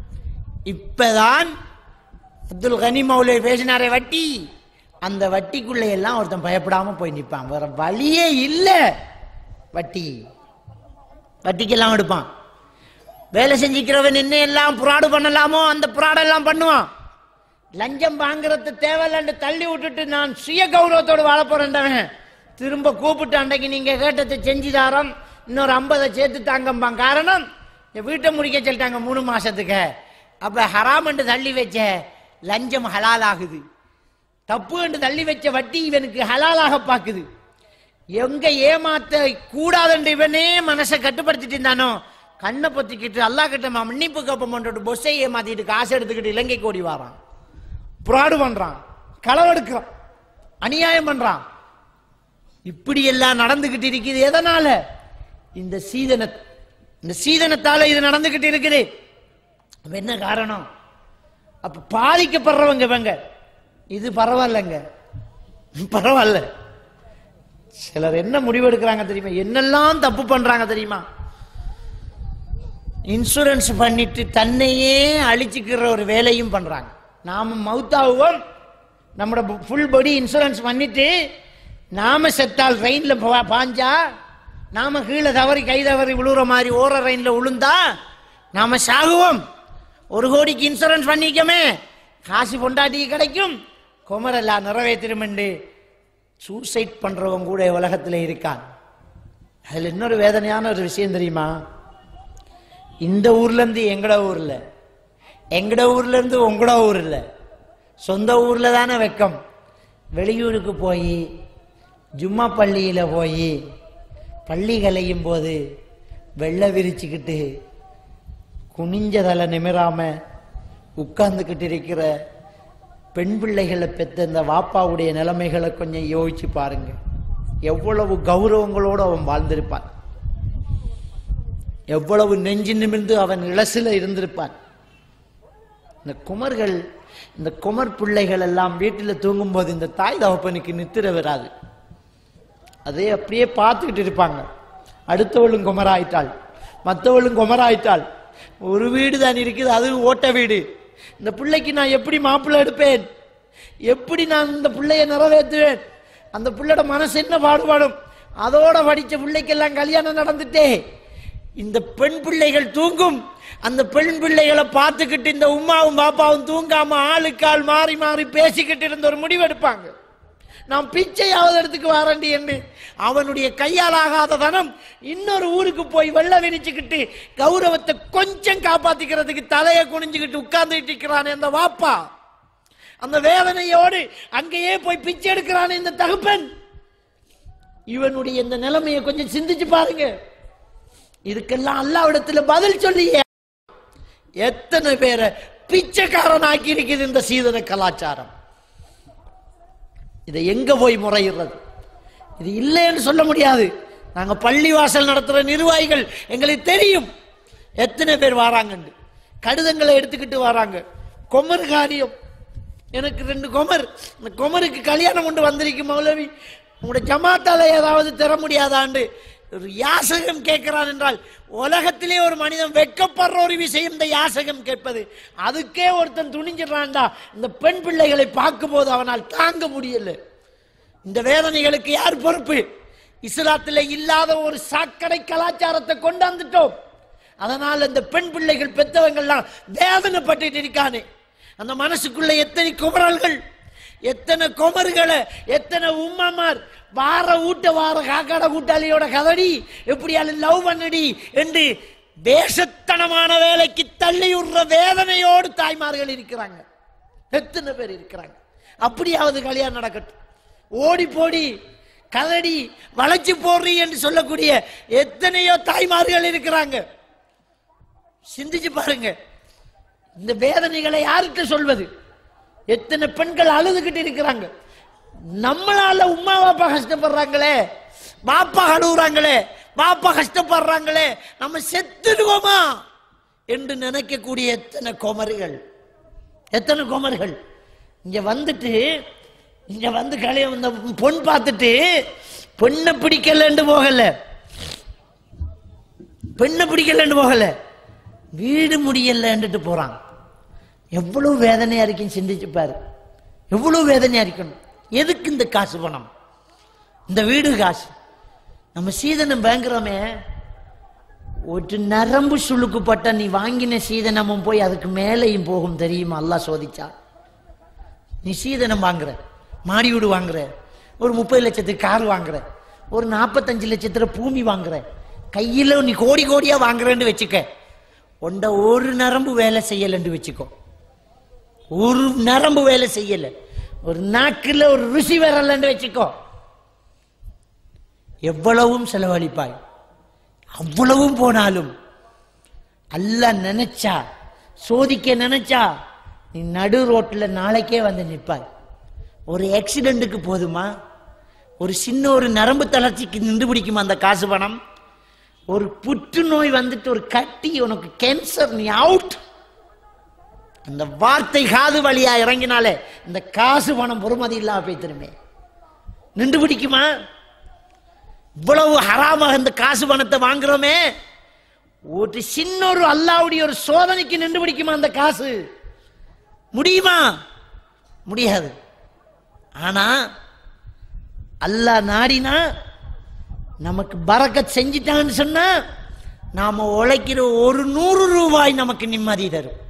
இப்பதான் அப்துல் கனி மௌலை பேசினாரே வட்டி அந்த வட்டிக்குள்ள எல்லாம் ஒருத்தன் பயப்படாம போய் நிற்பான் வேற வழியே இல்லை வட்டி வட்டிக்கெல்லாம் எடுப்பான் வேலை செஞ்சுக்கிறவன் என்ன எல்லாம் புறாடு பண்ணலாமோ அந்த புறாடெல்லாம் பண்ணுவான் லஞ்சம் வாங்குறது தேவையில்லன்னு தள்ளி விட்டுட்டு நான் சுய கௌரவத்தோடு வாழ போறேன்டவன் திரும்ப கூப்பிட்டு அன்றைக்கு நீங்க கேட்டதை செஞ்சு தாரோம் இன்னொரு ஐம்பதை சேர்த்து தாங்கம்பான் காரணம் இந்த வீட்டை முடிக்க சொல்லிட்டாங்க மூணு மாசத்துக்கு அப்ப ஹராமண்டு தள்ளி வச்ச லஞ்சம் ஹலால் ஆகுது தப்பு என்று தள்ளி வச்ச வட்டி இவனுக்கு ஹலாலாக பாக்குது எங்க ஏமாத்த கூடாதுன்னு இவனே மனசை கட்டுப்படுத்திட்டு இருந்தானோ கண்ணை பொத்திக்கிட்டு அல்லா கிட்ட மன்னிப்பு கப்பம் பண்ணிட்டு பொஸ்ஸை ஏமாத்திட்டு காசு எடுத்துக்கிட்டு இலங்கைக்கு ஓடி வாரான் புராடு பண்றான் களவெடுக்கிறான் அநியாயம் பண்றான் இப்படி எல்லாம் நடந்துகிட்டு இருக்குது எதனால இந்த சீதன இந்த சீதனத்தால இது நடந்துகிட்டு இருக்குது அப்ப என்ன காரணம் அப்ப பாதிக்கப்படுறவங்க இவங்க இது பரவாயில்லைங்க பரவாயில்ல சிலர் என்ன முடிவெடுக்கிறாங்க தெரியுமா என்னெல்லாம் தப்பு பண்றாங்க தெரியுமா இன்சூரன்ஸ் பண்ணிட்டு தன்னையே அழிச்சுக்கிற ஒரு வேலையும் பண்றாங்க நாம மவுத்தாகுவோம் நம்மளோட ஃபுல் பாடி இன்சூரன்ஸ் பண்ணிட்டு நாம செத்தால் ட்ரெயின்ல பாஞ்சா நாம கீழே தவறி கை தவறி விழுற மாதிரி ஓர ரயின்ல விழுந்தா நாம சாகுவோம் ஒரு கோடிக்கு இன்சூரன்ஸ் பண்ணிக்கமே காசு பொண்டாட்டி கிடைக்கும் குமரெல்லாம் நிறைவேற்றிருமெண்டு சூசைட் பண்றவங்க கூட உலகத்தில் இருக்கான் அதுல இன்னொரு வேதனையான ஒரு விஷயம் தெரியுமா இந்த ஊர்ல இருந்து எங்கட ஊர்ல எங்கட ஊர்ல இருந்து உங்களோட ஊர்ல சொந்த ஊர்ல தானே வெக்கம் வெளியூருக்கு போய் ஜும்மா பள்ளியில போய் பள்ளி கலையும் போது வெள்ளை விரிச்சுக்கிட்டு குனிஞ்ச தலை நிமிராம உட்கார்ந்துக்கிட்டு இருக்கிற பெண் பிள்ளைகளை பெற்ற இந்த வாப்பாவுடைய நிலைமைகளை கொஞ்சம் யோசிச்சு பாருங்க எவ்வளவு கௌரவங்களோடு அவன் வாழ்ந்திருப்பான் எவ்வளவு நெஞ்சு நிமிர்ந்து அவன் இளசில இருந்திருப்பான் இந்த குமர்கள் இந்த குமர் பிள்ளைகள் எல்லாம் வீட்டில் தூங்கும்போது இந்த தாய் தகப்பனுக்கு நித்திர வராது அதே அப்படியே பார்த்துக்கிட்டு இருப்பாங்க அடுத்தவளும் குமராயிட்டாள் மற்றவளும் குமராயிட்டாள் ஒரு வீடு தான் இருக்குது அது ஓட்ட வீடு இந்த பிள்ளைக்கு நான் எப்படி மாப்பிள்ளை எடுப்பேன் எப்படி நான் இந்த பிள்ளைய நிறைவேற்றுவேன் அந்த பிள்ளையோட மனசு என்ன பாடுபாடும் அதோட படிச்ச பிள்ளைக்கெல்லாம் கல்யாணம் நடந்துட்டே இந்த பெண் பிள்ளைகள் தூங்கும் அந்த பெண் பிள்ளைகளை பார்த்துக்கிட்டு இந்த உமாவும் பாப்பாவும் தூங்காம ஆளுக்கு ஆள் மாறி மாறி பேசிக்கிட்டு இருந்த ஒரு முடிவெடுப்பாங்க நான் பிச்சையாவது இடத்துக்கு வரண்டி என்று அவனுடைய கையால் ஆகாத தனம் இன்னொரு ஊருக்கு போய் வெள்ள விரிச்சுக்கிட்டு கௌரவத்தை கொஞ்சம் காப்பாத்திக்கிறதுக்கு தலையை குனிஞ்சுக்கிட்டு உட்கார்ந்துட்டு இருக்கிறானே அந்த வாப்பா அந்த வேதனையோடு அங்கேயே போய் பிச்சை எடுக்கிறானே இந்த தகப்பன் இவனுடைய இந்த நிலைமையை கொஞ்சம் சிந்திச்சு பாருங்க இதுக்கெல்லாம் அல்லாவிடத்துல பதில் சொல்லியே எத்தனை பேரை பிச்சைக்காரன் ஆக்கி இருக்குது இந்த சீதன கலாச்சாரம் இதை எங்க போய் முறையிடுறது இது இல்லைன்னு சொல்ல முடியாது நாங்க பள்ளி வாசல் நடத்துற நிர்வாகிகள் எங்களுக்கு தெரியும் எத்தனை பேர் வராங்கன்னு கடிதங்களை எடுத்துக்கிட்டு வராங்க கொமர் காரியம் எனக்கு ரெண்டு கொமர் இந்த கொமருக்கு கல்யாணம் கொண்டு வந்திருக்கும் மௌலவி உங்களுடைய ஜமாத்தால ஏதாவது தர முடியாதாண்டு ஒரு யாசகம் கேட்கிறான் என்றால் உலகத்திலே ஒரு மனிதன் வெட்கப்படுற ஒரு விஷயம் இந்த யாசகம் கேட்பது அதுக்கே ஒருத்தன் துணிஞ்சிடறான்டா இந்த பெண் பிள்ளைகளை பார்க்கும்போது அவனால் தாங்க முடியல இந்த வேதனைகளுக்கு யார் பொறுப்பு இஸ்லாத்தில் இல்லாத ஒரு சாக்கடை கலாச்சாரத்தை கொண்டாந்துட்டோம் அதனால் இந்த பெண் பிள்ளைகள் பெற்றவங்கள்லாம் வேதனைப்பட்டு இருக்கானே அந்த மனசுக்குள்ள எத்தனை குமரல்கள் எத்தனை குமர்களை எத்தனை உம்மமார் வார ஊட்ட வார காக்காட கூட்டாளியோட கதடி எப்படியால லவ் பண்ணடி என்று தேசத்தனமான வேலைக்கு தள்ளி விடுற வேதனையோடு தாய்மார்கள் இருக்கிறாங்க எத்தனை பேர் இருக்கிறாங்க அப்படியாவது கல்யாணம் நடக்கட்டும் ஓடி போடி கதடி வளைச்சு போடுறி என்று சொல்லக்கூடிய எத்தனையோ தாய்மார்கள் இருக்கிறாங்க சிந்திச்சு பாருங்க இந்த வேதனைகளை யார்கிட்ட சொல்வது எத்தனை பெண்கள் அழுதுகிட்டு இருக்கிறாங்க நம்மளால உமா பாப்பா கஷ்டப்படுறாங்களே பாப்பா அழுகுறாங்களே பாப்பா கஷ்டப்படுறாங்களே நம்ம செத்துடுவோமா என்று நினைக்கக்கூடிய எத்தனை குமரிகள் எத்தனை குமர்கள் இங்க வந்துட்டு இங்க வந்து கலைய இந்த பொன் பார்த்துட்டு பெண்ணை பிடிக்கலன்னு போகல பெண்ணை பிடிக்கலன்னு போகல வீடு முடியலன்னுட்டு போறான் எவ்வளவு வேதனையா இருக்குன்னு சிந்திச்சு பாரு எவ்வளவு வேதனையா இருக்கணும் எதுக்கு இந்த காசு பணம் இந்த வீடு காசு நம்ம சீதனம் வாங்குறோமே ஒரு நரம்பு சுளுக்குப்பட்ட நீ வாங்கின சீதனமும் போய் அதுக்கு மேலேயும் போகும் தெரியுமா அல்லாஹ் சோதிச்சா நீ சீதனம் வாங்குற மாடி வீடு வாங்குற ஒரு முப்பது லட்சத்துக்கு கார் வாங்குற ஒரு நாற்பத்தஞ்சு லட்சத்துல பூமி வாங்குற கையில நீ கோடி கோடியா வாங்குறேன்னு வச்சுக்க உண்ட ஒரு நரம்பு வேலை செய்யலன்னு வச்சுக்கோ ஒரு நரம்பு வேலை செய்யல ஒரு நாக்குல ஒரு ருசி வரலன்னு வச்சுக்கோ எவ்வளவும் செலவழிப்பாய் அவ்வளவும் போனாலும் அல்லாஹ் நினைச்சா சோதிக்க நினைச்சா நீ நடு ரோட்ல நாளைக்கே வந்து நிற்பாய் ஒரு ஆக்சிடென்ட்டுக்கு போதுமா ஒரு சின்ன ஒரு நரம்பு தளர்ச்சிக்கு நின்று பிடிக்குமா அந்த காசு பணம் ஒரு புற்றுநோய் வந்துட்டு ஒரு கட்டி உனக்கு கேன்சர் நீ அவுட் அந்த வார்த்தை காது வழியா இறங்கினாலே இந்த காசு பணம் பொறுமதி இல்லாம போய்த்திருமே நின்று பிடிக்குமா இவ்வளவு ஹராமாக இந்த காசு பணத்தை வாங்குறோமே ஒரு சின்ன ஒரு அல்லாவுடைய ஒரு சோதனைக்கு நின்று பிடிக்குமா அந்த காசு முடியுமா முடியாது ஆனா அல்லாஹ் நாடினா நமக்கு பறக்கத் செஞ்சிட்டான்னு சொன்னா நாம உழைக்கிற ஒரு நூறு ரூபாய் நமக்கு நிம்மதி தரும்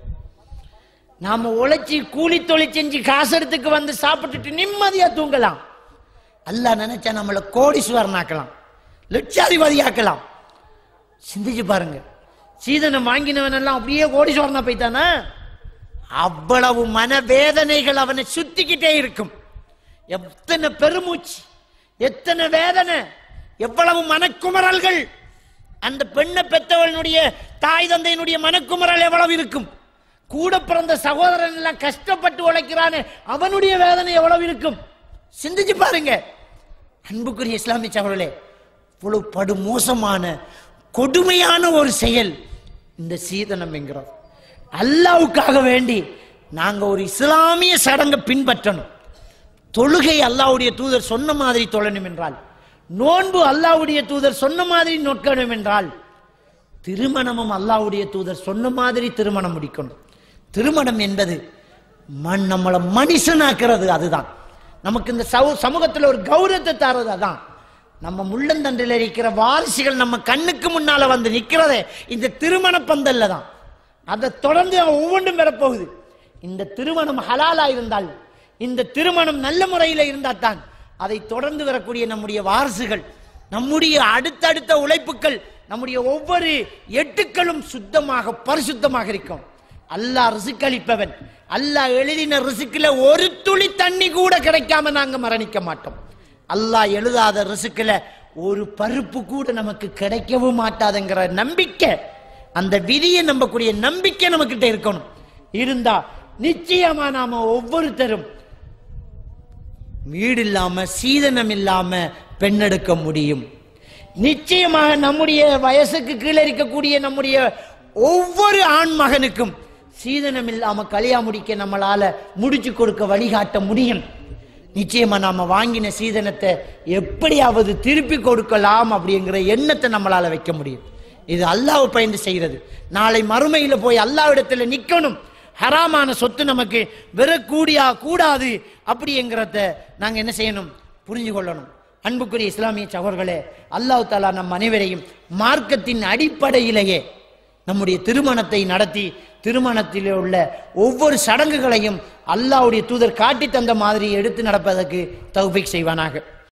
நாம உழைச்சி கூலி தொழில் செஞ்சு காசெடுத்துக்கு வந்து சாப்பிட்டுட்டு நிம்மதியா தூங்கலாம் அல்லாஹ் நினைச்சா நம்மளை கோடீஸ்வரன் ஆக்கலாம் லட்சாதிபதி ஆக்கலாம் சிந்திச்சு பாருங்க சீதனம் வாங்கினவன் எல்லாம் அப்படியே கோடீஸ்வரனா போய்த்தானா அவ்வளவு மனவேதனைகள் அவனை சுத்திக்கிட்டே இருக்கும் எத்தனை பெருமூச்சு எத்தனை வேதனை எவ்வளவு மனக்குமரல்கள் அந்த பெண்ணை பெற்றவனுடைய தாய் தந்தையினுடைய மனக்குமரல் எவ்வளவு இருக்கும் கூட பிறந்த சகோதரன் எல்லாம் கஷ்டப்பட்டு உழைக்கிறானே அவனுடைய வேதனை எவ்வளவு இருக்கும் சிந்திச்சு பாருங்க அன்புக்குரிய இஸ்லாமிய சகோதரர்களே இவ்வளவு படு மோசமான கொடுமையான ஒரு செயல் இந்த சீதனம் என்கிறோம் அல்லாவுக்காக வேண்டி நாங்க ஒரு இஸ்லாமிய சடங்கை பின்பற்றணும் தொழுகை அல்லாவுடைய தூதர் சொன்ன மாதிரி தொழணும் என்றால் நோன்பு அல்லாவுடைய தூதர் சொன்ன மாதிரி நோக்கணும் என்றால் திருமணமும் அல்லாவுடைய தூதர் சொன்ன மாதிரி திருமணம் முடிக்கணும் திருமணம் என்பது மண் நம்மளை மனுஷனாக்குறது அதுதான் நமக்கு இந்த சமூ- சமூகத்துல ஒரு கௌரவத்தை தர்றது அதான் நம்ம முள்ளந்தண்டில் இருக்கிற வாரிசுகள் நம்ம கண்ணுக்கு முன்னால வந்து நிக்கிறதே இந்த திருமண பந்தல்ல தான் அதை தொடர்ந்து அவன் ஒவ்வொன்றும் பெறப்போகுது இந்த திருமணம் ஹலாலா இருந்தால் இந்த திருமணம் நல்ல முறையில் இருந்தால் தான் அதை தொடர்ந்து வரக்கூடிய நம்முடைய வாரிசுகள் நம்முடைய அடுத்தடுத்த உழைப்புகள் நம்முடைய ஒவ்வொரு எட்டுக்களும் சுத்தமாக பரிசுத்தமாக இருக்கும் அல்லாஹ் ரிசுக் அளிப்பவன் அல்லாஹ் எழுதின ரிசுக்குல ஒரு துளி தண்ணி கூட கிடைக்காம நாங்க மரணிக்க மாட்டோம் அல்லாஹ் எழுதாத ரிசுக்குல ஒரு பருப்பு கூட நமக்கு கிடைக்கவும் மாட்டாதுங்கிற நம்பிக்கை அந்த விதியை நம்பக்கூடிய நம்பிக்கை நம்மகிட்ட இருக்கணும் இருந்தா நிச்சயமா நாம ஒவ்வொருத்தரும் வீடு இல்லாம சீதனம் இல்லாம பெண்ணெடுக்க முடியும் நிச்சயமாக நம்முடைய வயசுக்கு கீழே இருக்கக்கூடிய நம்முடைய ஒவ்வொரு ஆண் மகனுக்கும் சீதனம் இல்லாம கல்யாணம் முடிக்க நம்மளால முடிச்சு கொடுக்க வழிகாட்ட முடியும் நிச்சயமா நாம வாங்கின சீதனத்தை எப்படியாவது திருப்பி கொடுக்கலாம் அப்படிங்கிற எண்ணத்தை நம்மளால வைக்க முடியும் இது அல்லாஹ் பயந்து செய்கிறது நாளை மறுமையில போய் அல்லாவிடத்துல நிக்கணும் ஹராமான சொத்து நமக்கு வெறக்கூடியா கூடாது அப்படிங்கிறத நாங்க என்ன செய்யணும் புரிஞ்சு கொள்ளணும் அன்புக்குரிய இஸ்லாமிய சகோதரர்களே அல்லாஹ் தாலா நம் அனைவரையும் மார்க்கத்தின் அடிப்படையிலேயே நம்முடைய திருமணத்தை நடத்தி திருமணத்தில் உள்ள ஒவ்வொரு சடங்குகளையும் அல்லாஹ்வுடைய தூதர் காட்டி தந்த மாதிரி எடுத்து நடப்பதற்கு தௌஃபீக் செய்வானாக